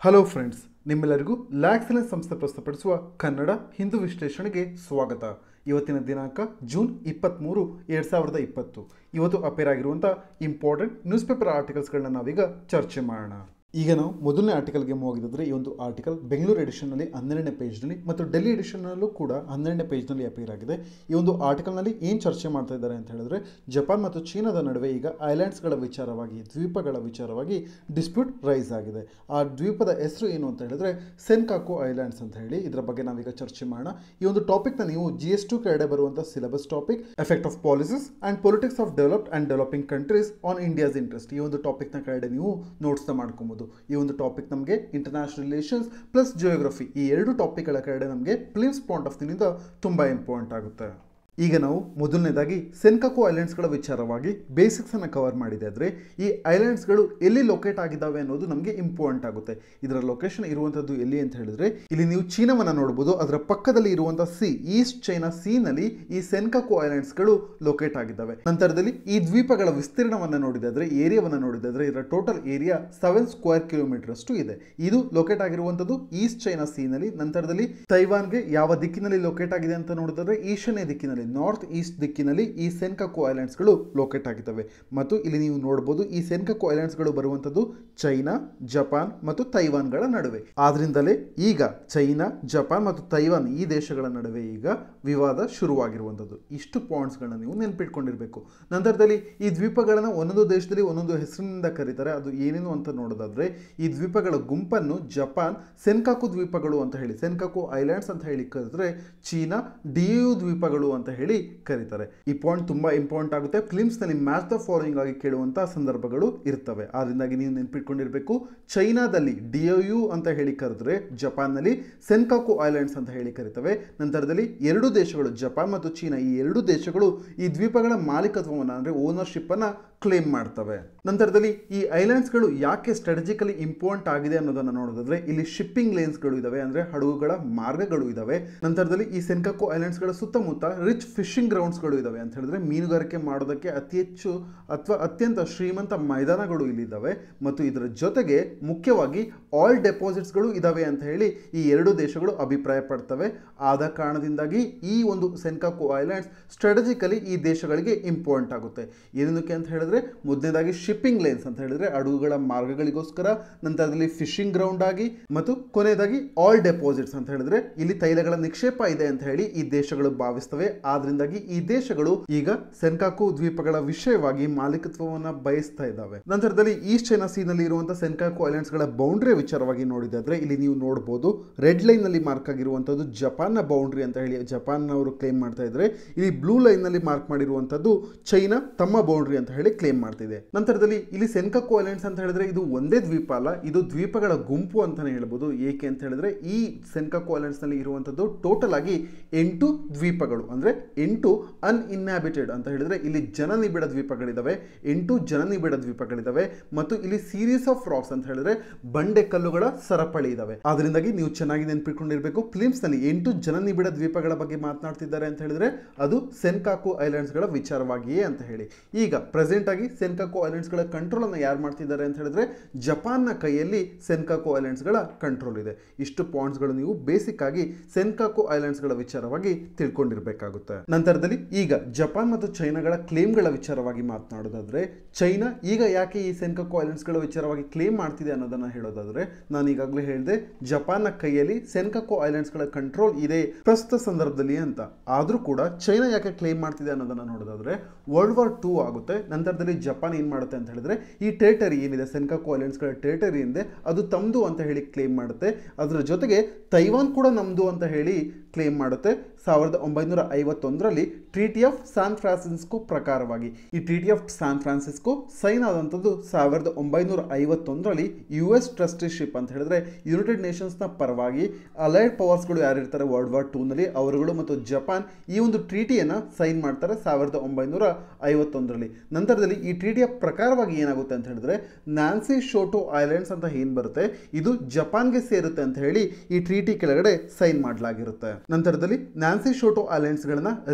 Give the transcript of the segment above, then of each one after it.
hello friends ನಿಮ್ಮೆಲ್ಲರಿಗೂ ಲ್ಯಾಕ್ಸಲೆನ್ಸ್ ಸಂಸ್ಥೆ ಪ್ರಸ್ತುತಪಡಿಸುವ ಕನ್ನಡ ಹಿಂದೂ ವಿಶ್ಲೇಷಣೆಗೆ ಸ್ವಾಗತ ಇವತ್ತಿನ ದಿನಾಂಕ ಜೂನ್ ಇಪ್ಪತ್ತ್ಮೂರು ಎರಡು ಸಾವಿರದ ಇಪ್ಪತ್ತು ಇವತ್ತು ಅಪೇರ್ ಆಗಿರುವಂಥ ಇಂಪಾರ್ಟೆಂಟ್ ನ್ಯೂಸ್ ಪೇಪರ್ ಆರ್ಟಿಕಲ್ಸ್ಗಳನ್ನ ನಾವೀಗ ಚರ್ಚೆ ಮಾಡೋಣ ಈಗ ನಾವು ಮೊದಲನೇ ಆರ್ಟಿಕಲ್ಗೆ ಹೋಗಿದ್ರೆ ಈ ಒಂದು ಆರ್ಟಿಕಲ್ ಬೆಂಗಳೂರು ಎಡಿಷನ್ನಲ್ಲಿ ಹನ್ನೆರಡನೇ ಪೇಜ್ನಲ್ಲಿ ಮತ್ತು ಡೆಲ್ಲಿ ಎಡಿಷನ್ನಲ್ಲೂ ಕೂಡ ಹನ್ನೆರಡನೇ ಪೇಜ್ನಲ್ಲಿ ಅಪೇರ್ ಆಗಿದೆ ಈ ಒಂದು ಆರ್ಟಿಕಲ್ನಲ್ಲಿ ಏನು ಚರ್ಚೆ ಮಾಡ್ತಾ ಇದ್ದಾರೆ ಅಂತ ಹೇಳಿದ್ರೆ ಜಪಾನ್ ಮತ್ತು ಚೀನಾದ ನಡುವೆ ಈಗ ಐಲ್ಯಾಂಡ್ಸ್ಗಳ ವಿಚಾರವಾಗಿ ದ್ವೀಪಗಳ ವಿಚಾರವಾಗಿ ಡಿಸ್ಪ್ಯೂಟ್ ರೈಸ್ ಆಗಿದೆ ಆ ದ್ವೀಪದ ಹೆಸರು ಏನು ಅಂತ ಹೇಳಿದ್ರೆ ಸೆನ್ಕಾಕು ಐಲ್ಯಾಂಡ್ಸ್ ಅಂತ ಹೇಳಿ ಇದರ ಬಗ್ಗೆ ನಾವೀಗ ಚರ್ಚೆ ಮಾಡೋಣ ಈ ಒಂದು ಟಾಪಿಕ್ನ ನೀವು ಜಿ ಎಸ್ ಟು ಕೆಳಗಡೆ ಬರುವಂಥ syllabus topic effect of policies and politics of developed and developing countries on India's interest ಈ ಒಂದು ಟಾಪಿಕ್ನ ಕೆಳಗಡೆ ನೀವು ನೋಟ್ಸ್ನ ಮಾಡ್ಕೊಬೋದು ಈ ಒಂದು ಟಾಪಿಕ್ ನಮಗೆ ಇಂಟರ್ನ್ಯಾಷನಲ್ ರಿಲೇಷನ್ಸ್ ಪ್ಲಸ್ ಜಿಯೋಗ್ರಫಿ ಈ ಎರಡು ಟಾಪಿಕ್ಗಳ ಕೆಳಗಡೆ ನಮಗೆ ಫಿಲಿಮ್ಸ್ ಪಾಯಿಂಟ್ ಆಫ್ ವ್ಯೂನಿಂದ ತುಂಬ ಇಂಪಾರ್ಟೆಂಟ್ ಆಗುತ್ತೆ ಈಗ ನಾವು ಮೊದಲನೇದಾಗಿ ಸೆನ್ಕಾಕು ಐಲ್ಯಾಂಡ್ಸ್ಗಳ ವಿಚಾರವಾಗಿ ಬೇಸಿಕ್ಸನ್ನು ಕವರ್ ಮಾಡಿದೆ ಆದರೆ ಈ ಐಲ್ಯಾಂಡ್ಸ್ಗಳು ಎಲ್ಲಿ ಲೊಕೇಟ್ ಆಗಿದ್ದಾವೆ ಅನ್ನೋದು ನಮಗೆ ಇಂಪಾರ್ಟೆಂಟ್ ಆಗುತ್ತೆ ಇದರ ಲೊಕೇಶನ್ ಇರುವಂಥದ್ದು ಎಲ್ಲಿ ಅಂತ ಹೇಳಿದ್ರೆ ಇಲ್ಲಿ ನೀವು ಚೀನಾವನ್ನು ನೋಡ್ಬೋದು ಅದರ ಪಕ್ಕದಲ್ಲಿ ಇರುವಂಥ ಸಿ ಈಸ್ಟ್ ಚೈನಾ ಸೀನಲ್ಲಿ ಈ ಸೆನ್ಕಾಕು ಐಲ್ಯಾಂಡ್ಸ್ಗಳು ಲೊಕೇಟ್ ಆಗಿದ್ದಾವೆ ನಂತರದಲ್ಲಿ ಈ ದ್ವೀಪಗಳ ವಿಸ್ತೀರ್ಣವನ್ನು ನೋಡಿದಾದ್ರೆ ಏರಿಯಾವನ್ನು ನೋಡಿದಾದ್ರೆ ಇದರ total area seven square kilometre ಅಷ್ಟು ಇದೆ ಇದು ಲೊಕೇಟ್ ಆಗಿರುವಂಥದ್ದು ಈಸ್ಟ್ ಚೈನಾ ಸೀನಲ್ಲಿ ನಂತರದಲ್ಲಿ ತೈವಾನ್ಗೆ ಯಾವ ದಿಕ್ಕಿನಲ್ಲಿ ಲೊಕೇಟ್ ಆಗಿದೆ ಅಂತ ನೋಡಿದ್ರೆ ಈಶಾನ್ಯ ದಿಕ್ಕಿನಲ್ಲಿ ನಾರ್ತ್ ಈಸ್ಟ್ ದಿಕ್ಕಿನಲ್ಲಿ ಈ ಸೆನ್ಕಾಕು ಐಲ್ಯಾಂಡ್ಸ್ಗಳು ಲೊಕೇಟ್ ಆಗಿದ್ದಾವೆ ಮತ್ತು ಇಲ್ಲಿ ನೀವು ನೋಡಬಹುದು ಈ ಸೆನ್ಕಾಕು ಐಲ್ಯಾಂಡ್ಸ್ಗಳು ಬರುವಂಥದ್ದು ಚೈನಾ ಜಪಾನ್ ಮತ್ತು ತೈವಾನ್ಗಳ ನಡುವೆ ಆದ್ರಿಂದಲೇ ಈಗ ಚೈನಾ ಜಪಾನ್ ಮತ್ತು ತೈವಾನ್ ಈ ದೇಶಗಳ ನಡುವೆ ಈಗ ವಿವಾದ ಶುರುವಾಗಿರುವಂಥದ್ದು ಇಷ್ಟು ಪಾಯಿಂಟ್ಸ್ಗಳನ್ನ ನೀವು ನೆನ್ಪಿಟ್ಕೊಂಡಿರಬೇಕು ನಂತರದಲ್ಲಿ ಈ ದ್ವೀಪಗಳನ್ನು ಒಂದೊಂದು ದೇಶದಲ್ಲಿ ಒಂದೊಂದು ಹೆಸರಿನಿಂದ ಕರೀತಾರೆ ಅದು ಏನೇನು ಅಂತ ನೋಡೋದಾದ್ರೆ ಈ ದ್ವೀಪಗಳ ಗುಂಪನ್ನು ಜಪಾನ್ ಸೆನ್ಕಾಕು ದ್ವೀಪಗಳು ಅಂತ ಹೇಳಿ ಸೆನ್ಕಾಕು ಐಲ್ಯಾಂಡ್ಸ್ ಅಂತ ಹೇಳಿ ಕರೆದ್ರೆ ಚೀನಾ ಡಿಯು ದ್ವೀಪಗಳು ಅಂತ ಹೇಳಿ ಕರೀತಾರೆ ಈ ಪಾಯಿಂಟ್ ತುಂಬಾ ಇಂಪಾರ್ಟೆಂಟ್ ಆಗುತ್ತೆ ಫಿಲಿಮ್ಸ್ನಲ್ಲಿ ಮ್ಯಾಚ್ ದ ಫಾಲೋಯಿಂಗ್ ಆಗಿ ಕೇಳುವಂತಹ ಸಂದರ್ಭಗಳು ಇರ್ತವೆ ಆದ್ರಿಂದಾಗಿ ನೀವು ನೆನ್ಪಿಟ್ಕೊಂಡಿರ್ಬೇಕು ಚೈನಾದಲ್ಲಿ ಡಿಯು ಅಂತ ಹೇಳಿ ಕರೆದ್ರೆ ಜಪಾನ್ನಲ್ಲಿ ಸೆನ್ಕಾಕು ಐಲ್ಯಾಂಡ್ಸ್ ಅಂತ ಹೇಳಿ ಕರಿತವೆ ನಂತರದಲ್ಲಿ ಎರಡು ದೇಶಗಳು ಜಪಾನ್ ಮತ್ತು ಚೀನಾ ಈ ಎರಡು ದೇಶಗಳು ಈ ದ್ವೀಪಗಳ ಮಾಲೀಕತ್ವವನ್ನು ಅಂದರೆ ಓನರ್ಶಿಪ್ ಅನ್ನ ಕ್ಲೇಮ್ ಮಾಡ್ತವೆ ನಂತರದಲ್ಲಿ ಈ ಐಲ್ಯಾಂಡ್ಸ್ಗಳು ಯಾಕೆ ಸ್ಟ್ರಾಟಜಿಕಲಿ ಇಂಪಾರ್ಟೆಂಟ್ ಆಗಿದೆ ಅನ್ನೋದನ್ನು ನೋಡೋದಾದ್ರೆ ಇಲ್ಲಿ ಶಿಪ್ಪಿಂಗ್ ಲೇನ್ಸ್ಗಳು ಇದಾವೆ ಅಂದ್ರೆ ಹಡಗುಗಳ ಮಾರ್ಗಗಳು ಇದಾವೆ ನಂತರದಲ್ಲಿ ಈ ಸೆನ್ಕಾಕು ಐಲ್ಯಾಂಡ್ಸ್ಗಳ ಸುತ್ತಮುತ್ತ ರಿಚ್ ಫಿಶಿಂಗ್ ಗ್ರೌಂಡ್ಸ್ಗಳು ಇದಾವೆ ಅಂತ ಹೇಳಿದ್ರೆ ಮೀನುಗಾರಿಕೆ ಮಾಡೋದಕ್ಕೆ ಅತಿ ಹೆಚ್ಚು ಅಥವಾ ಅತ್ಯಂತ ಶ್ರೀಮಂತ ಮೈದಾನಗಳು ಇಲ್ಲಿದ್ದಾವೆ ಮತ್ತು ಇದರ ಜೊತೆಗೆ ಮುಖ್ಯವಾಗಿ ಆಲ್ ಡೆಪಾಸಿಟ್ಸ್ಗಳು ಇದಾವೆ ಅಂತ ಹೇಳಿ ಈ ಎರಡು ದೇಶಗಳು ಅಭಿಪ್ರಾಯ ಪಡ್ತವೆ ಆದ ಕಾರಣದಿಂದಾಗಿ ಈ ಒಂದು ಸೆನ್ಕಾಕು ಐಲ್ಯಾಂಡ್ಸ್ ಸ್ಟ್ರಾಟಜಿಕಲಿ ಈ ದೇಶಗಳಿಗೆ ಇಂಪಾರ್ಟೆಂಟ್ ಆಗುತ್ತೆ ಏನಕ್ಕೆ ಅಂತ ಹೇಳಿದ್ರೆ ಮೊದಲನೇದಾಗಿ ಶಿಪ್ಪಿಂಗ್ ಲೇನ್ಸ್ ಅಂತ ಹೇಳಿದ್ರೆ ಹಡಗುಗಳ ಮಾರ್ಗಗಳಿಗೋಸ್ಕರ ನಂತರದಲ್ಲಿ ಫಿಶಿಂಗ್ ಗ್ರೌಂಡ್ ಆಗಿ ಮತ್ತು ಕೊನೆಯದಾಗಿ ಆಲ್ ಡೆಪಾಸಿಟ್ಸ್ ಅಂತ ಹೇಳಿದ್ರೆ ಇಲ್ಲಿ ತೈಲಗಳ ನಿಕ್ಷೇಪ ಇದೆ ಅಂತ ಹೇಳಿ ಈ ದೇಶಗಳು ಭಾವಿಸ್ತವೆ ಆದ್ರಿಂದಾಗಿ ಈ ದೇಶಗಳು ಈಗ ಸೆನ್ಕಾಕು ದ್ವೀಪಗಳ ವಿಷಯವಾಗಿ ಮಾಲೀಕತ್ವವನ್ನು ಬಯಸ್ತಾ ಇದ್ದಾವೆ ನಂತರದಲ್ಲಿ ಈಸ್ಟ್ ಚೈನಾ ಸೀನಲ್ಲಿ ಇರುವಂತಹ ಸೆನ್ಕಾಕು ಐಲ್ಯಾಂಡ್ಸ್ ಗಳ ಬೌಂಡ್ರಿ ವಿಚಾರವಾಗಿ ನೋಡಿದಾದ್ರೆ ಇಲ್ಲಿ ನೀವು ನೋಡಬಹುದು ರೆಡ್ ಲೈನ್ ನಲ್ಲಿ ಮಾರ್ಕ್ ಆಗಿರುವಂತದ್ದು ಜಪಾನ್ನ ಬೌಂಡ್ರಿ ಅಂತ ಹೇಳಿ ಜಪಾನ್ ಅವರು ಕ್ಲೇಮ್ ಮಾಡ್ತಾ ಇದ್ರೆ ಇಲ್ಲಿ ಬ್ಲೂ ಲೈನ್ ನಲ್ಲಿ ಮಾರ್ಕ್ ಮಾಡಿರುವಂತದ್ದು ಚೈನಾ ತಮ್ಮ ಬೌಂಡ್ರಿ ಅಂತ ಹೇಳಿ ಕ್ಲೇಮ್ ಮಾಡ್ತಿದೆ ನಂತರದಲ್ಲಿ ಇಲ್ಲಿ ಸೆನ್ಕಾಕು ಐಲ್ಯಾಂಡ್ಸ್ ಅಂತ ಹೇಳಿದ್ರೆ ಇದು ಒಂದೇ ದ್ವೀಪ ಅಲ್ಲ ಇದು ದ್ವೀಪಗಳ ಗುಂಪು ಅಂತಾನೆ ಹೇಳ್ಬೋದು ಏಕೆ ಅಂತ ಹೇಳಿದ್ರೆ ಈ ಸೆನ್ಕಾಕು ಐಲ್ಯಾಂಡ್ಸ್ ನಲ್ಲಿ ಇರುವಂತದ್ದು ಟೋಟಲ್ ಆಗಿ ಎಂಟು ದ್ವೀಪಗಳು ಅಂದ್ರೆ ಎಂಟು ಅನ್ಇನ್ಹ್ಯಾಬಿಟೆಡ್ ಅಂತ ಹೇಳಿದ್ರೆ ಇಲ್ಲಿ ಜನನಿಬಿಡ ದ್ವೀಪಗಳಿದಾವೆ ಎಂಟು ಜನನಿಬಿಡ ದ್ವೀಪಗಳಿದಾವೆ ಮತ್ತು ಇಲ್ಲಿ ಸೀರೀಸ್ ಆಫ್ ರಾಕ್ಸ್ ಅಂತ ಹೇಳಿದ್ರೆ ಬಂಡೆ ಕಲ್ಲುಗಳ ಸರಪಳಿ ಇದಾವೆ ಆದ್ರಿಂದಾಗಿ ನೀವು ಚೆನ್ನಾಗಿ ನೆನ್ಪಿಟ್ಕೊಂಡಿರ್ಬೇಕು ಫಿಲಿಮ್ಸ್ ನಲ್ಲಿ ಎಂಟು ಜನನಿಬಿಡ ದ್ವೀಪಗಳ ಬಗ್ಗೆ ಮಾತನಾಡ್ತಿದ್ದಾರೆ ಅಂತ ಹೇಳಿದ್ರೆ ಅದು ಸೆನ್ಕಾಕು ಐಲ್ಯಾಂಡ್ಸ್ ಗಳ ವಿಚಾರವಾಗಿಯೇ ಅಂತ ಹೇಳಿ ಈಗ ಪ್ರೆಸೆಂಟ್ ಆಗಿ ಸೆನ್ಕಾಕು ಐಲ್ಯಾಂಡ್ಸ್ ಗಳ ಕಂಟ್ರೋಲ್ ಅನ್ನು ಯಾರು ಮಾಡ್ತಿದ್ದಾರೆ ಅಂತ ಹೇಳಿದ್ರೆ ಜಪಾನ್ನ ಕೈಯಲ್ಲಿ ಸೆನ್ಕಾಕು ಐಲ್ಯಾಂಡ್ಸ್ ಗಳ ಕಂಟ್ರೋಲ್ ಇದೆ ಇಷ್ಟು ಪಾಯಿಂಟ್ಸ್ ಗಳು ನೀವು ಬೇಸಿಕ್ ಆಗಿ ಸೆನ್ಕಾಕು ಐಲ್ಯಾಂಡ್ಸ್ ಗಳ ವಿಚಾರವಾಗಿ ತಿಳ್ಕೊಂಡಿರ್ಬೇಕಾಗುತ್ತೆ ನಂತರದಲ್ಲಿ ಈಗ ಜಪಾನ್ ಮತ್ತು ಚೈನಾಗಳ ಕ್ಲೇಮ್ಗಳ ವಿಚಾರವಾಗಿ ಮಾತನಾಡೋದಾದ್ರೆ ಚೈನಾ ಈಗ ಯಾಕೆ ಈ ಸೆನ್ಕಾಕು ಐಲ್ಯಾಂಡ್ಸ್ ಗಳ ವಿಚಾರವಾಗಿ ಕ್ಲೇಮ್ ಮಾಡ್ತಿದೆ ಅನ್ನೋದನ್ನ ಹೇಳೋದಾದ್ರೆ ನಾನು ಈಗಾಗಲೇ ಹೇಳಿದೆ ಜಪಾನ್ನ ಕೈಯಲ್ಲಿ ಸೆನ್ಕಾಕು ಐಲ್ಯಾಂಡ್ಸ್ ಗಳ ಕಂಟ್ರೋಲ್ ಇದೆ ಪ್ರಸ್ತುತ ಸಂದರ್ಭದಲ್ಲಿ ಅಂತ ಆದ್ರೂ ಕೂಡ ಚೈನಾ ಯಾಕೆ ಕ್ಲೇಮ್ ಮಾಡ್ತಿದೆ ಅನ್ನೋದನ್ನ ನೋಡೋದಾದ್ರೆ ವರ್ಲ್ಡ್ ವಾರ್ ಟೂ ಆಗುತ್ತೆ ನಂತರದಲ್ಲಿ ಜಪಾನ್ ಏನ್ ಮಾಡುತ್ತೆ ಅಂತ ಹೇಳಿದ್ರೆ ಈ ಟೆರಿಟರಿ ಏನಿದೆ ಸೆನ್ಕಾಕು ಐಲ್ಯಾಂಡ್ಸ್ ಗಳ ಟೆರಿಟರಿ ಇದೆ ಅದು ತಮ್ದು ಅಂತ ಹೇಳಿ ಕ್ಲೇಮ್ ಮಾಡುತ್ತೆ ಅದರ ಜೊತೆಗೆ ತೈವಾನ್ ಕೂಡ ನಮ್ದು ಅಂತ ಹೇಳಿ ಕ್ಲೇಮ್ ಮಾಡುತ್ತೆ ಸಾವಿರದ ಒಂಬೈನೂರ ಐವತ್ತೊಂದರಲ್ಲಿ ಟ್ರೀಟಿ ಆಫ್ ಸ್ಯಾನ್ ಫ್ರಾನ್ಸಿಸ್ಕೋ ಪ್ರಕಾರವಾಗಿ ಈ treaty of San Francisco sign ಆದಂಥದ್ದು ಸಾವಿರದ ಒಂಬೈನೂರ ಐವತ್ತೊಂದರಲ್ಲಿ ಯು ಎಸ್ ಟ್ರಸ್ಟಿಶಿಪ್ ಅಂತ ಹೇಳಿದ್ರೆ ಯುನೈಟೆಡ್ ನೇಷನ್ಸ್ನ ಪರವಾಗಿ ಅಲೈಡ್ ಪವರ್ಸ್ಗಳು ಯಾರಿರ್ತಾರೆ ವರ್ಲ್ಡ್ ವಾರ್ ಟೂನಲ್ಲಿ ಅವರುಗಳು ಮತ್ತು ಜಪಾನ್ ಈ ಒಂದು ಟ್ರೀಟಿಯನ್ನು ಸೈನ್ ಮಾಡ್ತಾರೆ ಸಾವಿರದ ಒಂಬೈನೂರ ಐವತ್ತೊಂದರಲ್ಲಿ ನಂತರದಲ್ಲಿ ಈ ಟ್ರೀಟಿಯ ಪ್ರಕಾರವಾಗಿ ಏನಾಗುತ್ತೆ ಅಂತ ಹೇಳಿದ್ರೆ ನ್ಯಾನ್ಸಿ ಶೋಟೋ ಐಲ್ಯಾಂಡ್ಸ್ ಅಂತ ಏನ್ ಬರುತ್ತೆ ಇದು ಜಪಾನ್ಗೆ ಸೇರುತ್ತೆ ಅಂತ ಹೇಳಿ ಈ ಟ್ರೀಟಿ ಕೆಳಗಡೆ ಸೈನ್ ಮಾಡಲಾಗಿರುತ್ತೆ ನಂತರದಲ್ಲಿ ನ್ಯಾನ್ಸಿ ಶೋಟೋ ಐಲ್ಯಾಂಡ್ಸ್ಗಳನ್ನ ರೀಕ್ಯೂ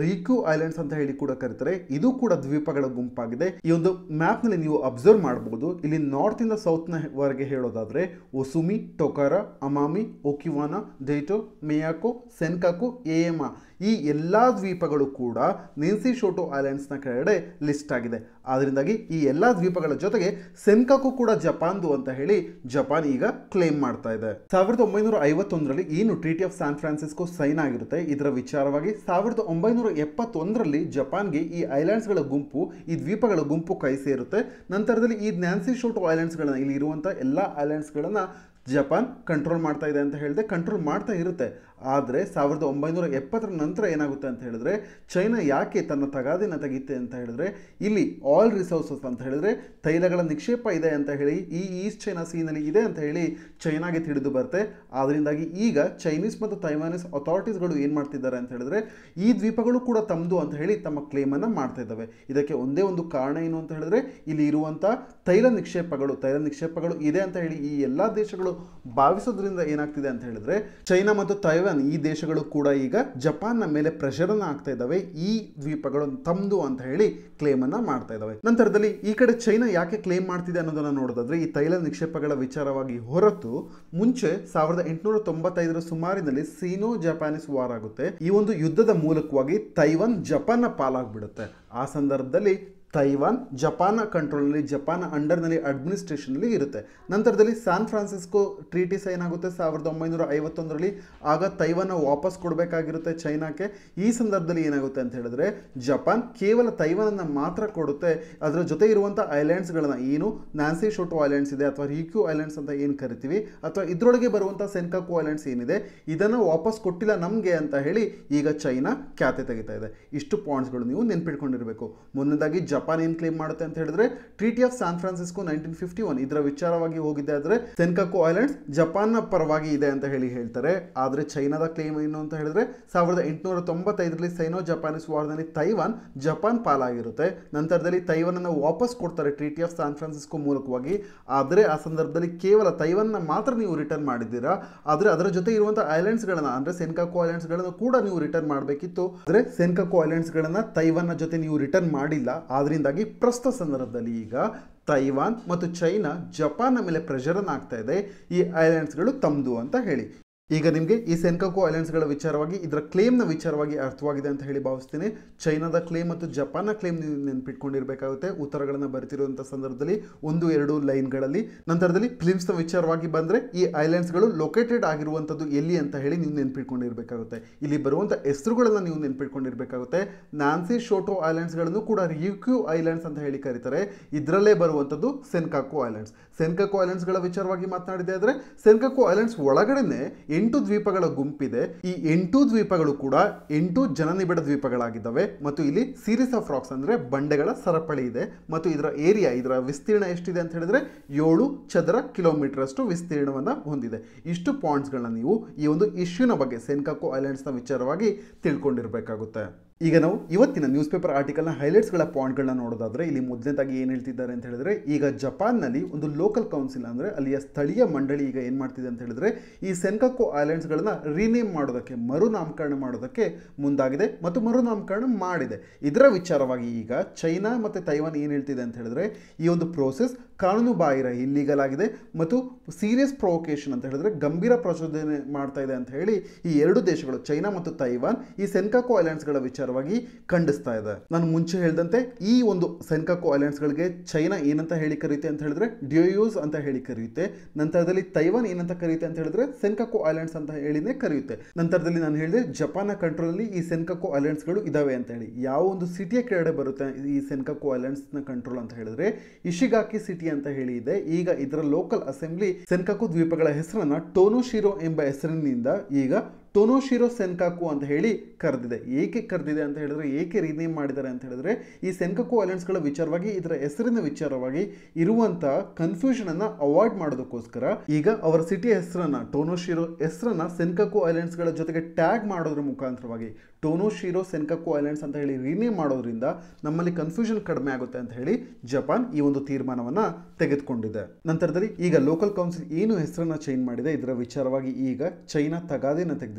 ಐಲ್ಯಾಂಡ್ಸ್ ಅಂತ ಹೇಳಿ ಕೂಡ ಕರೀತಾರೆ ಇದು ಕೂಡ ದ್ವೀಪಗಳ ಗುಂಪಾಗಿದೆ ಈ ಒಂದು ಮ್ಯಾಪ್ ನಲ್ಲಿ ನೀವು ಅಬ್ಸರ್ವ್ ಮಾಡಬಹುದು ಇಲ್ಲಿ ನಾರ್ತ್ ಇಂದ ಸೌತ್ ನ ವರೆಗೆ ಹೇಳೋದಾದ್ರೆ ಒಸುಮಿ ಟೊಕಾರ ಅಮಾಮಿ ಒಕಿವಾನ ಡೇಟೋ ಮಿಯಾಕೋ ಸೆನ್ಕಾಕು ಎಎಮಾ ಈ ಎಲ್ಲಾ ದ್ವೀಪಗಳು ಕೂಡ ನೆನ್ಸಿ ಶೋಟೋ ಐಲ್ಯಾಂಡ್ಸ್ನ ಕೆಳಗಡೆ ಲಿಸ್ಟ್ ಆಗಿದೆ ಆದ್ರಿಂದಾಗಿ ಈ ಎಲ್ಲಾ ದ್ವೀಪಗಳ ಜೊತೆಗೆ ಸೆನ್ಕಾಕು ಕೂಡ ಜಪಾನ್ದು ಅಂತ ಹೇಳಿ ಜಪಾನ್ ಈಗ ಕ್ಲೇಮ್ ಮಾಡ್ತಾ ಇದೆ ಸಾವಿರದ ಒಂಬೈನೂರ ಐವತ್ತೊಂದರಲ್ಲಿ ಏನು treaty of San Francisco sign ಆಗಿರುತ್ತೆ ಇದರ ವಿಚಾರವಾಗಿ ಸಾವಿರದ ಒಂಬೈನೂರ ಎಪ್ಪತ್ತೊಂದರಲ್ಲಿ ಜಪಾನ್ಗೆ ಈ ಐಲ್ಯಾಂಡ್ಸ್ಗಳ ಗುಂಪು ಈ ದ್ವೀಪಗಳ ಗುಂಪು ಕೈ ಸೇರುತ್ತೆ ನಂತರದಲ್ಲಿ ಈ ನ್ಯಾನ್ಸಿ ಶೋಟೋ ಐಲ್ಯಾಂಡ್ಸ್ಗಳನ್ನ ಇಲ್ಲಿ ಇರುವಂಥ ಎಲ್ಲ ಐಲ್ಯಾಂಡ್ಸ್ಗಳನ್ನ ಜಪಾನ್ ಕಂಟ್ರೋಲ್ ಮಾಡ್ತಾ ಇದೆ ಅಂತ ಹೇಳಿದೆ ಕಂಟ್ರೋಲ್ ಮಾಡ್ತಾ ಇರುತ್ತೆ ಆದರೆ ಸಾವಿರದ ಒಂಬೈನೂರ ಎಪ್ಪತ್ತರ ನಂತರ ಏನಾಗುತ್ತೆ ಅಂತ ಹೇಳಿದ್ರೆ ಚೈನಾ ಯಾಕೆ ತನ್ನ ತಗಾದಿನ ತೆಗಿತೆ ಅಂತ ಹೇಳಿದ್ರೆ ಇಲ್ಲಿ ಆಯಿಲ್ ರಿಸೋರ್ಸಸ್ ಅಂತ ಹೇಳಿದ್ರೆ ತೈಲಗಳ ನಿಕ್ಷೇಪ ಇದೆ ಅಂತ ಹೇಳಿ ಈ ಈಸ್ಟ್ ಚೈನಾ ಸೀನಲ್ಲಿ ಇದೆ ಅಂತ ಹೇಳಿ ಚೈನಾಗೆ ತಿಳಿದು ಬರುತ್ತೆ ಆದ್ರಿಂದಾಗಿ ಈಗ ಚೈನೀಸ್ ಮತ್ತು ತೈವಾನೀಸ್ ಅಥಾರಿಟೀಸ್ಗಳು ಏನು ಮಾಡ್ತಿದ್ದಾರೆ ಅಂತ ಹೇಳಿದ್ರೆ ಈ ದ್ವೀಪಗಳು ಕೂಡ ತಮ್ಮದು ಅಂತ ಹೇಳಿ ತಮ್ಮ ಕ್ಲೇಮನ್ನು ಮಾಡ್ತಾ ಇದ್ದಾವೆ ಇದಕ್ಕೆ ಒಂದೇ ಒಂದು ಕಾರಣ ಏನು ಅಂತ ಹೇಳಿದ್ರೆ ಇಲ್ಲಿ ಇರುವಂಥ ತೈಲ ನಿಕ್ಷೇಪಗಳು ತೈಲ ನಿಕ್ಷೇಪಗಳು ಇದೆ ಅಂತ ಹೇಳಿ ಈ ಎಲ್ಲ ದೇಶಗಳು ಭಾವಿಸೋದ್ರಿಂದ ಏನಾಗ್ತಿದೆ ಅಂತ ಹೇಳಿದ್ರೆ ಚೈನಾ ಮತ್ತು ತೈವಾನ್ ಈ ದೇಶಗಳು ಕೂಡ ಈಗ ಜಪಾನ್ನ ಮೇಲೆ ಪ್ರೆಷರನ್ನು ಆಗ್ತಾ ಇದ್ದಾವೆ ಈ ದ್ವೀಪಗಳು ತಮ್ಮದು ಅಂತ ಹೇಳಿ ಕ್ಲೇಮನ್ನು ಮಾಡ್ತಾ ಇದ್ದಾವೆ ನಂತರದಲ್ಲಿ ಈ ಕಡೆ ಚೈನಾ ಯಾಕೆ ಕ್ಲೇಮ್ ಮಾಡ್ತಿದೆ ಅನ್ನೋದನ್ನ ನೋಡೋದಾದ್ರೆ ಈ ತೈಲ ನಿಕ್ಷೇಪಗಳ ವಿಚಾರವಾಗಿ ಹೊರತು ಮುಂಚೆ ಸಾವಿರದ ಎಂಟುನೂರ ತೊಂಬತ್ತೈದರ ಸುಮಾರಿನಲ್ಲಿ ಸೀನೋ ಜಪಾನೀಸ್ ವಾರ್ ಆಗುತ್ತೆ ಈ ಒಂದು ಯುದ್ಧದ ಮೂಲಕವಾಗಿ ತೈವಾನ್ ಜಪಾನ್ನ ಪಾಲಾಗ್ಬಿಡುತ್ತೆ ಆ ಸಂದರ್ಭದಲ್ಲಿ ತೈವಾನ್ ಜಪಾನ ಕಂಟ್ರೋಲ್ನಲ್ಲಿ ಜಪಾನ ಅಂಡರ್ನಲ್ಲಿ ಅಡ್ಮಿನಿಸ್ಟ್ರೇಷನ್ನಲ್ಲಿ ಇರುತ್ತೆ ನಂತರದಲ್ಲಿ ಸ್ಯಾನ್ ಫ್ರಾನ್ಸಿಸ್ಕೋ ಟ್ರೀಟಿ ಸೈನ್ ಆಗುತ್ತೆ ಸಾವಿರದ ಒಂಬೈನೂರ ಐವತ್ತೊಂದರಲ್ಲಿ ಆಗ ತೈವಾನ ವಾಪಸ್ ಕೊಡಬೇಕಾಗಿರುತ್ತೆ ಚೈನಾಕ್ಕೆ ಈ ಸಂದರ್ಭದಲ್ಲಿ ಏನಾಗುತ್ತೆ ಅಂತ ಹೇಳಿದ್ರೆ ಜಪಾನ್ ಕೇವಲ ತೈವಾನನ್ನು ಮಾತ್ರ ಕೊಡುತ್ತೆ ಅದರ ಜೊತೆ ಇರುವಂಥ ಐಲ್ಯಾಂಡ್ಸ್ಗಳನ್ನ ಏನು ನ್ಯಾನ್ಸಿ ಶೋಟೋ ಐಲ್ಯಾಂಡ್ಸ್ ಇದೆ ಅಥವಾ ರಿಕ್ಯೂ ಐಲ್ಯಾಂಡ್ಸ್ ಅಂತ ಏನು ಕರಿತೀವಿ ಅಥವಾ ಇದರೊಳಗೆ ಬರುವಂಥ ಸೆನ್ಕಾಕು ಐಲ್ಯಾಂಡ್ಸ್ ಏನಿದೆ ಇದನ್ನು ವಾಪಸ್ ಕೊಟ್ಟಿಲ್ಲ ನಮಗೆ ಅಂತ ಹೇಳಿ ಈಗ ಚೈನಾ ಖ್ಯಾತೆ ತೆಗಿತಾ ಇದೆ ಇಷ್ಟು ಪಾಯಿಂಟ್ಸ್ಗಳು ನೀವು ನೆನ್ಪಿಟ್ಕೊಂಡಿರಬೇಕು ಮೊದಲನೇದಾಗಿ ಜಪಾನ್ ಏನು ಕ್ಲೇಮ್ ಮಾಡುತ್ತೆ ಅಂತ ಹೇಳಿದ್ರೆ treaty of San Francisco nineteen fifty one ಇದರ ವಿಚಾರವಾಗಿ ಹೋಗಿದ್ದೆ ಆದರೆ ಸೆನ್ಕಾಕು ಐಲ್ಯಾಂಡ್ಸ್ ಜಪಾನ್ನ ಪರವಾಗಿ ಇದೆ ಅಂತ ಹೇಳಿ ಹೇಳ್ತಾರೆ ಆದರೆ ಚೈನಾದ ಕ್ಲೇಮ್ ಏನು ಅಂತ ಹೇಳಿದ್ರೆ ಸಾವಿರದ ಎಂಟುನೂರ ತೊಂಬತ್ತೈದರಲ್ಲಿ ಸೈನೋ ಜಪಾನೀಸ್ ವಾರ್ನಲ್ಲಿ ತೈವಾನ್ ಜಪಾನ್ ಪಾಲಾಗಿರುತ್ತೆ ನಂತರದಲ್ಲಿ ತೈವಾನನ್ನು ವಾಪಸ್ ಕೊಡ್ತಾರೆ ಟ್ರೀಟಿ ಆಫ್ ಸ್ಯಾನ್ ಫ್ರಾನ್ಸಿಸ್ಕೋ ಮೂಲಕವಾಗಿ ಆದರೆ ಆ ಸಂದರ್ಭದಲ್ಲಿ ಕೇವಲ ತೈವಾನ್ನ ಮಾತ್ರ ನೀವು ರಿಟರ್ನ್ ಮಾಡಿದ್ದೀರಾ ಆದರೆ ಅದರ ಜೊತೆ ಇರುವಂಥ ಐಲ್ಯಾಂಡ್ಸ್ಗಳನ್ನ ಅಂದರೆ ಸೆನ್ಕಾಕು ಐಲ್ಯಾಂಡ್ಸ್ಗಳನ್ನು ಕೂಡ ನೀವು ರಿಟರ್ನ್ ಮಾಡಬೇಕಿತ್ತು ಆದರೆ ಸೆನ್ಕಾಕು ಐಲ್ಯಾಂಡ್ಸ್ಗಳನ್ನು ತೈವಾನ್ನ ಜೊತೆ ನೀವು ರಿಟರ್ನ್ ಮಾಡಿಲ್ಲ ಆದ್ರಿಂದಾಗಿ ಪ್ರಸ್ತುತ ಸಂದರ್ಭದಲ್ಲಿ ಈಗ ತೈವಾನ್ ಮತ್ತು ಚೈನಾ ಜಪಾನ್ನ ಮೇಲೆ ಪ್ರೆಷರನ್ನು ಆಗ್ತಾ ಇದೆ ಈ ಐಲ್ಯಾಂಡ್ಸ್ಗಳು ತಮ್ಮದು ಅಂತ ಹೇಳಿ ಈಗ ನಿಮಗೆ ಈ ಸೆನ್ಕಾಕು ಐಲ್ಯಾಂಡ್ಸ್ಗಳ ವಿಚಾರವಾಗಿ ಇದರ ಕ್ಲೇಮ್ನ ವಿಚಾರವಾಗಿ ಅರ್ಥವಾಗಿದೆ ಅಂತ ಹೇಳಿ ಭಾವಿಸ್ತೀನಿ ಚೈನಾದ ಕ್ಲೇಮ್ ಮತ್ತು ಜಪಾನ್ನ ಕ್ಲೇಮ್ ನೀವು ನೆನ್ಪಿಟ್ಕೊಂಡಿರಬೇಕಾಗುತ್ತೆ ಉತ್ತರಗಳನ್ನು ಬರಿತಿರುವಂಥ ಸಂದರ್ಭದಲ್ಲಿ ಒಂದು ಎರಡು ಲೈನ್ಗಳಲ್ಲಿ ನಂತರದಲ್ಲಿ ಫಿಲಿಮ್ಸ್ನ ವಿಚಾರವಾಗಿ ಬಂದರೆ ಈ ಐಲ್ಯಾಂಡ್ಸ್ಗಳು ಲೊಕೇಟೆಡ್ ಆಗಿರುವಂಥದ್ದು ಎಲ್ಲಿ ಅಂತ ಹೇಳಿ ನೀವು ನೆನ್ಪಿಟ್ಕೊಂಡಿರಬೇಕಾಗುತ್ತೆ ಇಲ್ಲಿ ಬರುವಂಥ ಹೆಸರುಗಳನ್ನು ನೀವು ನೆನ್ಪಿಟ್ಕೊಂಡಿರಬೇಕಾಗುತ್ತೆ ನ್ಯಾನ್ಸಿ ಶೋಟೋ ಐಲ್ಯಾಂಡ್ಸ್ಗಳನ್ನು ಕೂಡ ರಿಕ್ಯೂ ಐಲ್ಯಾಂಡ್ಸ್ ಅಂತ ಹೇಳಿ ಕರೀತಾರೆ ಇದರಲ್ಲೇ ಬರುವಂಥದ್ದು ಸೆನ್ಕಾಕು ಐಲ್ಯಾಂಡ್ಸ್ ಸೆನ್ಕಾಕು ಐಲ್ಯಾಂಡ್ಸ್ಗಳ ವಿಚಾರವಾಗಿ ಮಾತನಾಡಿದೆ ಆದರೆ ಸೆನ್ಕಾಕು ಐಲ್ಯಾಂಡ್ಸ್ ಒಳಗಡೆನೆ ಎಂಟು ದ್ವೀಪಗಳ ಗುಂಪಿದೆ ಈ ಎಂಟು ದ್ವೀಪಗಳು ಕೂಡ ಎಂಟು ಜನನಿಬಿಡ ದ್ವೀಪಗಳಾಗಿದ್ದಾವೆ ಮತ್ತು ಇಲ್ಲಿ ಸೀರೀಸ್ ಆಫ್ ರಾಕ್ಸ್ ಅಂದ್ರೆ ಬಂಡೆಗಳ ಸರಪಳಿ ಇದೆ ಮತ್ತು ಇದರ ಏರಿಯಾ ಇದರ ವಿಸ್ತೀರ್ಣ ಎಷ್ಟಿದೆ ಅಂತ ಹೇಳಿದ್ರೆ ಏಳು ಚದರ ಕಿಲೋಮೀಟರ್ ಅಷ್ಟು ವಿಸ್ತೀರ್ಣವನ್ನು ಹೊಂದಿದೆ ಇಷ್ಟು ಪಾಯಿಂಟ್ಸ್ಗಳನ್ನ ನೀವು ಈ ಒಂದು ಇಶ್ಯೂನ ಬಗ್ಗೆ ಸೆನ್ಕಾಕು ಐಲ್ಯಾಂಡ್ಸ್ನ ವಿಚಾರವಾಗಿ ತಿಳ್ಕೊಂಡಿರಬೇಕಾಗುತ್ತೆ ಈಗ ನಾವು ಇವತ್ತಿನ ನ್ಯೂಸ್ ಪೇಪರ್ ಆರ್ಟಿಕಲ್ನ ಹೈಲೈಟ್ಸ್ಗಳ ಪಾಯಿಂಟ್ಗಳನ್ನ ನೋಡೋದಾದ್ರೆ ಇಲ್ಲಿ ಮೊದಲನೇದಾಗಿ ಏನು ಹೇಳ್ತಿದ್ದಾರೆ ಅಂತ ಹೇಳಿದ್ರೆ ಈಗ ಜಪಾನ್ನಲ್ಲಿ ಒಂದು ಲೋಕಲ್ ಕೌನ್ಸಿಲ್ ಅಂದರೆ ಅಲ್ಲಿಯ ಸ್ಥಳೀಯ ಮಂಡಳಿ ಈಗ ಏನು ಮಾಡ್ತಿದೆ ಅಂತ ಹೇಳಿದ್ರೆ ಈ ಸೆನ್ಕಾಕು ಐಲ್ಯಾಂಡ್ಸ್ಗಳನ್ನ ರೀನೇಮ್ ಮಾಡೋದಕ್ಕೆ ಮರುನಾಮಕರಣ ಮಾಡೋದಕ್ಕೆ ಮುಂದಾಗಿದೆ ಮತ್ತು ಮರುನಾಮಕರಣ ಮಾಡಿದೆ ಇದರ ವಿಚಾರವಾಗಿ ಈಗ ಚೈನಾ ಮತ್ತು ತೈವಾನ್ ಏನು ಹೇಳ್ತಿದೆ ಅಂತ ಹೇಳಿದ್ರೆ ಈ ಒಂದು ಪ್ರೋಸೆಸ್ ಕಾನೂನು ಬಾಹಿರ ಇಲ್ಲೀಗಲ್ ಆಗಿದೆ ಮತ್ತು ಸೀರಿಯಸ್ ಪ್ರೊವೊಕೇಶನ್ ಅಂತ ಹೇಳಿದ್ರೆ ಗಂಭೀರ ಪ್ರಚೋದನೆ ಮಾಡ್ತಾ ಇದೆ ಅಂತ ಹೇಳಿ ಈ ಎರಡು ದೇಶಗಳು ಚೈನಾ ಮತ್ತು ತೈವಾನ್ ಈ ಸೆನ್ಕಾಕು ಐಲ್ಯಾಂಡ್ಸ್ಗಳ ವಿಚಾರವಾಗಿ ಖಂಡಿಸ್ತಾ ಇದೆ ನಾನು ಮುಂಚೆ ಹೇಳಿದಂತೆ ಈ ಒಂದು ಸೆನ್ಕಾಕು ಐಲ್ಯಾಂಡ್ಸ್ಗಳಿಗೆ ಚೈನಾ ಏನಂತ ಹೇಳಿ ಕರೆಯುತ್ತೆ ಅಂತ ಹೇಳಿದ್ರೆ ಡ್ಯೋಯೂಸ್ ಅಂತ ಹೇಳಿ ಕರೆಯುತ್ತೆ ನಂತರದಲ್ಲಿ ತೈವಾನ್ ಏನಂತ ಕರೆಯುತ್ತೆ ಅಂತ ಹೇಳಿದ್ರೆ ಸೆನ್ಕಾಕು ಐಲ್ಯಾಂಡ್ಸ್ ಅಂತ ಹೇಳಿನೇ ಕರೆಯುತ್ತೆ ನಂತರದಲ್ಲಿ ನಾನು ಹೇಳಿದೆ ಜಪಾನ್ನ ಕಂಟ್ರೋಲಲ್ಲಿ ಈ ಸೆನ್ಕಾಕು ಐಲ್ಯಾಂಡ್ಸ್ಗಳು ಇದಾವೆ ಅಂತ ಹೇಳಿ ಯಾವ ಒಂದು ಸಿಟಿಯ ಕೆಳಗಡೆ ಬರುತ್ತೆ ಈ ಸೆನ್ಕಾಕು ಐಲ್ಯಾಂಡ್ಸ್ನ ಕಂಟ್ರೋಲ್ ಅಂತ ಹೇಳಿದ್ರೆ ಇಶಿಗಾಕಿ ಸಿಟಿ ಅಂತ ಹೇಳಿ ಇದೆ ಈಗ ಇದರ ಲೋಕಲ್ ಅಸೆಂಬ್ಲಿ ಸೆನ್ಕಾಕು ದ್ವೀಪಗಳ ಹೆಸರನ್ನ ಟೋನೋಶಿರೋ ಎಂಬ ಹೆಸರಿನಿಂದ ಈಗ ಟೊನೋಶಿರೋ ಸೆನ್ಕಾಕು ಅಂತ ಹೇಳಿ ಕರೆದಿದೆ ಏಕೆ ಕರೆದಿದೆ ಅಂತ ಹೇಳಿದ್ರೆ ಏಕೆ ರೀನೇಮ್ ಮಾಡಿದ್ದಾರೆ ಅಂತ ಹೇಳಿದ್ರೆ ಈ ಸೆನ್ಕಾಕು ಐಲ್ಯಾಂಡ್ಸ್ಗಳ ವಿಚಾರವಾಗಿ ಇದರ ಹೆಸರಿನ ವಿಚಾರವಾಗಿ ಇರುವಂಥ ಕನ್ಫ್ಯೂಷನನ್ನು ಅವಾಯ್ಡ್ ಮಾಡೋದಕ್ಕೋಸ್ಕರ ಈಗ ಅವರ ಸಿಟಿಯ ಹೆಸರನ್ನ ಟೊನೋಶಿರೋ ಹೆಸರನ್ನ ಸೆನ್ಕಾಕು ಐಲ್ಯಾಂಡ್ಸ್ಗಳ ಜೊತೆಗೆ ಟ್ಯಾಗ್ ಮಾಡೋದ್ರ ಮುಖಾಂತರವಾಗಿ ಟೊನೋಶಿರೋ ಸೆನ್ಕಾಕು ಐಲ್ಯಾಂಡ್ಸ್ ಅಂತ ಹೇಳಿ ರೀನೇಮ್ ಮಾಡೋದ್ರಿಂದ ನಮ್ಮಲ್ಲಿ ಕನ್ಫ್ಯೂಷನ್ ಕಡಿಮೆ ಆಗುತ್ತೆ ಅಂತ ಹೇಳಿ ಜಪಾನ್ ಈ ಒಂದು ತೀರ್ಮಾನವನ್ನ ತೆಗೆದುಕೊಂಡಿದೆ ನಂತರದಲ್ಲಿ ಈಗ ಲೋಕಲ್ ಕೌನ್ಸಿಲ್ ಏನು ಹೆಸರನ್ನ ಚೇಂಜ್ ಮಾಡಿದೆ ಇದರ ವಿಚಾರವಾಗಿ ಈಗ ಚೈನಾ ತಗಾದೆನ ತೆಗೆದಿದೆ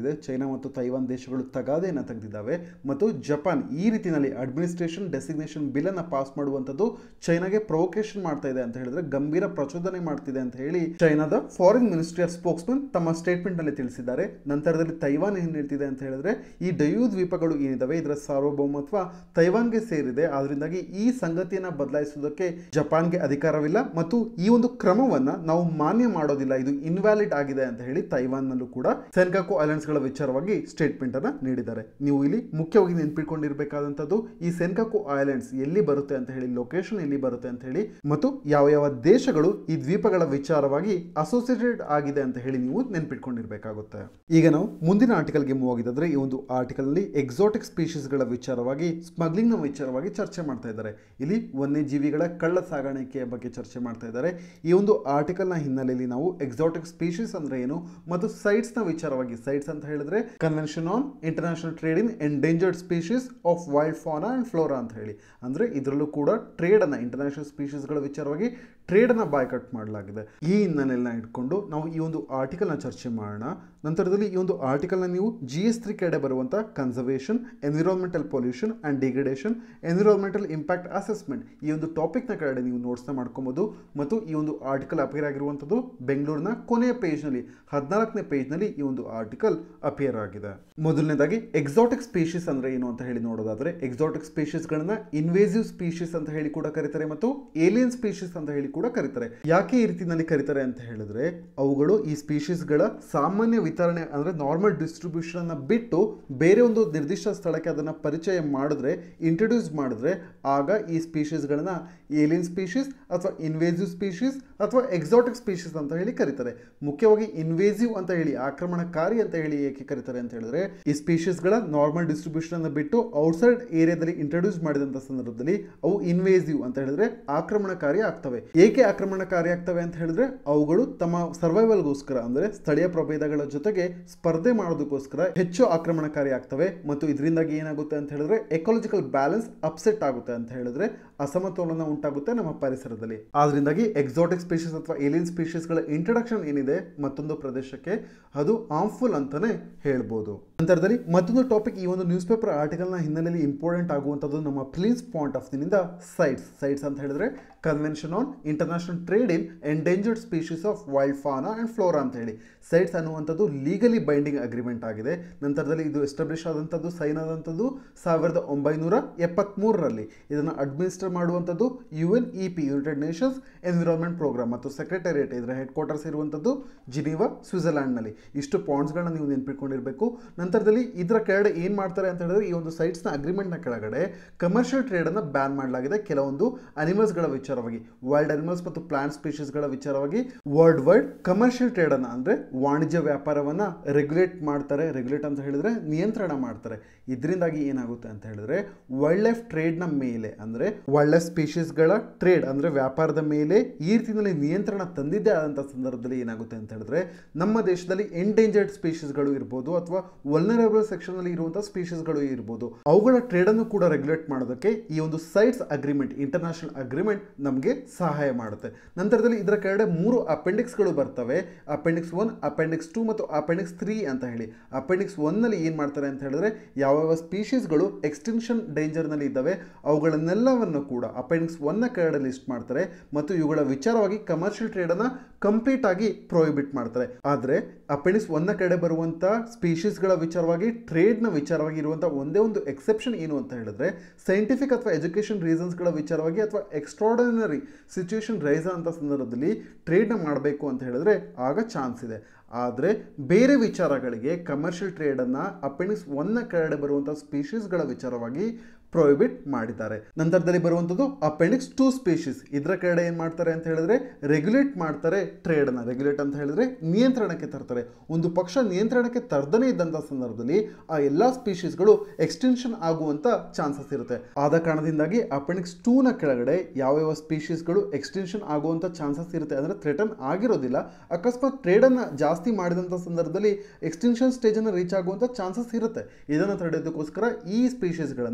ನಿಂತಿದೆ ಚೈನಾ ಮತ್ತು ತೈವಾನ್ ದೇಶಗಳು ತಗಾದೆಯನ್ನು ತೆಗೆದಿದ್ದಾವೆ ಮತ್ತು ಜಪಾನ್ ಈ ರೀತಿಯಲ್ಲಿ ಅಡ್ಮಿನಿಸ್ಟ್ರೇಷನ್ ಡೆಸಿಗ್ನೇಷನ್ ಬಿಲ್ ಅನ್ನ ಪಾಸ್ ಮಾಡುವಂಥದ್ದು ಚೈನಾಗೆ ಪ್ರೊವೊಕೇಶನ್ ಮಾಡ್ತಾ ಇದೆ ಅಂತ ಹೇಳಿದ್ರೆ ಗಂಭೀರ ಪ್ರಚೋದನೆ ಮಾಡ್ತಿದೆ ಅಂತ ಹೇಳಿ ಚೈನಾದ ಫಾರಿನ್ ಮಿನಿಸ್ಟ್ರಿ ಆಫ್ ಸ್ಪೋಕ್ಸ್ಮನ್ ತಮ್ಮ ಸ್ಟೇಟ್ಮೆಂಟ್ ನಲ್ಲಿ ತಿಳಿಸಿದ್ದಾರೆ ನಂತರದಲ್ಲಿ ತೈವಾನ್ ಏನ್ ಹೇಳ್ತಿದೆ ಅಂತ ಹೇಳಿದ್ರೆ ಈ ಡಯೂ ದ್ವೀಪಗಳು ಏನಿದಾವೆ ಇದರ ಸಾರ್ವಭೌಮತ್ವ ತೈವಾನ್ಗೆ ಸೇರಿದೆ ಆದ್ರಿಂದಾಗಿ ಈ ಸಂಗತಿಯನ್ನ ಬದಲಾಯಿಸುವುದಕ್ಕೆ ಜಪಾನ್ಗೆ ಅಧಿಕಾರವಿಲ್ಲ ಮತ್ತು ಈ ಒಂದು ಕ್ರಮವನ್ನ ನಾವು ಮಾನ್ಯ ಮಾಡೋದಿಲ್ಲ ಇದು ಇನ್ವ್ಯಾಲಿಡ್ ಆಗಿದೆ ಅಂತ ಹೇಳಿ ತೈವಾನ್ ನಲ್ಲೂ ಕೂಡ ಸೆನ್ಕಾಕು ಐಲ್ಯಾಂಡ್ಸ್ ಗಳ ವಿಚಾರವಾಗಿ ಸ್ಟೇಟ್ಮೆಂಟ್ ಅನ್ನ ನೀಡಿದ್ದಾರೆ ನೀವು ಇಲ್ಲಿ ಮುಖ್ಯವಾಗಿ ನೆನ್ಪಿಟ್ಕೊಂಡಿರ್ಬೇಕಾದಂತದ್ದು ಈ ಸೆನ್ಕಾಕು ಐಲ್ಯಾಂಡ್ಸ್ ಎಲ್ಲಿ ಬರುತ್ತೆ ಅಂತ ಹೇಳಿ ಲೊಕೇಶನ್ ಎಲ್ಲಿ ಬರುತ್ತೆ ಅಂತ ಹೇಳಿ ಮತ್ತು ಯಾವ ಯಾವ ದೇಶಗಳು ಈ ದ್ವೀಪಗಳ ವಿಚಾರವಾಗಿ ಅಸೋಸಿಯೇಟೆಡ್ ಆಗಿದೆ ಅಂತ ಹೇಳಿ ನೀವು ನೆನ್ಪಿಟ್ಕೊಂಡಿರ್ಬೇಕಾಗುತ್ತೆ ಈಗ ನಾವು ಮುಂದಿನ ಆರ್ಟಿಕಲ್ಗೆ ಮೂವ್ ಆಗಿದ್ರೆ ಈ ಒಂದು ಆರ್ಟಿಕಲ್ ನಲ್ಲಿ ಎಕ್ಸಾಟಿಕ್ ಸ್ಪೀಶೀಸ್ ಗಳ ವಿಚಾರವಾಗಿ ಸ್ಮಗ್ಲಿಂಗ್ ನ ವಿಚಾರವಾಗಿ ಚರ್ಚೆ ಮಾಡ್ತಾ ಇದ್ದಾರೆ ಇಲ್ಲಿ ವನ್ಯಜೀವಿಗಳ ಕಳ್ಳ ಸಾಗಾಣಿಕೆಯ ಬಗ್ಗೆ ಚರ್ಚೆ ಮಾಡ್ತಾ ಇದ್ದಾರೆ ಈ ಒಂದು ಆರ್ಟಿಕಲ್ ನ ಹಿನ್ನೆಲೆಯಲ್ಲಿ ನಾವು ಎಕ್ಸಾಟಿಕ್ ಸ್ಪೀಶೀಸ್ ಅಂದ್ರೆ ಏನು ಮತ್ತು ಸೈಟ್ಸ್ ನ ವಿಚಾರವಾಗಿ ಸೈಟ್ಸ್ ಅಂತ ಹೇಳಿದ್ರೆ convention on international trade in endangered species of wild fauna and flora ಅಂತ ಹೇಳಿ ಅಂದ್ರೆ ಇದರಲ್ಲೂ ಕೂಡ ಟ್ರೇಡ್ ಅನ್ನ ಇಂಟರ್ನ್ಯಾಷನಲ್ ಸ್ಪೀಶೀಸ್ ಗಳ ವಿಚಾರವಾಗಿ ಟ್ರೇಡ್ ಅನ್ನ ಬಾಯ್ಕಟ್ ಮಾಡಲಾಗಿದೆ ಈ ಹಿನ್ನೆಲೆಯನ್ನ ಇಟ್ಕೊಂಡು ನಾವು ಈ ಒಂದು ಆರ್ಟಿಕಲ್ ನ ಚರ್ಚೆ ಮಾಡೋಣ ನಂತರದಲ್ಲಿ ಈ ಒಂದು ಆರ್ಟಿಕಲ್ ನ ನೀವು ಜಿ ಎಸ್ ತ್ರೀ ಕಡೆ ಬರುವಂತ conservation environmental pollution and degradation environmental impact assessment ಈ ಒಂದು ಟಾಪಿಕ್ ನ ಕಡೆ ನೀವು ನೋಟ್ಸ್ ನ ಮಾಡ್ಕೊಬಹುದು ಮತ್ತು ಈ ಒಂದು ಆರ್ಟಿಕಲ್ ಅಪಿಯರ್ ಆಗಿರುವಂತದ್ದು ಬೆಂಗಳೂರಿನ ಕೊನೆಯ ಪೇಜ್ ನಲ್ಲಿ ಹದಿನಾಲ್ಕನೇ ಪೇಜ್ ನಲ್ಲಿ ಈ ಒಂದು ಆರ್ಟಿಕಲ್ ಅಪಿಯರ್ ಆಗಿದೆ ಮೊದಲನೇದಾಗಿ ಎಕ್ಸಾಟಿಕ್ ಸ್ಪೀಶೀಸ್ ಅಂದ್ರೆ ಏನು ಅಂತ ಹೇಳಿ ನೋಡೋದಾದ್ರೆ ಎಕ್ಸಾಟಿಕ್ ಸ್ಪೀಶೀಸ್ ಗಳನ್ನ ಇನ್ವೇಸಿವ್ ಸ್ಪೀಶೀಸ್ ಅಂತ ಹೇಳಿ ಕೂಡ ಕರೀತಾರೆ ಮತ್ತು ಏಲಿಯನ್ ಸ್ಪೀಶೀಸ್ ಅಂತ ಹೇಳಿ ಕೂಡ ಕರೀತಾರೆ ಯಾಕೆ ಈ ರೀತಿನಲ್ಲಿ ಕರೀತಾರೆ ಅಂತ ಹೇಳಿದ್ರೆ ಅವುಗಳು ಈ ಸ್ಪೀಶೀಸ್ ಗಳ ಸಾಮಾನ್ಯ ವಿತರಣೆ ಅಂದ್ರೆ ನಾರ್ಮಲ್ ಡಿಸ್ಟ್ರಿಬ್ಯೂಷನ್ ಅನ್ನ ಬಿಟ್ಟು ಬೇರೆ ಒಂದು ನಿರ್ದಿಷ್ಟ ಸ್ಥಳಕ್ಕೆ ಅದನ್ನ ಪರಿಚಯ ಮಾಡಿದ್ರೆ ಇಂಟ್ರೊಡ್ಯೂಸ್ ಮಾಡಿದ್ರೆ ಆಗ ಈ ಸ್ಪೀಶೀಸ್ ಗಳನ್ನ ಏಲಿಯನ್ ಸ್ಪೀಶೀಸ್ ಅಥವಾ ಇನ್ವೇಸಿವ್ ಸ್ಪೀಶೀಸ್ ಅಥವಾ ಎಕ್ಸಾಟಿಕ್ ಸ್ಪೀಶೀಸ್ ಅಂತ ಹೇಳಿ ಕರೀತಾರೆ ಮುಖ್ಯವಾಗಿ ಇನ್ವೇಸಿವ್ ಅಂತ ಹೇಳಿ ಆಕ್ರಮಣಕಾರಿ ಅಂತ ಹೇಳಿ ಏಕೆ ಕರೀತಾರೆ ಅಂತ ಹೇಳಿದ್ರೆ ಈ ಸ್ಪೀಶೀಸ್ ಗಳ ನಾರ್ಮಲ್ ಡಿಸ್ಟ್ರಿಬ್ಯೂಷನ್ ಅನ್ನು ಬಿಟ್ಟು ಔಟ್ಸೈಡ್ ಏರಿಯಾದಲ್ಲಿ ಇಂಟ್ರೊಡ್ಯೂಸ್ ಮಾಡಿದಂತ ಸಂದರ್ಭದಲ್ಲಿ ಅವು ಇನ್ವೇಸಿವ್ ಅಂತ ಹೇಳಿದ್ರೆ ಆಕ್ರಮಣಕಾರಿ ಆಗ್ತವೆ ಏಕೆ ಆಕ್ರಮಣಕಾರಿ ಆಗ್ತವೆ ಅಂತ ಹೇಳಿದ್ರೆ ಅವುಗಳು ತಮ್ಮ ಸರ್ವೈವಲ್ಗೋಸ್ಕರ ಅಂದ್ರೆ ಸ್ಥಳೀಯ ಪ್ರಭೇದಗಳ ಜೊತೆಗೆ ಸ್ಪರ್ಧೆ ಮಾಡೋದಕ್ಕೋಸ್ಕರ ಹೆಚ್ಚು ಆಕ್ರಮಣಕಾರಿ ಆಗ್ತವೆ ಮತ್ತು ಇದರಿಂದಾಗಿ ಏನಾಗುತ್ತೆ ಅಂತ ಹೇಳಿದ್ರೆ ಎಕಾಲಜಿಕಲ್ ಬ್ಯಾಲೆನ್ಸ್ ಅಪ್ಸೆಟ್ ಆಗುತ್ತೆ ಅಂತ ಹೇಳಿದ್ರೆ ಅಸಮತೋಲನ ಉಂಟಾಗುತ್ತೆ ನಮ್ಮ ಪರಿಸರದಲ್ಲಿ ಆದ್ರಿಂದಾಗಿ ಎಕ್ಸಾಟಿಕ್ ಸ್ಪೀಶೀಸ್ ಅಥವಾ ಏಲಿಯನ್ ಸ್ಪೀಶೀಸ್ಗಳ ಇಂಟ್ರಡಕ್ಷನ್ ಏನಿದೆ ಮತ್ತೊಂದು ಪ್ರದೇಶಕ್ಕೆ ಅದು ಹಾರ್ಮ್ಫುಲ್ ಅಂತಾನೆ ಹೇಳ್ಬೋದು ನಂತರದಲ್ಲಿ ಮತ್ತೊಂದು ಟಾಪಿಕ್ ಈ ಒಂದು ನ್ಯೂಸ್ ಪೇಪರ್ ಆರ್ಟಿಕಲ್ನ ಹಿನ್ನೆಲೆಯಲ್ಲಿ ಇಂಪಾರ್ಟೆಂಟ್ ಆಗುವಂಥದ್ದು ನಮ್ಮ ಪ್ಲೀಸ್ ಪಾಯಿಂಟ್ ಆಫ್ ವ್ಯೂನಿಂದ ಸೈಟ್ಸ್ ಸೈಟ್ಸ್ ಅಂತ ಹೇಳಿದ್ರೆ convention on international trade in endangered species of wild fauna and flora ಅಂತ ಹೇಳಿ ಸೈಟ್ಸ್ ಅನ್ನುವಂಥದ್ದು ಲೀಗಲಿ ಬೈಂಡಿಂಗ್ ಅಗ್ರಿಮೆಂಟ್ ಆಗಿದೆ ನಂತರದಲ್ಲಿ ಇದು ಎಸ್ಟಾಬ್ಲಿಷ್ ಆದಂಥದ್ದು ಸೈನ್ ಆದಂಥದ್ದು ಸಾವಿರದ ಒಂಬೈನೂರ ಎಪ್ಪತ್ತ್ಮೂರರಲ್ಲಿ ಇದನ್ನು ಅಡ್ಮಿನಿಸ್ಟರ್ ಮಾಡುವಂಥದ್ದು U N E P United Nations Environment Programme ಮತ್ತು ಸೆಕ್ರೆಟರಿಯೇಟ್ ಇದರ ಹೆಡ್ ಕ್ವಾರ್ಟರ್ಸ್ ಇರುವಂಥದ್ದು ಜಿನೀವಾ ಸ್ವಿಟ್ಜರ್ಲ್ಯಾಂಡ್ನಲ್ಲಿ ಇಷ್ಟು ಪಾಯಿಂಟ್ಸ್ಗಳನ್ನ ನೀವು ನೆನ್ಪಿಟ್ಕೊಂಡಿರಬೇಕು ನಂತರದಲ್ಲಿ ಇದರ ಕೆಳಗಡೆ ಏನು ಮಾಡ್ತಾರೆ ಅಂತ ಹೇಳಿದ್ರೆ ಈ ಒಂದು ಸೈಟ್ಸ್ನ ಅಗ್ರಿಮೆಂಟ್ನ ಕೆಳಗಡೆ ಕಮರ್ಷಿಯಲ್ ಟ್ರೇಡನ್ನು ಬ್ಯಾನ್ ಮಾಡಲಾಗಿದೆ ಕೆಲವೊಂದು ಅನಿಮಲ್ಸ್ಗಳ ವಿಚಾರವಾಗಿ ವೈಲ್ಡ್ ಅನಿಮಲ್ಸ್ ಮತ್ತು ಪ್ಲಾಂಟ್ ಸ್ಪೀಶೀಸ್ಗಳ ವಿಚಾರವಾಗಿ ವರ್ಲ್ಡ್ ವೈಡ್ ಕಮರ್ಷಿಯಲ್ ಟ್ರೇಡನ್ನು ಅಂದರೆ ವಾಣಿಜ್ಯ ವ್ಯಾಪಾರವನ್ನು ರೆಗ್ಯುಲೇಟ್ ಮಾಡ್ತಾರೆ ರೆಗ್ಯುಲೇಟ್ ಅಂತ ಹೇಳಿದ್ರೆ ನಿಯಂತ್ರಣ ಮಾಡ್ತಾರೆ ಇದರಿಂದಾಗಿ ಏನಾಗುತ್ತೆ ಅಂತ ಹೇಳಿದ್ರೆ ವೈಲ್ಡ್ ಲೈಫ್ ಟ್ರೇಡ್ನ ಮೇಲೆ ಅಂದರೆ ವೈಲ್ಡ್ ಲೈಫ್ ಸ್ಪೀಶೀಸ್ಗಳ ಟ್ರೇಡ್ ಅಂದರೆ ವ್ಯಾಪಾರದ ಮೇಲೆ ಈ ರೀತಿಯಲ್ಲಿ ನಿಯಂತ್ರಣ ತಂದಿದ್ದೇ ಆದಂಥ ಸಂದರ್ಭದಲ್ಲಿ ಏನಾಗುತ್ತೆ ಅಂತ ಹೇಳಿದ್ರೆ ನಮ್ಮ ದೇಶದಲ್ಲಿ ಎಂಡೇಂಜರ್ಡ್ ಸ್ಪೀಶೀಸ್ಗಳು ಇರ್ಬೋದು ಅಥವಾ ವಲ್ನರೇಬಲ್ ಸೆಕ್ಷನ್ ಅಲ್ಲಿ ಇರುವಂಥ ಸ್ಪೀಶೀಸ್ಗಳು ಇರ್ಬೋದು ಅವುಗಳ ಟ್ರೇಡ್ ಅನ್ನು ಕೂಡ ರೆಗ್ಯುಲೇಟ್ ಮಾಡೋದಕ್ಕೆ ಈ ಒಂದು ಸೈಟ್ಸ್ ಅಗ್ರಿಮೆಂಟ್ ಇಂಟರ್ನ್ಯಾಷನಲ್ ಅಗ್ರಿಮೆಂಟ್ ನಮಗೆ ಸಹಾಯ ಮಾಡುತ್ತೆ ನಂತರದಲ್ಲಿ ಇದರ ಕೆಳಗಡೆ ಮೂರು ಅಪೆಂಡಿಕ್ಸ್ಗಳು ಬರ್ತವೆ ಅಪೆಂಡಿಕ್ಸ್ ಒನ್ ಅಪೆಂಡಿಕ್ಸ್ ಟೂ ಮತ್ತು ಅಪೆಂಡಿಕ್ಸ್ ತ್ರೀ ಅಂತ ಹೇಳಿ ಅಪೆಂಡಿಕ್ಸ್ ಒನ್ನಲ್ಲಿ ಏನು ಮಾಡ್ತಾರೆ ಅಂತ ಹೇಳಿದ್ರೆ ಯಾವ್ಯಾವ ಸ್ಪೀಶೀಸ್ಗಳು ಎಕ್ಸ್ಟಿಂಕ್ಷನ್ ಡೇಂಜರ್ನಲ್ಲಿ ಇದ್ದಾವೆ ಅವುಗಳನ್ನೆಲ್ಲವನ್ನು ಕೂಡ ಅಪೆಂಡಿಕ್ಸ್ ಒನ್ನ ಕೆಳಗಡೆ ಲಿಸ್ಟ್ ಮಾಡ್ತಾರೆ ಮತ್ತು ಇವುಗಳ ವಿಚಾರವಾಗಿ ಕಮರ್ಷಿಯಲ್ ಟ್ರೇಡನ್ನು ಕಂಪ್ಲೀಟ್ ಆಗಿ ಪ್ರೊಹಿಬಿಟ್ ಮಾಡ್ತಾರೆ ಆದರೆ ಅಪೆಂಡಿಕ್ಸ್ ಒನ್ನ ಕಡೆ ಬರುವಂಥ ಸ್ಪೀಶೀಸ್ಗಳ ವಿಚಾರವಾಗಿ ಟ್ರೇಡ್ನ ವಿಚಾರವಾಗಿ ಇರುವಂಥ ಒಂದೇ ಒಂದು ಎಕ್ಸೆಪ್ಷನ್ ಏನು ಅಂತ ಹೇಳಿದ್ರೆ ಸೈಂಟಿಫಿಕ್ ಅಥವಾ ಎಜುಕೇಷನ್ ರೀಸನ್ಸ್ಗಳ ವಿಚಾರವಾಗಿ ಅಥವಾ ಎಕ್ಸ್ಟ್ರಾರ್ಡಿನರಿ ಸಿಚುವೇಶನ್ ರೈಸ್ ಅಂತ ಸಂದರ್ಭದಲ್ಲಿ ಟ್ರೇಡ್ನ ಮಾಡಬೇಕು ಅಂತ ಹೇಳಿದ್ರೆ ಆಗ ಚಾನ್ಸ್ ಇದೆ ಆದರೆ ಬೇರೆ ವಿಚಾರಗಳಿಗೆ ಕಮರ್ಷಿಯಲ್ ಟ್ರೇಡನ್ನು ಅಪೆಂಡಿಕ್ಸ್ ಒನ್ನ ಕೆಳಗಡೆ ಬರುವಂಥ ಸ್ಪೀಶೀಸ್ಗಳ ವಿಚಾರವಾಗಿ ಪ್ರೊಹಿಬಿಟ್ ಮಾಡಿದ್ದಾರೆ ನಂತರದಲ್ಲಿ ಬರುವಂಥದ್ದು ಅಪೆಂಡಿಕ್ಸ್ ಟೂ ಸ್ಪೀಶೀಸ್ ಇದರ ಕೆಳಗಡೆ ಏನು ಮಾಡ್ತಾರೆ ಅಂತ ಹೇಳಿದ್ರೆ ರೆಗ್ಯುಲೇಟ್ ಮಾಡ್ತಾರೆ ಟ್ರೇಡನ್ನು ರೆಗ್ಯುಲೇಟ್ ಅಂತ ಹೇಳಿದ್ರೆ ನಿಯಂತ್ರಣಕ್ಕೆ ತರ್ತಾರೆ ಒಂದು ಪಕ್ಷ ನಿಯಂತ್ರಣಕ್ಕೆ ತರ್ದನೇ ಇದ್ದಂಥ ಸಂದರ್ಭದಲ್ಲಿ ಆ ಎಲ್ಲ ಸ್ಪೀಶೀಸ್ಗಳು ಎಕ್ಸ್ಟೆನ್ಷನ್ ಆಗುವಂಥ ಚಾನ್ಸಸ್ ಇರುತ್ತೆ ಆದ ಕಾರಣದಿಂದಾಗಿ ಅಪೆಂಡಿಕ್ಸ್ ಟೂನ ಕೆಳಗಡೆ ಯಾವ್ಯಾವ ಸ್ಪೀಶೀಸ್ಗಳು ಎಕ್ಸ್ಟೆನ್ಷನ್ ಆಗುವಂಥ ಚಾನ್ಸಸ್ ಇರುತ್ತೆ ಅಂದರೆ ಥ್ರೆಟನ್ ಆಗಿರೋದಿಲ್ಲ ಅಕಸ್ಮಾತ್ ಟ್ರೇಡನ್ನು ಜಾಸ್ತಿ ಮಾಡಿದಂಥ ಸಂದರ್ಭದಲ್ಲಿ ಎಕ್ಸ್ಟೆನ್ಷನ್ ಸ್ಟೇಜನ್ನು ರೀಚ್ ಆಗುವಂಥ ಚಾನ್ಸಸ್ ಇರುತ್ತೆ ಇದನ್ನು ತಡೆಯೋದಕ್ಕೋಸ್ಕರ ಈ ಸ್ಪೀಶೀಸ್ಗಳನ್ನು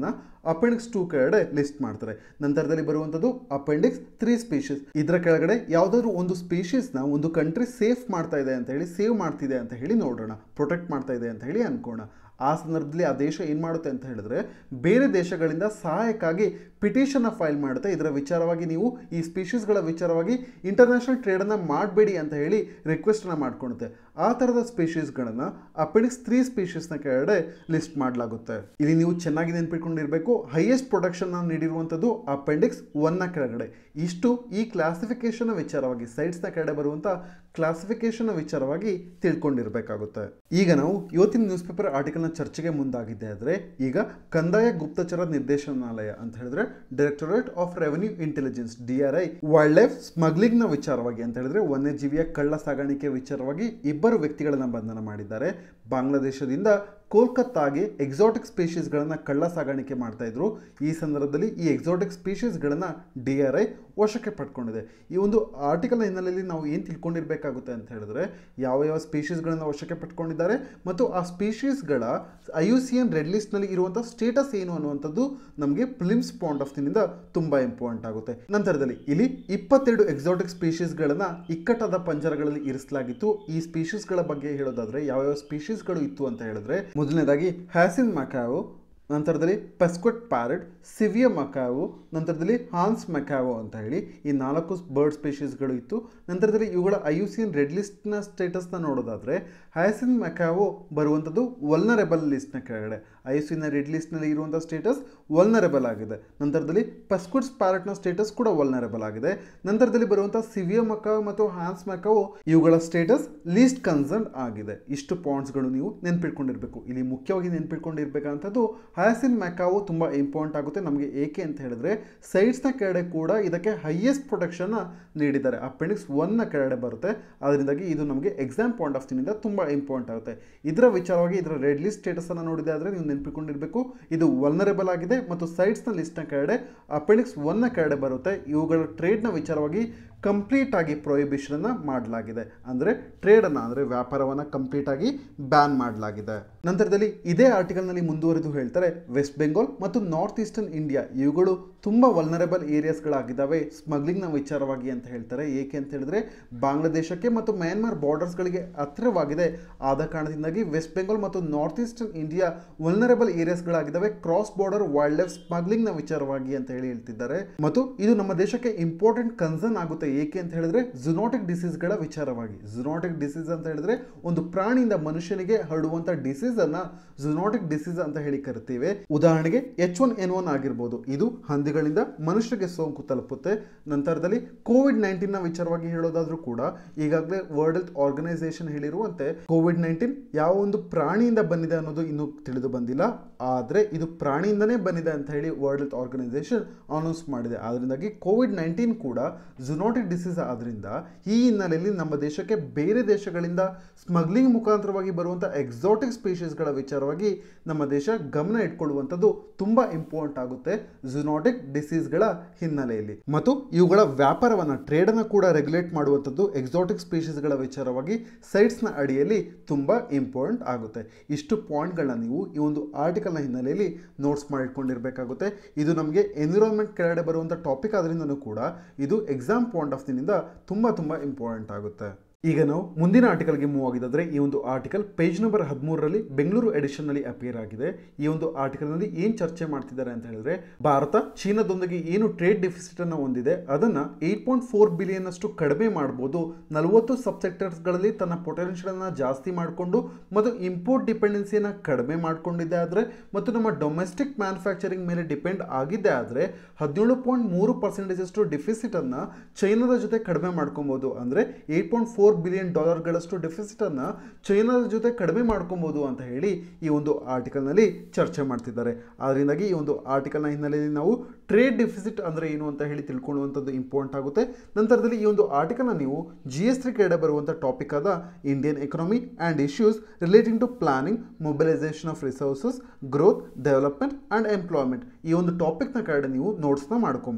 ಅಪೆಂಡಿಕ್ಸ್ ಟೂ ಕೆಳಗಡೆ ಲಿಸ್ಟ್ ಮಾಡ್ತಾರೆ ನಂತರದಲ್ಲಿ ಬರುವಂಥದ್ದು ಅಪೆಂಡಿಕ್ಸ್ ತ್ರೀ ಸ್ಪೀಶೀಸ್ ಇದರ ಕೆಳಗಡೆ ಯಾವುದಾದ್ರೂ ಒಂದು ಸ್ಪೀಶೀಸ್ನ ಒಂದು ಕಂಟ್ರಿ ಸೇಫ್ ಮಾಡ್ತಾ ಇದೆ ಅಂತ ಹೇಳಿ ಸೇವ್ ಮಾಡ್ತಿದೆ ಅಂತ ಹೇಳಿ ನೋಡೋಣ ಪ್ರೊಟೆಕ್ಟ್ ಮಾಡ್ತಾ ಇದೆ ಅಂತ ಹೇಳಿ ಅನ್ಕೋಣ ಆ ಸಂದರ್ಭದಲ್ಲಿ ಆ ದೇಶ ಏನು ಮಾಡುತ್ತೆ ಅಂತ ಹೇಳಿದ್ರೆ ಬೇರೆ ದೇಶಗಳಿಂದ ಸಹಾಯಕ್ಕಾಗಿ ಪಿಟಿಷನ್ನ ಫೈಲ್ ಮಾಡುತ್ತೆ ಇದರ ವಿಚಾರವಾಗಿ ನೀವು ಈ ಸ್ಪೀಷೀಸ್ಗಳ ವಿಚಾರವಾಗಿ ಇಂಟರ್ನ್ಯಾಷನಲ್ ಟ್ರೇಡನ್ನು ಮಾಡಬೇಡಿ ಅಂತ ಹೇಳಿ ರಿಕ್ವೆಸ್ಟನ್ನು ಮಾಡ್ಕೊಳುತ್ತೆ ಆ ಥರದ ಸ್ಪೀಷೀಸ್ಗಳನ್ನು ಅಪೆಂಡಿಕ್ಸ್ ತ್ರೀ ಸ್ಪೀಷೀಸ್ನ ಕೆಳಗಡೆ ಲಿಸ್ಟ್ ಮಾಡಲಾಗುತ್ತೆ ಇಲ್ಲಿ ನೀವು ಚೆನ್ನಾಗಿ ನೆನ್ಪಿಟ್ಕೊಂಡಿರಬೇಕು ಹೈಯೆಸ್ಟ್ ಪ್ರೊಡಕ್ಷನ್ನ ನೀಡಿರುವಂಥದ್ದು ಅಪೆಂಡಿಕ್ಸ್ ಒನ್ನ ಕೆಳಗಡೆ ಇಷ್ಟು ಈ ಕ್ಲಾಸಿಫಿಕೇಶನ್ ವಿಚಾರವಾಗಿ ಸೈಟ್ಸ್ನ ಕೆಳಗಡೆ ಬರುವಂಥ ಕ್ಲಾಸಿಫಿಕೇಶನ್ ವಿಚಾರವಾಗಿ ತಿಳ್ಕೊಂಡಿರಬೇಕಾಗುತ್ತೆ ಈಗ ನಾವು ಇವತ್ತಿನ ನ್ಯೂಸ್ ಪೇಪರ್ ಆರ್ಟಿಕಲ್ನ ಚರ್ಚೆಗೆ ಮುಂದಾಗಿದ್ದೆ ಆದರೆ ಈಗ ಕಂದಾಯ ಗುಪ್ತಚರ ನಿರ್ದೇಶನಾಲಯ ಅಂತ ಹೇಳಿದ್ರೆ directorate of revenue intelligence D R I wildlife ಸ್ಮಗ್ಲಿಂಗ್ನ ವಿಚಾರವಾಗಿ ಅಂತ ಹೇಳಿದ್ರೆ ವನ್ಯಜೀವಿಯ ಕಳ್ಳ ಸಾಗಾಣಿಕೆ ವಿಚಾರವಾಗಿ ಇಬ್ಬರು ವ್ಯಕ್ತಿಗಳನ್ನು ಬಂಧನ ಮಾಡಿದ್ದಾರೆ ಬಾಂಗ್ಲಾದೇಶದಿಂದ ಕೋಲ್ಕತ್ತಾಗೆ ಎಕ್ಸಾಟಿಕ್ ಸ್ಪೀಷೀಸ್ಗಳನ್ನು ಕಳ್ಳ ಸಾಗಾಣಿಕೆ ಮಾಡ್ತಾ ಇದ್ರು ಈ ಸಂದರ್ಭದಲ್ಲಿ ಈ ಎಕ್ಸಾಟಿಕ್ ಸ್ಪೀಷೀಸ್ಗಳನ್ನು ಡಿ ಆರ್ ಐ ವಶಕ್ಕೆ ಪಡ್ಕೊಂಡಿದೆ ಈ ಒಂದು ಆರ್ಟಿಕಲ್ನ ಹಿನ್ನೆಲೆಯಲ್ಲಿ ನಾವು ಏನು ತಿಳ್ಕೊಂಡಿರ್ಬೇಕಾಗುತ್ತೆ ಅಂತ ಹೇಳಿದ್ರೆ ಯಾವ ಯಾವ ಸ್ಪೀಷೀಸ್ಗಳನ್ನು ವಶಕ್ಕೆ ಪಟ್ಕೊಂಡಿದ್ದಾರೆ ಮತ್ತು ಆ ಸ್ಪೀಷೀಸ್ಗಳ I U C N red ಲಿಸ್ಟ್ನಲ್ಲಿ ಇರುವಂಥ ಸ್ಟೇಟಸ್ ಏನು ಅನ್ನುವಂಥದ್ದು ನಮಗೆ ಫಿಲಿಮ್ಸ್ ಪಾಯಿಂಟ್ ಆಫ್ ವ್ಯೂನಿಂದ ತುಂಬ ಇಂಪಾರ್ಟೆಂಟ್ ಆಗುತ್ತೆ ನಂತರದಲ್ಲಿ ಇಲ್ಲಿ ಇಪ್ಪತ್ತೆರಡು ಎಕ್ಸಾಟಿಕ್ ಸ್ಪೀಷೀಸ್ಗಳನ್ನು ಇಕ್ಕಟ್ಟಾದ ಪಂಜರಗಳಲ್ಲಿ ಇರಿಸಲಾಗಿತ್ತು ಈ ಸ್ಪೀಷೀಸ್ಗಳ ಬಗ್ಗೆ ಹೇಳೋದಾದ್ರೆ ಯಾವ್ಯಾವ ಸ್ಪೀಷೀಸ್ಗಳು ಇತ್ತು ಅಂತ ಹೇಳಿದ್ರೆ ಮೊದಲನೇದಾಗಿ ಹ್ಯಾಸಿನ್ ಮಕಾವು ನಂತರದಲ್ಲಿ ಪೆಸ್ಕ್ವೆಟ್ ಪ್ಯಾರೆಟ್ ಸಿವಿಯ ಮಕಾವು ನಂತರದಲ್ಲಿ ಹಾನ್ಸ್ ಮೆಕಾವೋ ಅಂತ ಹೇಳಿ ಈ ನಾಲ್ಕು ಬರ್ಡ್ ಸ್ಪೀಷೀಸ್ಗಳು ಇತ್ತು ನಂತರದಲ್ಲಿ ಇವುಗಳ I U C N red ಲಿಸ್ಟ್ನ ಸ್ಟೇಟಸ್ನ ನೋಡೋದಾದರೆ ಹ್ಯಾಸಿನ್ ಮೆಕಾವೋ ಬರುವಂಥದ್ದು ವಲ್ನರೆಬಲ್ ಲಿಸ್ಟ್ನ ಕೆಳಗಡೆ ಐ ಯು ಸಿನ ರೆಡ್ ಲಿಸ್ಟ್ನಲ್ಲಿ ಇರುವಂಥ ಸ್ಟೇಟಸ್ ವಲ್ನರೆಬಲ್ ಆಗಿದೆ ನಂತರದಲ್ಲಿ ಪೆಸ್ಕ್ವೆಟ್ಸ್ ಪ್ಯಾರೆಟ್ನ ಸ್ಟೇಟಸ್ ಕೂಡ ವಲ್ನರೆಬಲ್ ಆಗಿದೆ ನಂತರದಲ್ಲಿ ಬರುವಂಥ ಸಿವಿಯ ಮಕಾವ್ ಮತ್ತು ಹ್ಯಾನ್ಸ್ ಮೆಕಾವೋ ಇವುಗಳ ಸ್ಟೇಟಸ್ ಲೀಸ್ಟ್ ಕನ್ಸರ್ನ್ ಆಗಿದೆ ಇಷ್ಟು ಪಾಯಿಂಟ್ಸ್ಗಳು ನೀವು ನೆನ್ಪಿಟ್ಕೊಂಡಿರಬೇಕು ಇಲ್ಲಿ ಮುಖ್ಯವಾಗಿ ನೆನ್ಪಿಟ್ಕೊಂಡಿರ್ಬೇಕಂಥದ್ದು ಹ್ಯಾಸಿನ್ ಮೆಕಾವು ತುಂಬ ಇಂಪಾರ್ಟೆಂಟ್ ಆಗುತ್ತೆ ನಮಗೆ ಏಕೆ ಅಂತ ಹೇಳಿದ್ರೆ ಸೈಡ್ಸ್ನ ಕೆಳಗಡೆ ಕೂಡ ಇದಕ್ಕೆ ಹೈಯೆಸ್ಟ್ ಪ್ರೊಟೆಕ್ಷನ್ ನೀಡಿದ್ದಾರೆ ಅಪೆಂಡಿಕ್ಸ್ ಒನ್ನ ಕೆಳಗಡೆ ಬರುತ್ತೆ ಅದರಿಂದಾಗಿ ಇದು ನಮಗೆ ಎಕ್ಸಾಮ್ ಪಾಯಿಂಟ್ ಆಫ್ ವ್ಯೂನಿಂದ ತುಂಬ ಇಂಪಾರ್ಟೆಂಟ್ ಆಗುತ್ತೆ ಇದರ ವಿಚಾರವಾಗಿ ಇದರ ರೆಡ್ ಲಿಸ್ಟ್ ಸ್ಟೇಟಸನ್ನು ನೋಡಿದೆ ಆದರೆ ನೀವು ನೆನ್ಪಿಕೊಂಡಿರಬೇಕು ಇದು ವಲ್ನರೇಬಲ್ ಆಗಿದೆ ಮತ್ತು ಸೈಡ್ಸ್ನ ಲಿಸ್ಟ್ನ ಕೆಳಗಡೆ ಅಪೆಂಡಿಕ್ಸ್ ಒನ್ನ ಕೆಳಗಡೆ ಬರುತ್ತೆ ಇವುಗಳ ಟ್ರೇಡ್ನ ವಿಚಾರವಾಗಿ ಕಂಪ್ಲೀಟ್ ಆಗಿ ಪ್ರೊಹಿಬಿಷನ್ ಮಾಡಲಾಗಿದೆ ಅಂದರೆ ಟ್ರೇಡನ್ನು ಅಂದರೆ ವ್ಯಾಪಾರವನ್ನು ಕಂಪ್ಲೀಟ್ ಆಗಿ ಬ್ಯಾನ್ ಮಾಡಲಾಗಿದೆ ನಂತರದಲ್ಲಿ ಇದೇ ಆರ್ಟಿಕಲ್ನಲ್ಲಿ ಮುಂದುವರೆದು ಹೇಳ್ತಾರೆ ವೆಸ್ಟ್ ಬೆಂಗಾಲ್ ಮತ್ತು ನಾರ್ತ್ ಈಸ್ಟರ್ನ್ ಇಂಡಿಯಾ ಇವುಗಳು ತುಂಬ ವಲ್ನರೇಬಲ್ ಏರಿಯಾಸ್ಗಳಾಗಿದ್ದಾವೆ ಸ್ಮಗ್ಲಿಂಗ್ನ ವಿಚಾರವಾಗಿ ಅಂತ ಹೇಳ್ತಾರೆ ಏಕೆ ಅಂತ ಹೇಳಿದ್ರೆ ಬಾಂಗ್ಲಾದೇಶಕ್ಕೆ ಮತ್ತು ಮ್ಯಾನ್ಮಾರ್ ಬಾರ್ಡರ್ಸ್ಗಳಿಗೆ ಹತ್ತಿರವಾಗಿದೆ ಆದ ಕಾರಣದಿಂದಾಗಿ ವೆಸ್ಟ್ ಬೆಂಗಾಲ್ ಮತ್ತು ನಾರ್ತ್ ಈಸ್ಟರ್ನ್ ಇಂಡಿಯಾ ವಲ್ನರೇಬಲ್ ಏರಿಯಾಸ್ಗಳಾಗಿದ್ದಾವೆ ಕ್ರಾಸ್ ಬಾರ್ಡರ್ ವೈಲ್ಡ್ ಲೈಫ್ ಸ್ಮಗ್ಲಿಂಗ್ನ ವಿಚಾರವಾಗಿ ಅಂತ ಹೇಳಿ ಹೇಳ್ತಿದ್ದಾರೆ ಮತ್ತು ಇದು ನಮ್ಮ ದೇಶಕ್ಕೆ ಇಂಪಾರ್ಟೆಂಟ್ ಕನ್ಸರ್ನ್ ಆಗುತ್ತೆ ಏಕೆ ಅಂತ ಹೇಳಿದ್ರೆ ಜುನೋಟಿಕ್ ಡಿಸೀಸ್ಗಳ ವಿಚಾರವಾಗಿ ಜುನೋಟಿಕ್ ಡಿಸೀಸ್ ಅಂತ ಹೇಳಿದ್ರೆ ಒಂದು ಪ್ರಾಣಿಯಿಂದ ಮನುಷ್ಯನಿಗೆ ಹರಡುವಂಥ ಡಿಸೀಸ್ ಅನ್ನ ಜುನೋಟಿಕ್ ಡಿಸೀಸ್ ಅಂತ ಹೇಳಿ ಕರಿತೀವಿ ಉದಾಹರಣೆಗೆ ಎಚ್ ಒನ್ ಎನ್ ಒನ್ ಆಗಿರ್ಬೋದು ಇದು ಹಂದಿಗಳಿಂದ ಮನುಷ್ಯರಿಗೆ ಸೋಂಕು ತಲುಪುತ್ತೆ ನಂತರದಲ್ಲಿ ಕೋವಿಡ್ ನೈನ್ಟೀನ್ ನ ವಿಚಾರವಾಗಿ ಹೇಳೋದಾದ್ರೂ ಕೂಡ ಈಗಾಗಲೇ ವರ್ಲ್ಡ್ ಹೆಲ್ತ್ ಆರ್ಗನೈಸೇಷನ್ ಹೇಳಿರುವಂತೆ ಕೋವಿಡ್ ನೈನ್ಟೀನ್ ಯಾವ ಒಂದು ಪ್ರಾಣಿಯಿಂದ ಬಂದಿದೆ ಅನ್ನೋದು ಇನ್ನೂ ತಿಳಿದು ಬಂದಿಲ್ಲ ಆದರೆ ಇದು ಪ್ರಾಣಿಯಿಂದನೇ ಬಂದಿದೆ ಅಂತ ಹೇಳಿ ವರ್ಲ್ಡ್ ಹೆಲ್ತ್ ಆರ್ಗನೈಸೇಷನ್ ಅನೌನ್ಸ್ ಮಾಡಿದೆ ಅದರಿಂದಾಗಿ ಕೋವಿಡ್ ನೈನ್ಟೀನ್ ಕೂಡ ಜುನೋಟಿಕ್ ಡಿಸೀಸ್ ಆದ್ರಿಂದ ಈ ಹಿನ್ನೆಲೆಯಲ್ಲಿ ನಮ್ಮ ದೇಶಕ್ಕೆ ಬೇರೆ ದೇಶಗಳಿಂದ ಸ್ಮಗ್ಲಿಂಗ್ ಮುಖಾಂತರವಾಗಿ ಬರುವಂಥ ಎಕ್ಸಾಟಿಕ್ ಸ್ಪೀಷೀಸ್ಗಳ ವಿಚಾರವಾಗಿ ನಮ್ಮ ದೇಶ ಗಮನ ಇಟ್ಕೊಳ್ಳುವಂಥದ್ದು ತುಂಬ ಇಂಪಾರ್ಟೆಂಟ್ ಆಗುತ್ತೆ ಜುನೋಟಿಕ್ ಡಿಸೀಸ್ಗಳ ಹಿನ್ನೆಲೆಯಲ್ಲಿ ಮತ್ತು ಇವುಗಳ ವ್ಯಾಪಾರವನ್ನು ಟ್ರೇಡನ್ನು ಕೂಡ ರೆಗ್ಯುಲೇಟ್ ಮಾಡುವಂಥದ್ದು ಎಕ್ಸಾಟಿಕ್ ಸ್ಪೀಷೀಸ್ಗಳ ವಿಚಾರವಾಗಿ ಸೈಟ್ಸ್ನ ಅಡಿಯಲ್ಲಿ ತುಂಬ ಇಂಪಾರ್ಟೆಂಟ್ ಆಗುತ್ತೆ ಇಷ್ಟು ಪಾಯಿಂಟ್ಗಳನ್ನ ನೀವು ಈ ಒಂದು ಆರ್ಟಿಕಲ್ನ ಹಿನ್ನೆಲೆಯಲ್ಲಿ ನೋಟ್ಸ್ ಮಾಡಿಟ್ಕೊಂಡಿರಬೇಕಾಗುತ್ತೆ ಇದು ನಮಗೆ ಎನ್ವಿರಾನ್ಮೆಂಟ್ ಕೆಳಗಡೆ ಬರುವಂಥ ಟಾಪಿಕ್ ಆದ್ರಿಂದನೂ ಕೂಡ ಇದು ಎಕ್ಸಾಮ್ ಪಾಯಿಂಟ್ ಆಫ್ ವ್ಯೂನಿಂದ ತುಂಬ ತುಂಬ ಇಂಪಾರ್ಟೆಂಟ್ ಆಗುತ್ತೆ ಈಗ ನಾವು ಮುಂದಿನ ಆರ್ಟಿಕಲ್ಗೆ ಮೂವ್ ಆಗಿದ್ದಾದ್ರೆ ಈ ಒಂದು ಆರ್ಟಿಕಲ್ ಪೇಜ್ ನಂಬರ್ ಹದಿಮೂರರಲ್ಲಿ ಬೆಂಗಳೂರು ಎಡಿಷನ್ನಲ್ಲಿ ಅಪಿಯರ್ ಆಗಿದೆ ಈ ಒಂದು ಆರ್ಟಿಕಲ್ನಲ್ಲಿ ಏನು ಚರ್ಚೆ ಮಾಡ್ತಿದ್ದಾರೆ ಅಂತ ಹೇಳಿದ್ರೆ ಭಾರತ ಚೀನಾದೊಂದಿಗೆ ಏನು ಟ್ರೇಡ್ ಡೆಫಿಸಿಟ್ ಅನ್ನು ಹೊಂದಿದೆ ಅದನ್ನು ಏಯ್ಟ್ ಪಾಯಿಂಟ್ ಫೋರ್ ಬಿಲಿಯನ್ ಅಷ್ಟು ಕಡಿಮೆ ಮಾಡ್ಬೋದು ನಲವತ್ತು ಸಬ್ ಸೆಕ್ಟರ್ಸ್ಗಳಲ್ಲಿ ತನ್ನ ಪೊಟೆನ್ಷಿಯಲ್ ಅನ್ನ ಜಾಸ್ತಿ ಮಾಡಿಕೊಂಡು ಮತ್ತು ಇಂಪೋರ್ಟ್ ಡಿಪೆಂಡೆನ್ಸಿಯನ್ನು ಕಡಿಮೆ ಮಾಡಿಕೊಂಡಿದೆ ಆದರೆ ಮತ್ತು ನಮ್ಮ ಡೊಮೆಸ್ಟಿಕ್ ಮ್ಯಾನುಫ್ಯಾಕ್ಚರಿಂಗ್ ಮೇಲೆ ಡಿಪೆಂಡ್ ಆಗಿದ್ದೆ ಆದರೆ ಹದಿನೇಳು ಪಾಯಿಂಟ್ ಮೂರು ಪರ್ಸೆಂಟೇಜ್ ಅಷ್ಟು ಡೆಫಿಸಿಟ್ ಅನ್ನ ಚೈನಾದ ಜೊತೆ ಕಡಿಮೆ ಮಾಡ್ಕೊಬೋದು ಅಂದರೆ ಏಯ್ಟ್ ಪಾಯಿಂಟ್ ಫೋರ್ ಬಿಲಿಯನ್ ಡಾಲರ್ಗಳಷ್ಟು ಡೆಫಿಸಿಟ್ ಅನ್ನ ಚೈನಾದ ಜೊತೆ ಕಡಿಮೆ ಮಾಡ್ಕೊಬೋದು ಅಂತ ಹೇಳಿ ಈ ಒಂದು ಆರ್ಟಿಕಲ್ನಲ್ಲಿ ಚರ್ಚೆ ಮಾಡ್ತಿದ್ದಾರೆ ಅದರಿಂದಾಗಿ ಈ ಒಂದು ಆರ್ಟಿಕಲ್ನ ಹಿನ್ನೆಲೆಯಲ್ಲಿ ನಾವು ಟ್ರೇಡ್ ಡೆಫಿಸಿಟ್ ಅಂದರೆ ಏನು ಅಂತ ಹೇಳಿ ತಿಳ್ಕೊಳ್ಳುವಂಥದ್ದು ಇಂಪಾರ್ಟೆಂಟ್ ಆಗುತ್ತೆ ನಂತರದಲ್ಲಿ ಈ ಒಂದು ಆರ್ಟಿಕಲ್ನ ನೀವು ಜಿ ಎಸ್ ಟಿ ಕೆಳಗಡೆ ಬರುವಂಥ ಟಾಪಿಕ್ ಆದ Indian economy and issues relating to planning mobilisation of resources growth development and employment ಈ ಒಂದು ಟಾಪಿಕ್ನ ಕೆಳಗಡೆ ನೀವು ನೋಟ್ಸ್ನ ಮಾಡ್ಕೊಬೋದು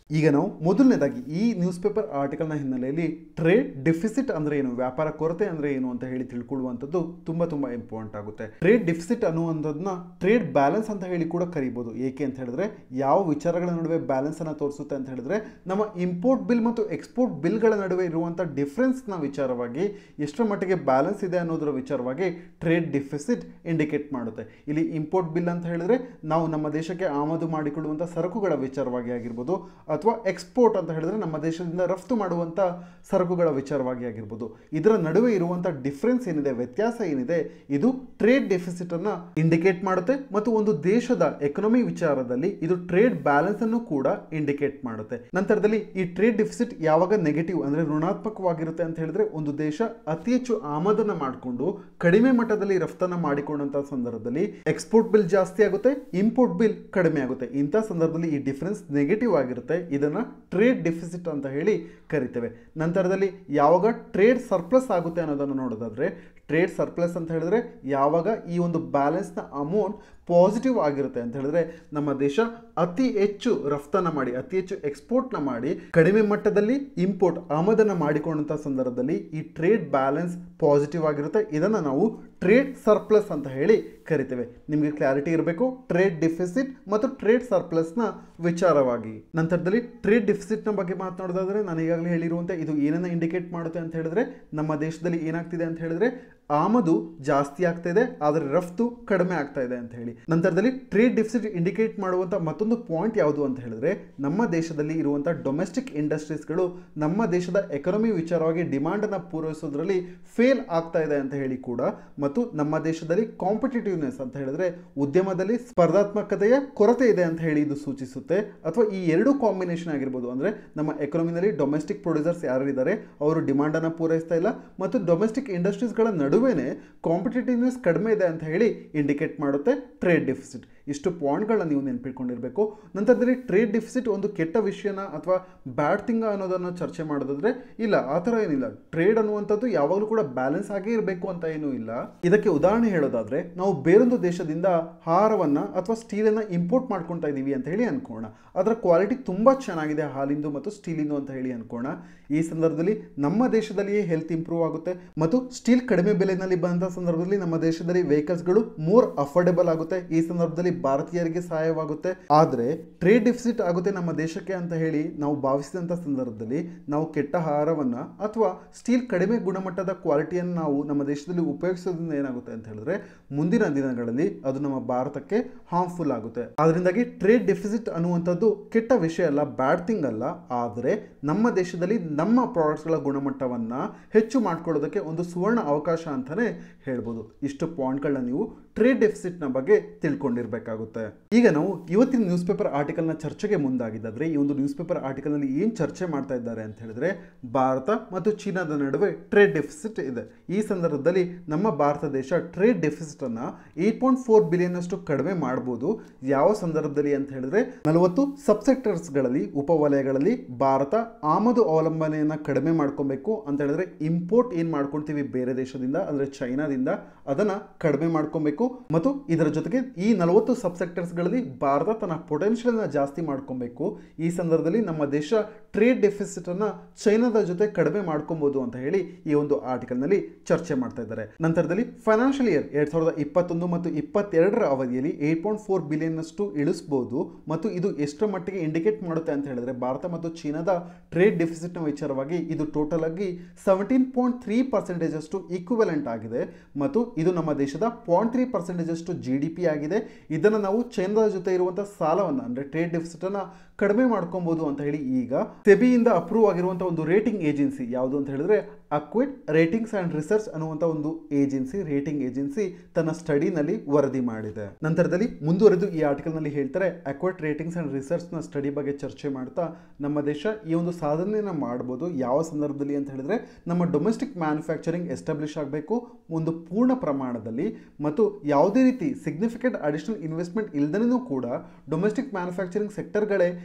ಈಗ ನಾವು ಮೊದಲನೇದಾಗಿ ಈ ನ್ಯೂಸ್ ಪೇಪರ್ ಆರ್ಟಿಕಲ್ನ ಹಿನ್ನೆಲೆಯಲ್ಲಿ ಟ್ರೇಡ್ ಡಿಫಿಸಿಟ್ ಅಂದ್ರೆ ಏನು ವ್ಯಾಪಾರ ಕೊರತೆ ಅಂದ್ರೆ ಏನು ಅಂತ ಹೇಳಿ ತಿಳ್ಕೊಳ್ಳುವಂಥದ್ದು ತುಂಬಾ ತುಂಬಾ ಇಂಪಾರ್ಟೆಂಟ್ ಆಗುತ್ತೆ ಟ್ರೇಡ್ ಡಿಫಿಸಿಟ್ ಅನ್ನುವಂಥದ್ದನ್ನ ಟ್ರೇಡ್ ಬ್ಯಾಲೆನ್ಸ್ ಅಂತ ಹೇಳಿ ಕೂಡ ಕರಿಬಹುದು ಏಕೆ ಅಂತ ಹೇಳಿದ್ರೆ ಯಾವ ವಿಚಾರಗಳ ನಡುವೆ ಬ್ಯಾಲೆನ್ಸ್ ಅನ್ನ ತೋರಿಸುತ್ತೆ ಅಂತ ಹೇಳಿದ್ರೆ ನಮ್ಮ ಇಂಪೋರ್ಟ್ ಬಿಲ್ ಮತ್ತು ಎಕ್ಸ್ಪೋರ್ಟ್ ಬಿಲ್ಗಳ ನಡುವೆ ಇರುವಂಥ ಡಿಫ್ರೆನ್ಸ್ನ ವಿಚಾರವಾಗಿ ಎಷ್ಟರ ಮಟ್ಟಿಗೆ ಬ್ಯಾಲೆನ್ಸ್ ಇದೆ ಅನ್ನೋದರ ವಿಚಾರವಾಗಿ ಟ್ರೇಡ್ ಡಿಫಿಸಿಟ್ ಇಂಡಿಕೇಟ್ ಮಾಡುತ್ತೆ ಇಲ್ಲಿ ಇಂಪೋರ್ಟ್ ಬಿಲ್ ಅಂತ ಹೇಳಿದ್ರೆ ನಾವು ನಮ್ಮ ದೇಶಕ್ಕೆ ಆಮದು ಮಾಡಿಕೊಳ್ಳುವಂಥ ಸರಕುಗಳ ವಿಚಾರವಾಗಿ ಆಗಿರ್ಬೋದು ಅಥವಾ ಎಕ್ಸ್ಪೋರ್ಟ್ ಅಂತ ಹೇಳಿದ್ರೆ ನಮ್ಮ ದೇಶದಿಂದ ರಫ್ತು ಮಾಡುವಂಥ ಸರಕುಗಳ ವಿಚಾರವಾಗಿ ಆಗಿರ್ಬೋದು ಇದರ ನಡುವೆ ಇರುವಂಥ ಡಿಫ್ರೆನ್ಸ್ ಏನಿದೆ ವ್ಯತ್ಯಾಸ ಏನಿದೆ ಇದು ಟ್ರೇಡ್ ಡೆಫಿಸಿಟ್ ಅನ್ನ ಇಂಡಿಕೇಟ್ ಮಾಡುತ್ತೆ ಮತ್ತು ಒಂದು ದೇಶದ ಎಕನಾಮಿ ವಿಚಾರದಲ್ಲಿ ಇದು ಟ್ರೇಡ್ ಬ್ಯಾಲೆನ್ಸ್ ಅನ್ನು ಕೂಡ ಇಂಡಿಕೇಟ್ ಮಾಡುತ್ತೆ ನಂತರದಲ್ಲಿ ಈ ಟ್ರೇಡ್ ಡೆಫಿಸಿಟ್ ಯಾವಾಗ ನೆಗೆಟಿವ್ ಅಂದ್ರೆ ಋಣಾತ್ಮಕವಾಗಿರುತ್ತೆ ಅಂತ ಹೇಳಿದ್ರೆ ಒಂದು ದೇಶ ಅತಿ ಹೆಚ್ಚು ಆಮದನ್ನ ಮಾಡಿಕೊಂಡು ಕಡಿಮೆ ಮಟ್ಟದಲ್ಲಿ ರಫ್ತನ್ನ ಮಾಡಿಕೊಂಡಂತ ಸಂದರ್ಭದಲ್ಲಿ ಎಕ್ಸ್ಪೋರ್ಟ್ ಬಿಲ್ ಜಾಸ್ತಿ ಆಗುತ್ತೆ ಇಂಪೋರ್ಟ್ ಬಿಲ್ ಕಡಿಮೆ ಆಗುತ್ತೆ ಇಂಥ ಸಂದರ್ಭದಲ್ಲಿ ಈ ಡಿಫರೆನ್ಸ್ ನೆಗೆಟಿವ್ ಆಗಿರುತ್ತೆ ಇದನ್ನ ಟ್ರೇಡ್ ಡೆಫಿಸಿಟ್ ಅಂತ ಹೇಳಿ ಕರಿತೇವೆ ನಂತರದಲ್ಲಿ ಯಾವಾಗ ಟ್ರೇಡ್ ಸರ್ಪ್ಲಸ್ ಆಗುತ್ತೆ ಅನ್ನೋದನ್ನು ನೋಡೋದಾದ್ರೆ ಟ್ರೇಡ್ ಸರ್ಪ್ಲಸ್ ಅಂತ ಹೇಳಿದ್ರೆ ಯಾವಾಗ ಈ ಒಂದು ಬ್ಯಾಲೆನ್ಸ್ನ ಅಮೌಂಟ್ ಪಾಸಿಟಿವ್ ಆಗಿರುತ್ತೆ ಅಂತ ಹೇಳಿದ್ರೆ ನಮ್ಮ ದೇಶ ಅತಿ ಹೆಚ್ಚು ರಫ್ತನ್ನ ಮಾಡಿ ಅತಿ ಹೆಚ್ಚು ಎಕ್ಸ್ಪೋರ್ಟ್ನ ಮಾಡಿ ಕಡಿಮೆ ಮಟ್ಟದಲ್ಲಿ ಇಂಪೋರ್ಟ್ ಆಮದನ್ನ ಮಾಡಿಕೊಂಡಂಥ ಸಂದರ್ಭದಲ್ಲಿ ಈ ಟ್ರೇಡ್ ಬ್ಯಾಲೆನ್ಸ್ ಪಾಸಿಟಿವ್ ಆಗಿರುತ್ತೆ ಇದನ್ನು ನಾವು ಟ್ರೇಡ್ ಸರ್ಪ್ಲಸ್ ಅಂತ ಹೇಳಿ ಕರಿತೇವೆ ನಿಮಗೆ ಕ್ಲಾರಿಟಿ ಇರಬೇಕು ಟ್ರೇಡ್ ಡಿಫಿಸಿಟ್ ಮತ್ತು ಟ್ರೇಡ್ ಸರ್ಪ್ಲಸ್ನ ವಿಚಾರವಾಗಿ ನಂತರದಲ್ಲಿ ಟ್ರೇಡ್ ಡಿಫಿಸಿಟ್ನ ಬಗ್ಗೆ ಮಾತನಾಡೋದಾದ್ರೆ ನಾನು ಈಗಾಗಲೇ ಹೇಳಿರುವಂತೆ ಇದು ಏನನ್ನ ಇಂಡಿಕೇಟ್ ಮಾಡುತ್ತೆ ಅಂತ ಹೇಳಿದ್ರೆ ನಮ್ಮ ದೇಶದಲ್ಲಿ ಏನಾಗ್ತಿದೆ ಅಂತ ಹೇಳಿದ್ರೆ ಆಮದು ಜಾಸ್ತಿ ಆಗ್ತಾ ಇದೆ ಆದರೆ ರಫ್ತು ಕಡಿಮೆ ಆಗ್ತಾ ಇದೆ ಅಂತ ಹೇಳಿ ನಂತರದಲ್ಲಿ ಟ್ರೇಡ್ ಡಿಫಿಸಿಟ್ ಇಂಡಿಕೇಟ್ ಮಾಡುವಂಥ ಮತ್ತೊಂದು ಪಾಯಿಂಟ್ ಯಾವುದು ಅಂತ ಹೇಳಿದ್ರೆ ನಮ್ಮ ದೇಶದಲ್ಲಿ ಇರುವಂಥ ಡೊಮೆಸ್ಟಿಕ್ ಇಂಡಸ್ಟ್ರೀಸ್ಗಳು ನಮ್ಮ ದೇಶದ ಎಕನಾಮಿ ವಿಚಾರವಾಗಿ ಡಿಮಾಂಡನ್ನು ಪೂರೈಸೋದ್ರಲ್ಲಿ ಫೇಲ್ ಆಗ್ತಾ ಇದೆ ಅಂತ ಹೇಳಿ ಕೂಡ ಮತ್ತು ನಮ್ಮ ದೇಶದಲ್ಲಿ ಕಾಂಪಿಟೇಟಿವ್ನೆಸ್ ಅಂತ ಹೇಳಿದ್ರೆ ಉದ್ಯಮದಲ್ಲಿ ಸ್ಪರ್ಧಾತ್ಮಕತೆಯ ಕೊರತೆ ಇದೆ ಅಂತ ಹೇಳಿ ಇದು ಸೂಚಿಸುತ್ತೆ ಅಥವಾ ಈ ಎರಡು ಕಾಂಬಿನೇಷನ್ ಆಗಿರ್ಬೋದು ಅಂದರೆ ನಮ್ಮ ಎಕನಾಮಿನಲ್ಲಿ ಡೊಮೆಸ್ಟಿಕ್ ಪ್ರೊಡ್ಯೂಸರ್ಸ್ ಯಾರಿದ್ದಾರೆ ಅವರು ಡಿಮಾಂಡನ್ನು ಪೂರೈಸ್ತಾ ಇಲ್ಲ ಮತ್ತು ಡೊಮೆಸ್ಟಿಕ್ ಇಂಡಸ್ಟ್ರೀಸ್ಗಳ ನಡುವೆನೇ ಕಾಂಪಿಟೇಟಿವ್ನೆಸ್ ಕಡಿಮೆ ಇದೆ ಅಂತ ಹೇಳಿ ಇಂಡಿಕೇಟ್ ಮಾಡುತ್ತೆ ಟ್ರೇಡ್ ಡಿಫಿಸಿಟ್ ಇಷ್ಟು ಪಾಯಿಂಟ್ಗಳನ್ನ ನೀವು ನೆನಪಿಟ್ಕೊಂಡಿರಬೇಕು ನಂತರದಲ್ಲಿ ಟ್ರೇಡ್ ಡಿಫಿಸಿಟ್ ಒಂದು ಕೆಟ್ಟ ವಿಷಯನ ಅಥವಾ ಬ್ಯಾಡ್ ಥಿಂಗ್ ಅನ್ನೋದನ್ನು ಚರ್ಚೆ ಮಾಡೋದಾದ್ರೆ ಇಲ್ಲ ಆ ಥರ ಏನಿಲ್ಲ ಟ್ರೇಡ್ ಅನ್ನುವಂಥದ್ದು ಯಾವಾಗಲೂ ಕೂಡ ಬ್ಯಾಲೆನ್ಸ್ ಆಗೇ ಇರಬೇಕು ಅಂತ ಏನೂ ಇಲ್ಲ ಇದಕ್ಕೆ ಉದಾಹರಣೆ ಹೇಳೋದಾದ್ರೆ ನಾವು ಬೇರೊಂದು ದೇಶದಿಂದ ಹಾರವನ್ನ ಅಥವಾ ಸ್ಟೀಲನ್ನು ಇಂಪೋರ್ಟ್ ಮಾಡ್ಕೊತಾ ಇದ್ದೀವಿ ಅಂತ ಹೇಳಿ ಅನ್ಕೋಣ ಅದರ ಕ್ವಾಲಿಟಿ ತುಂಬ ಚೆನ್ನಾಗಿದೆ ಹಾಲಿಂದು ಮತ್ತು ಸ್ಟೀಲಿಂದು ಅಂತ ಹೇಳಿ ಅನ್ಕೋಣ ಈ ಸಂದರ್ಭದಲ್ಲಿ ನಮ್ಮ ದೇಶದಲ್ಲಿಯೇ ಹೆಲ್ತ್ ಇಂಪ್ರೂವ್ ಆಗುತ್ತೆ ಮತ್ತು ಸ್ಟೀಲ್ ಕಡಿಮೆ ಬೆಲೆಯಲ್ಲಿ ಬಂದಂಥ ಸಂದರ್ಭದಲ್ಲಿ ನಮ್ಮ ದೇಶದಲ್ಲಿ ವೆಹಿಕಲ್ಸ್ಗಳು ಮೋರ್ ಅಫೋರ್ಡೆಬಲ್ ಆಗುತ್ತೆ ಈ ಸಂದರ್ಭದಲ್ಲಿ ಭಾರತೀಯರಿಗೆ ಸಹಾಯವಾಗುತ್ತೆ ಆದರೆ ಟ್ರೇಡ್ ಡಿಫಿಸಿಟ್ ಆಗುತ್ತೆ ನಮ್ಮ ದೇಶಕ್ಕೆ ಅಂತ ಹೇಳಿ ನಾವು ಭಾವಿಸಿದಂಥ ಸಂದರ್ಭದಲ್ಲಿ ನಾವು ಕೆಟ್ಟ ಆಹಾರವನ್ನು ಅಥವಾ ಸ್ಟೀಲ್ ಕಡಿಮೆ ಗುಣಮಟ್ಟದ ಕ್ವಾಲಿಟಿಯನ್ನು ನಾವು ನಮ್ಮ ದೇಶದಲ್ಲಿ ಉಪಯೋಗಿಸೋದ್ರಿಂದ ಏನಾಗುತ್ತೆ ಅಂತ ಹೇಳಿದ್ರೆ ಮುಂದಿನ ದಿನಗಳಲ್ಲಿ ಅದು ನಮ್ಮ ಭಾರತಕ್ಕೆ ಹಾರ್ಮ್ಫುಲ್ ಆಗುತ್ತೆ ಅದರಿಂದಾಗಿ ಟ್ರೇಡ್ ಡೆಫಿಸಿಟ್ ಅನ್ನುವಂಥದ್ದು ಕೆಟ್ಟ ವಿಷಯ ಅಲ್ಲ ಬ್ಯಾಡ್ ಥಿಂಗ್ ಅಲ್ಲ ಆದರೆ ನಮ್ಮ ದೇಶದಲ್ಲಿ ನಮ್ಮ ಪ್ರಾಡಕ್ಟ್ಸ್ಗಳ ಗುಣಮಟ್ಟವನ್ನು ಹೆಚ್ಚು ಮಾಡ್ಕೊಳ್ಳೋದಕ್ಕೆ ಒಂದು ಸುವರ್ಣ ಅವಕಾಶ ಅಂತಲೇ ಹೇಳ್ಬೋದು ಇಷ್ಟು ಪಾಯಿಂಟ್ಗಳನ್ನ ನೀವು ಟ್ರೇಡ್ ಡೆಫಿಸಿಟ್ನ ಬಗ್ಗೆ ತಿಳ್ಕೊಂಡಿರ್ಬೇಕಾಗುತ್ತೆ ಈಗ ನಾವು ಇವತ್ತಿನ ನ್ಯೂಸ್ ಪೇಪರ್ ಆರ್ಟಿಕಲ್ನ ಚರ್ಚೆಗೆ ಮುಂದಾಗಿದ್ದಾದ್ರೆ ಈ ಒಂದು ನ್ಯೂಸ್ ಪೇಪರ್ ಆರ್ಟಿಕಲ್ನಲ್ಲಿ ಏನು ಚರ್ಚೆ ಮಾಡ್ತಾ ಇದ್ದಾರೆ ಅಂತ ಹೇಳಿದ್ರೆ ಭಾರತ ಮತ್ತು ಚೀನಾದ ನಡುವೆ ಟ್ರೇಡ್ ಡೆಫಿಸಿಟ್ ಇದೆ ಈ ಸಂದರ್ಭದಲ್ಲಿ ನಮ್ಮ ಭಾರತ ದೇಶ ಟ್ರೇಡ್ ಡೆಫಿಸಿಟ್ ಅನ್ನ ಏಟ್ ಪಾಯಿಂಟ್ ಫೋರ್ ಬಿಲಿಯನ್ ಅಷ್ಟು ಕಡಿಮೆ ಮಾಡಬಹುದು ಯಾವ ಸಂದರ್ಭದಲ್ಲಿ ಅಂತ ಹೇಳಿದ್ರೆ ನಲವತ್ತು ಸಬ್ಸೆಕ್ಟರ್ಸ್ಗಳಲ್ಲಿ ಉಪವಲಯಗಳಲ್ಲಿ ಭಾರತ ಆಮದು ಅವಲಂಬನೆಯನ್ನ ಕಡಿಮೆ ಮಾಡ್ಕೊಬೇಕು ಅಂತ ಹೇಳಿದ್ರೆ ಇಂಪೋರ್ಟ್ ಏನ್ ಮಾಡ್ಕೊಳ್ತೀವಿ ಬೇರೆ ದೇಶದಿಂದ ಅಂದ್ರೆ ಚೈನಾದಿಂದ ಅದನ್ನ ಕಡಿಮೆ ಮಾಡ್ಕೊಬೇಕು ಮತ್ತು ಇದರ ಜೊತೆಗೆ ಈ ನಲವತ್ತು ಸಬ್ಸೆಕ್ಟರ್ಸ್ಗಳಲ್ಲಿ ಭಾರತ ತನ್ನ ಪೊಟೆನ್ಷಿಯಲ್ನ ಜಾಸ್ತಿ ಮಾಡ್ಕೊಬೇಕು ಈ ಸಂದರ್ಭದಲ್ಲಿ ನಮ್ಮ ದೇಶ ಟ್ರೇಡ್ ಡೆಫಿಸಿಟ್ ಅನ್ನ ಚೈನಾದ ಜೊತೆ ಕಡಿಮೆ ಮಾಡ್ಕೊಬಹುದು ಅಂತ ಹೇಳಿ ಈ ಒಂದು ಆರ್ಟಿಕಲ್ನಲ್ಲಿ ಚರ್ಚೆ ಮಾಡ್ತಾ ಇದ್ದಾರೆ ನಂತರದಲ್ಲಿ ಫೈನಾನ್ಷಿಯಲ್ ಇಯರ್ ಎರಡ್ ಸಾವಿರದ ಇಪ್ಪತ್ತೊಂದು ಮತ್ತು ಇಪ್ಪತ್ತೆರಡರ ಅವಧಿಯಲ್ಲಿ ಏಟ್ ಪಾಯಿಂಟ್ ಫೋರ್ ಬಿಲಿಯನ್ ಅಷ್ಟು ಇಳಿಸಬಹುದು ಮತ್ತು ಇದು ಎಷ್ಟರ ಮಟ್ಟಿಗೆ ಇಂಡಿಕೇಟ್ ಮಾಡುತ್ತೆ ಅಂತ ಹೇಳಿದ್ರೆ ಭಾರತ ಮತ್ತು ಚೀನಾದ ಟ್ರೇಡ್ ಡೆಫಿಸಿಟ್ನ ವಿಚಾರವಾಗಿ ಇದು ಟೋಟಲ್ ಆಗಿ ಸೆವೆಂಟೀನ್ ಪಾಯಿಂಟ್ ತ್ರೀ ಪರ್ಸೆಂಟೇಜ್ ಅಷ್ಟು ಈಕ್ವಿವೆಲೆಂಟ್ ಆಗಿದೆ ಮತ್ತು ಇದು ನಮ್ಮ ದೇಶದ ಪಾಯಿಂಟ್ ತ್ರೀ ಪರ್ಸೆಂಟೇಜ್ ಅಷ್ಟು ಜಿ ಡಿ ಪಿ ಆಗಿದೆ ಇದನ್ನು ನಾವು ಚೈನಾದ ಜೊತೆ ಇರುವಂತಹ ಸಾಲವನ್ನು ಅಂದರೆ ಟ್ರೇಡ್ ಡೆಫಿಸಿಟ್ ಅನ್ನ ಕಡಿಮೆ ಮಾಡ್ಕೊಬಹುದು ಅಂತ ಹೇಳಿ ಈಗ ಸೆಬಿಯಿಂದ ಅಪ್ರೂವ್ ಆಗಿರುವಂತಹ ಒಂದು ರೇಟಿಂಗ್ ಏಜೆನ್ಸಿ ಯಾವುದು ಅಂತ ಹೇಳಿದ್ರೆ ಅಕ್ವಿಡ್ ರೇಟಿಂಗ್ಸ್ ಅಂಡ್ ರಿಸರ್ಚ್ ಅನ್ನುವಂಥ ಒಂದು ಏಜೆನ್ಸಿ ರೇಟಿಂಗ್ ಏಜೆನ್ಸಿ ತನ್ನ ಸ್ಟಡಿನಲ್ಲಿ ವರದಿ ಮಾಡಿದೆ ನಂತರದಲ್ಲಿ ಮುಂದುವರೆದು ಈ ಆರ್ಟಿಕಲ್ನಲ್ಲಿ ಹೇಳ್ತಾರೆ ಅಕ್ವಿಡ್ ರೇಟಿಂಗ್ಸ್ ಅಂಡ್ ರಿಸರ್ಚ್ನ ಸ್ಟಡಿ ಬಗ್ಗೆ ಚರ್ಚೆ ಮಾಡ್ತಾ ನಮ್ಮ ದೇಶ ಈ ಒಂದು ಸಾಧನೆಯನ್ನು ಮಾಡ್ಬೋದು ಯಾವ ಸಂದರ್ಭದಲ್ಲಿ ಅಂತ ಹೇಳಿದ್ರೆ ನಮ್ಮ ಡೊಮೆಸ್ಟಿಕ್ ಮ್ಯಾನುಫ್ಯಾಕ್ಚರಿಂಗ್ ಎಸ್ಟಾಬ್ಲಿಷ್ ಆಗಬೇಕು ಒಂದು ಪೂರ್ಣ ಪ್ರಮಾಣದಲ್ಲಿ ಮತ್ತು ಯಾವುದೇ ರೀತಿ ಸಿಗ್ನಿಫಿಕೆಂಟ್ ಅಡಿಷನಲ್ ಇನ್ವೆಸ್ಟ್ಮೆಂಟ್ ಇಲ್ದನೂ ಕೂಡ ಡೊಮೆಸ್ಟಿಕ್ ಮ್ಯಾನುಫ್ಯಾಕ್ಚರಿಂಗ್ ಸೆಕ್ಟರ್ಗಳೇ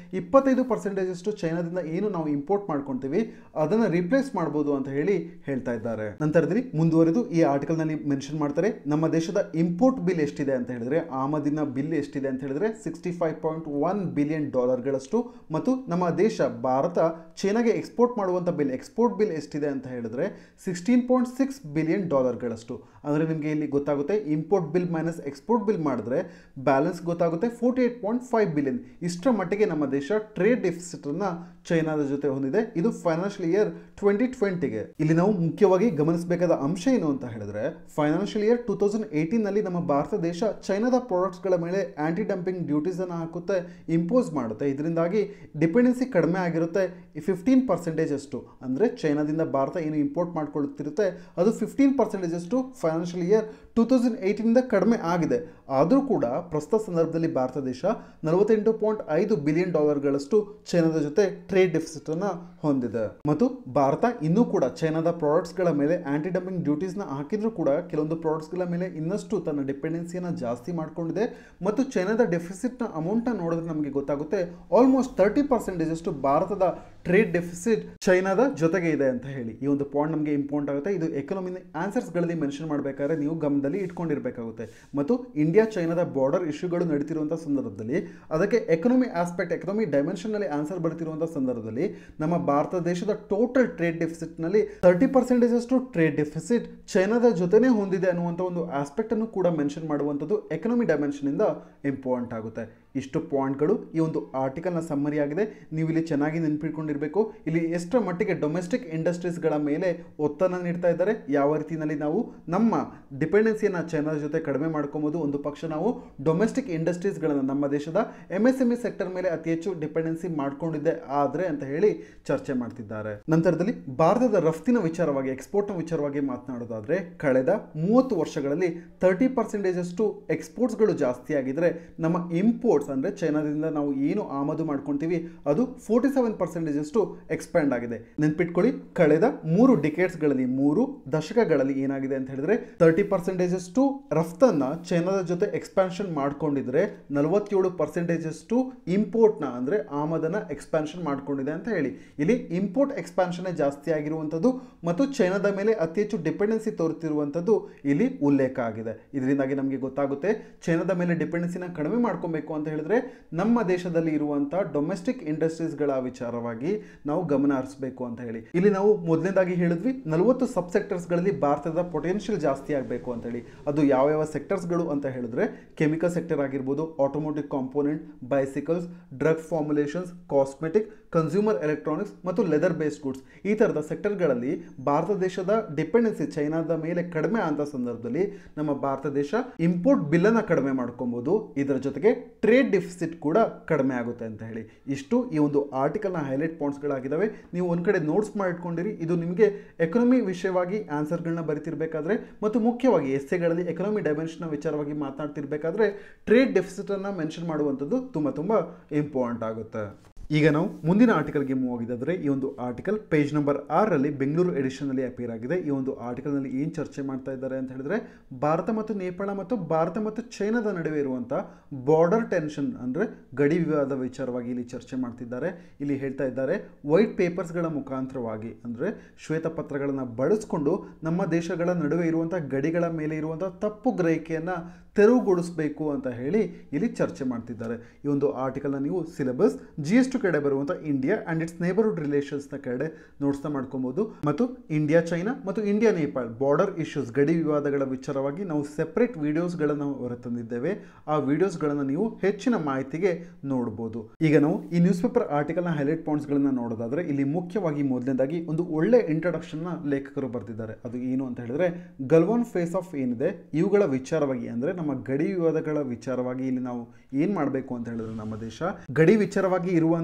ಇಪ್ಪತ್ತೈದು ಪರ್ಸೆಂಟೇಜ್ ಅಷ್ಟು ಚೈನಾದಿಂದ ಏನು ನಾವು ಇಂಪೋರ್ಟ್ ಮಾಡ್ಕೊಳ್ತೀವಿ ಅದನ್ನು ರಿಪ್ಲೇಸ್ ಮಾಡ್ಬೋದು ಅಂತ ಹೇಳಿ ಹೇಳ್ತಾ ಇದ್ದಾರೆ ನಂತರದಲ್ಲಿ ಮುಂದುವರೆದು ಈ ಆರ್ಟಿಕಲ್ ನಲ್ಲಿ ಮೆನ್ಷನ್ ಮಾಡ್ತಾರೆ ನಮ್ಮ ದೇಶದ ಇಂಪೋರ್ಟ್ ಬಿಲ್ ಎಷ್ಟಿದೆ ಅಂತ ಹೇಳಿದ್ರೆ ಆಮದಿನ ಬಿಲ್ ಎಷ್ಟಿದೆ ಅಂತ ಹೇಳಿದ್ರೆ sixty five point one billion ಡಾಲರ್ಗಳಷ್ಟು ಮತ್ತು ನಮ್ಮ ದೇಶ ಭಾರತ ಚೈನಾಗೆ ಎಕ್ಸ್ಪೋರ್ಟ್ ಮಾಡುವಂಥ ಬಿಲ್ ಎಕ್ಸ್ಪೋರ್ಟ್ ಬಿಲ್ ಎಷ್ಟಿದೆ ಅಂತ ಹೇಳಿದ್ರೆ ಸಿಕ್ಸ್ಟೀನ್ ಪಾಯಿಂಟ್ ಸಿಕ್ಸ್ ಬಿಲಿಯನ್ ಡಾಲರ್ಗಳಷ್ಟು ಅಂದರೆ ನಿಮಗೆ ಇಲ್ಲಿ ಗೊತ್ತಾಗುತ್ತೆ import bill minus export bill ಮಾಡಿದ್ರೆ ಬ್ಯಾಲೆನ್ಸ್ ಗೊತ್ತಾಗುತ್ತೆ forty eight point five billion ಇಷ್ಟರ ಮಟ್ಟಿಗೆ ನಮ್ಮ ದೇಶ ಟ್ರೇಡ್ ಡೆಫಿಸಿಟನ್ನು ಚೈನಾದ ಜೊತೆ ಹೊಂದಿದೆ ಇದು ಫೈನಾನ್ಷಿಯಲ್ ಇಯರ್ ಟ್ವೆಂಟಿ ಟ್ವೆಂಟಿಗೆ ಇಲ್ಲಿ ನಾವು ಮುಖ್ಯವಾಗಿ ಗಮನಿಸಬೇಕಾದ ಅಂಶ ಏನು ಅಂತ ಹೇಳಿದ್ರೆ ಫೈನಾನ್ಷಿಯಲ್ ಇಯರ್ ಟೂ ತೌಸಂಡ್ ಏಯ್ಟೀನಲ್ಲಿ ನಮ್ಮ ಭಾರತ ದೇಶ ಚೈನಾದ ಪ್ರಾಡಕ್ಟ್ಸ್ಗಳ ಮೇಲೆ ಆಂಟಿ ಡಂಪಿಂಗ್ ಡ್ಯೂಟೀಸನ್ನು ಹಾಕುತ್ತೆ ಇಂಪೋಸ್ ಮಾಡುತ್ತೆ ಇದರಿಂದಾಗಿ ಡಿಪೆಂಡೆನ್ಸಿ ಕಡಿಮೆ ಆಗಿರುತ್ತೆ ಫಿಫ್ಟೀನ್ ಪರ್ಸೆಂಟೇಜ್ ಅಷ್ಟು ಅಂದರೆ ಚೈನಾದಿಂದ ಭಾರತ ಏನು ಇಂಪೋರ್ಟ್ ಮಾಡ್ಕೊಳ್ಳುತ್ತಿರುತ್ತೆ ಅದು ಫಿಫ್ಟೀನ್ ಪರ್ಸೆಂಟೇಜ್ ಅಷ್ಟು ಫೈನಾನ್ಷಿಯಲ್ ಇಯರ್ ಟೂ ತೌಸಂಡ್ ಏಯ್ಟೀನಿಂದ ಕಡಿಮೆ ಆಗಿದೆ ಆದರೂ ಕೂಡ ಪ್ರಸ್ತುತ ಸಂದರ್ಭದಲ್ಲಿ ಭಾರತ ದೇಶ ನಲವತ್ತೆಂಟು ಪಾಯಿಂಟ್ ಐದು ಬಿಲಿಯನ್ ಡಾಲರ್ಗಳಷ್ಟು ಚೈನಾದ ಜೊತೆ ಟ್ರೇಡ್ ಡೆಫಿಸಿಟನ್ನು ಹೊಂದಿದೆ ಮತ್ತು ಭಾರತ ಇನ್ನೂ ಕೂಡ ಚೈನಾದ ಪ್ರಾಡಕ್ಟ್ಸ್ಗಳ ಮೇಲೆ ಆಂಟಿ ಡಂಪಿಂಗ್ ಡ್ಯೂಟೀಸ್ನ ಹಾಕಿದ್ರೂ ಕೂಡ ಕೆಲವೊಂದು ಪ್ರಾಡಕ್ಟ್ಸ್ಗಳ ಮೇಲೆ ಇನ್ನಷ್ಟು ತನ್ನ ಡಿಪೆಂಡೆನ್ಸಿಯನ್ನು ಜಾಸ್ತಿ ಮಾಡಿಕೊಂಡಿದೆ ಮತ್ತು ಚೈನಾದ ಡೆಫಿಸಿಟ್ನ ಅಮೌಂಟ್ನ ನೋಡಿದ್ರೆ ನಮಗೆ ಗೊತ್ತಾಗುತ್ತೆ ಆಲ್ಮೋಸ್ಟ್ ತರ್ಟಿ ಪರ್ಸೆಂಟೇಜ್ ಅಷ್ಟು ಭಾರತದ ಟ್ರೇಡ್ ಡೆಫಿಸಿಟ್ ಚೈನಾದ ಜೊತೆಗೆ ಇದೆ ಅಂತ ಹೇಳಿ ಈ ಒಂದು ಪಾಯಿಂಟ್ ನಮಗೆ ಇಂಪಾರ್ಟೆಂಟ್ ಆಗುತ್ತೆ ಇದು ಎಕನಾಮಿನ ಆನ್ಸರ್ಸ್ಗಳಲ್ಲಿ ಮೆನ್ಷನ್ ಮಾಡಬೇಕಾದ್ರೆ ನೀವು ಗಮನದಲ್ಲಿ ಇಟ್ಕೊಂಡಿರಬೇಕಾಗುತ್ತೆ ಮತ್ತು ಇಂಡಿಯಾ ಚೈನಾದ ಬಾರ್ಡರ್ ಇಶ್ಯೂಗಳು ನಡೀತಿರುವಂಥ ಸಂದರ್ಭದಲ್ಲಿ ಅದಕ್ಕೆ ಎಕನಾಮಿ ಆಸ್ಪೆಕ್ಟ್ ಎಕನಾಮಿ ಡೈಮೆನ್ಷನ್ನಲ್ಲಿ ಆನ್ಸರ್ ಬರ್ತಿರುವಂಥ ಸಂದರ್ಭದಲ್ಲಿ ನಮ್ಮ ಭಾರತ ದೇಶದ ಟೋಟಲ್ ಟ್ರೇಡ್ ಡೆಫಿಸಿಟ್ನಲ್ಲಿ ತರ್ಟಿ ಪರ್ಸೆಂಟೇಜ್ ಅಷ್ಟು ಟ್ರೇಡ್ ಡೆಫಿಸಿಟ್ ಚೈನಾದ ಜೊತೆನೇ ಹೊಂದಿದೆ ಅನ್ನುವಂಥ ಒಂದು ಆಸ್ಪೆಕ್ಟ್ ಅನ್ನು ಕೂಡ ಮೆನ್ಷನ್ ಮಾಡುವಂಥದ್ದು ಎಕನಾಮಿ ಡೈಮೆನ್ಷನಿಂದ ಇಂಪಾರ್ಟೆಂಟ್ ಆಗುತ್ತೆ ಇಷ್ಟು ಪಾಯಿಂಟ್ಗಳು ಈ ಒಂದು ಆರ್ಟಿಕಲ್ನ ಸಮ್ಮರಿ ಆಗಿದೆ ನೀವು ಇಲ್ಲಿ ಚೆನ್ನಾಗಿ ನೆನಪಿಟ್ಕೊಂಡಿರಬೇಕು ಇಲ್ಲಿ ಎಷ್ಟರ ಮಟ್ಟಿಗೆ ಡೊಮೆಸ್ಟಿಕ್ ಇಂಡಸ್ಟ್ರೀಸ್ಗಳ ಮೇಲೆ ಒತ್ತನ್ನು ನೀಡ್ತಾ ಇದ್ದಾರೆ ಯಾವ ರೀತಿಯಲ್ಲಿ ನಾವು ನಮ್ಮ ಡಿಪೆಂಡೆನ್ಸಿಯನ್ನು ಚೈನಾದ ಜೊತೆ ಕಡಿಮೆ ಮಾಡ್ಕೊಬೋದು ಒಂದು ಪಕ್ಷ ನಾವು ಡೊಮೆಸ್ಟಿಕ್ ಇಂಡಸ್ಟ್ರೀಸ್ಗಳನ್ನು ನಮ್ಮ ದೇಶದ M S M E sector ಮೇಲೆ ಅತಿ ಹೆಚ್ಚು ಡಿಪೆಂಡೆನ್ಸಿ ಮಾಡ್ಕೊಂಡಿದ್ದೆ ಆದರೆ ಅಂತ ಹೇಳಿ ಚರ್ಚೆ ಮಾಡ್ತಿದ್ದಾರೆ ನಂತರದಲ್ಲಿ ಭಾರತದ ರಫ್ತಿನ ವಿಚಾರವಾಗಿ ಎಕ್ಸ್ಪೋರ್ಟ್ನ ವಿಚಾರವಾಗಿ ಮಾತನಾಡೋದಾದ್ರೆ ಕಳೆದ ಮೂವತ್ತು ವರ್ಷಗಳಲ್ಲಿ ತರ್ಟಿ ಪರ್ಸೆಂಟೇಜ್ ಅಷ್ಟು ಎಕ್ಸ್ಪೋರ್ಟ್ಸ್ಗಳು ಜಾಸ್ತಿ ಆಗಿದ್ರೆ ನಮ್ಮ ಇಂಪೋರ್ಟ್ಸ್ ಅಂದರೆ ಚೈನಾದಿಂದ ನಾವು ಏನು ಆಮದು ಮಾಡ್ಕೊಳ್ತೀವಿ ಅದು ಫೋರ್ಟಿ ಸೆವೆನ್ ಪರ್ಸೆಂಟೇಜ್ ಅಷ್ಟು ಎಕ್ಸ್ಪ್ಯಾಂಡ್ ಆಗಿದೆ ನೆನ್ಪಿಟ್ಕೊಳ್ಳಿ ಕಳೆದ ಮೂರು ಡಿಕೇಟ್ಸ್ಗಳಲ್ಲಿ ಮೂರು ದಶಕಗಳಲ್ಲಿ ಏನಾಗಿದೆ ಅಂತ ಹೇಳಿದ್ರೆ ತರ್ಟಿ ಪರ್ಸೆಂಟೇಜ್ ಅಷ್ಟು ರಫ್ತನ್ನ ಚೈನಾದ ಜೊತೆ ಎಕ್ಸ್ಪಾನ್ಷನ್ ಮಾಡ್ಕೊಂಡಿದ್ರೆ ನಲವತ್ತೇಳು ಪರ್ಸೆಂಟೇಜ್ ಅಷ್ಟು ಇಂಪೋರ್ಟ್ನ ಅಂದರೆ ಆಮದನ್ನ ಎಕ್ಸ್ಪಾನ್ಷನ್ ಮಾಡ್ಕೊಂಡಿದೆ ಅಂತ ಹೇಳಿ ಇಲ್ಲಿ ಇಂಪೋರ್ಟ್ ಎಕ್ಸ್ಪಾನ್ಷನ್ ಜಾಸ್ತಿ ಆಗಿರುವಂಥದ್ದು ಮತ್ತು ಚೈನಾದ ಮೇಲೆ ಅತಿ ಹೆಚ್ಚು ಡಿಪೆಂಡೆನ್ಸಿ ತೋರುತ್ತಿರುವಂಥದ್ದು ಇಲ್ಲಿ ಉಲ್ಲೇಖ ಆಗಿದೆ ಇದರಿಂದಾಗಿ ನಮಗೆ ಗೊತ್ತಾಗುತ್ತೆ ಚೈನಾದ ಮೇಲೆ ಡಿಪೆಂಡೆನ್ಸಿನ ಕಡಿಮೆ ಮಾಡ್ಕೊಬೇಕು ಅಂತ ಹೇಳಿದ್ರೆ ನಮ್ಮ ದೇಶದಲ್ಲಿ ಇರುವಂಥ ಡೊಮೆಸ್ಟಿಕ್ ಇಂಡಸ್ಟ್ರೀಸ್ಗಳ ವಿಚಾರವಾಗಿ ನಾವು ಗಮನ ಹರಿಸಬೇಕು ಅಂತ ಹೇಳಿ ಇಲ್ಲಿ ನಾವು ಮೊದಲನೇದಾಗಿ ಹೇಳಿದ್ವಿ ನಲವತ್ತು ಸಬ್ ಸೆಕ್ಟರ್ಸ್ಗಳಲ್ಲಿ ಭಾರತದ ಪೊಟೆನ್ಷಿಯಲ್ ಜಾಸ್ತಿ ಆಗಬೇಕು ಅಂತ ಹೇಳಿ ಅದು ಯಾವ ಯಾವ ಸೆಕ್ಟರ್ಸ್ಗಳು ಅಂತ ಹೇಳಿದ್ರೆ ಕೆಮಿಕಲ್ ಸೆಕ್ಟರ್ ಆಗಿರ್ಬೋದು automotive component bicycles drug formulations cosmetic consumer electronics ಮತ್ತು ಲೆದರ್ ಬೇಸ್ಡ್ ಗುಡ್ಸ್ ಈ ಥರದ ಸೆಕ್ಟರ್ಗಳಲ್ಲಿ ಭಾರತ ದೇಶದ ಡಿಪೆಂಡೆನ್ಸಿ ಚೈನಾದ ಮೇಲೆ ಕಡಿಮೆ ಅಂತ ಸಂದರ್ಭದಲ್ಲಿ ನಮ್ಮ ಭಾರತ ದೇಶ ಇಂಪೋರ್ಟ್ ಬಿಲ್ಲನ್ನು ಕಡಿಮೆ ಮಾಡ್ಕೊಬೋದು ಇದರ ಜೊತೆಗೆ ಟ್ರೇಡ್ ಡಿಫಿಸಿಟ್ ಕೂಡ ಕಡಿಮೆ ಆಗುತ್ತೆ ಅಂತ ಹೇಳಿ ಇಷ್ಟು ಈ ಒಂದು ಆರ್ಟಿಕಲ್ನ ಹೈಲೈಟ್ ಪಾಯಿಂಟ್ಸ್ಗಳಾಗಿದ್ದಾವೆ ನೀವು ಒಂದು ಕಡೆ ನೋಟ್ಸ್ ಮಾಡಿಟ್ಕೊಂಡಿರಿ ಇದು ನಿಮಗೆ ಎಕನಾಮಿ ವಿಷಯವಾಗಿ ಆನ್ಸರ್ಗಳನ್ನ ಬರಿತಿರ್ಬೇಕಾದ್ರೆ ಮತ್ತು ಮುಖ್ಯವಾಗಿ ಎಸ್ಸೆಗಳಲ್ಲಿ ಎಕನಾಮಿ ಡೈಮೆನ್ಷನ್ನ ವಿಚಾರವಾಗಿ ಮಾತನಾಡ್ತಿರ್ಬೇಕಾದ್ರೆ ಟ್ರೇಡ್ ಡೆಫಿಸಿಟನ್ನು ಮೆನ್ಷನ್ ಮಾಡುವಂಥದ್ದು ತುಂಬ ತುಂಬ ಇಂಪಾರ್ಟೆಂಟ್ ಆಗುತ್ತೆ ಈಗ ನಾವು ಮುಂದಿನ ಆರ್ಟಿಕಲ್ಗೆ ಮೂವ್ ಆಗಿದ್ದಾದರೆ ಈ ಒಂದು ಆರ್ಟಿಕಲ್ ಪೇಜ್ ನಂಬರ್ ಆರರಲ್ಲಿ ಬೆಂಗಳೂರು ಎಡಿಷನಲ್ಲಿ ಅಪಿಯರ್ ಆಗಿದೆ ಈ ಒಂದು ಆರ್ಟಿಕಲ್ನಲ್ಲಿ ಏನು ಚರ್ಚೆ ಮಾಡ್ತಾ ಇದ್ದಾರೆ ಅಂತ ಹೇಳಿದ್ರೆ ಭಾರತ ಮತ್ತು ನೇಪಾಳ ಮತ್ತು ಭಾರತ ಮತ್ತು ಚೈನಾದ ನಡುವೆ ಇರುವಂಥ ಬಾರ್ಡರ್ ಟೆನ್ಷನ್ ಅಂದರೆ ಗಡಿ ವಿವಾದ ವಿಚಾರವಾಗಿ ಇಲ್ಲಿ ಚರ್ಚೆ ಮಾಡ್ತಿದ್ದಾರೆ ಇಲ್ಲಿ ಹೇಳ್ತಾ ಇದ್ದಾರೆ ವೈಟ್ ಪೇಪರ್ಸ್ಗಳ ಮುಖಾಂತರವಾಗಿ ಅಂದರೆ ಶ್ವೇತಪತ್ರಗಳನ್ನು ಬಳಸಿಕೊಂಡು ನಮ್ಮ ದೇಶಗಳ ನಡುವೆ ಇರುವಂಥ ಗಡಿಗಳ ಮೇಲೆ ಇರುವಂಥ ತಪ್ಪು ಗ್ರಹಿಕೆಯನ್ನು ತೆರವುಗೊಳಿಸಬೇಕು ಅಂತ ಹೇಳಿ ಇಲ್ಲಿ ಚರ್ಚೆ ಮಾಡ್ತಿದ್ದಾರೆ ಈ ಒಂದು ಆರ್ಟಿಕಲ್ನ ನೀವು ಸಿಲೆಬಸ್ ಜಿ ಎಸ್ ಟಿ ಕಡೆ ಬರುವಂಥ ಇಂಡಿಯಾ ಆ್ಯಂಡ್ ಇಟ್ಸ್ ನೇಬರ್ಹುಡ್ ರಿಲೇಷನ್ಸ್ನ ಕಡೆ ನೋಟ್ಸ್ನ ಮಾಡ್ಕೊಬೋದು ಮತ್ತು ಇಂಡಿಯಾ ಚೈನಾ ಮತ್ತು ಇಂಡಿಯಾ ನೇಪಾಳ್ ಬಾರ್ಡರ್ ಇಶ್ಯೂಸ್ ಗಡಿ ವಿವಾದಗಳ ವಿಚಾರವಾಗಿ ನಾವು ಸೆಪರೇಟ್ ವಿಡಿಯೋಸ್ಗಳನ್ನು ಹೊರತಂದಿದ್ದೇವೆ ಆ ವಿಡಿಯೋಸ್ಗಳನ್ನು ನೀವು ಹೆಚ್ಚಿನ ಮಾಹಿತಿಗೆ ನೋಡ್ಬೋದು ಈಗ ನಾವು ಈ ನ್ಯೂಸ್ ಪೇಪರ್ ಆರ್ಟಿಕಲ್ನ ಹೈಲೈಟ್ ಪಾಯಿಂಟ್ಸ್ಗಳನ್ನು ನೋಡೋದಾದ್ರೆ ಇಲ್ಲಿ ಮುಖ್ಯವಾಗಿ ಮೊದಲನೇದಾಗಿ ಒಂದು ಒಳ್ಳೆ ಇಂಟ್ರಡಕ್ಷನ್ನ ಲೇಖಕರು ಬರೆದಿದ್ದಾರೆ ಅದು ಏನು ಅಂತ ಹೇಳಿದ್ರೆ ಗಲ್ವಾನ್ ಫೇಸ್ ಆಫ್ ಏನಿದೆ ಇವುಗಳ ವಿಚಾರವಾಗಿ ಅಂದರೆ ನಮ್ಮ ಗಡಿ ವಿವಾದಗಳ ವಿಚಾರವಾಗಿ ಇಲ್ಲಿ ನಾವು ಏನು ಮಾಡಬೇಕು ಅಂತ ಹೇಳಿದ್ರೆ ನಮ್ಮ ದೇಶ ಗಡಿ ವಿಚಾರವಾಗಿ ಇರುವಂಥ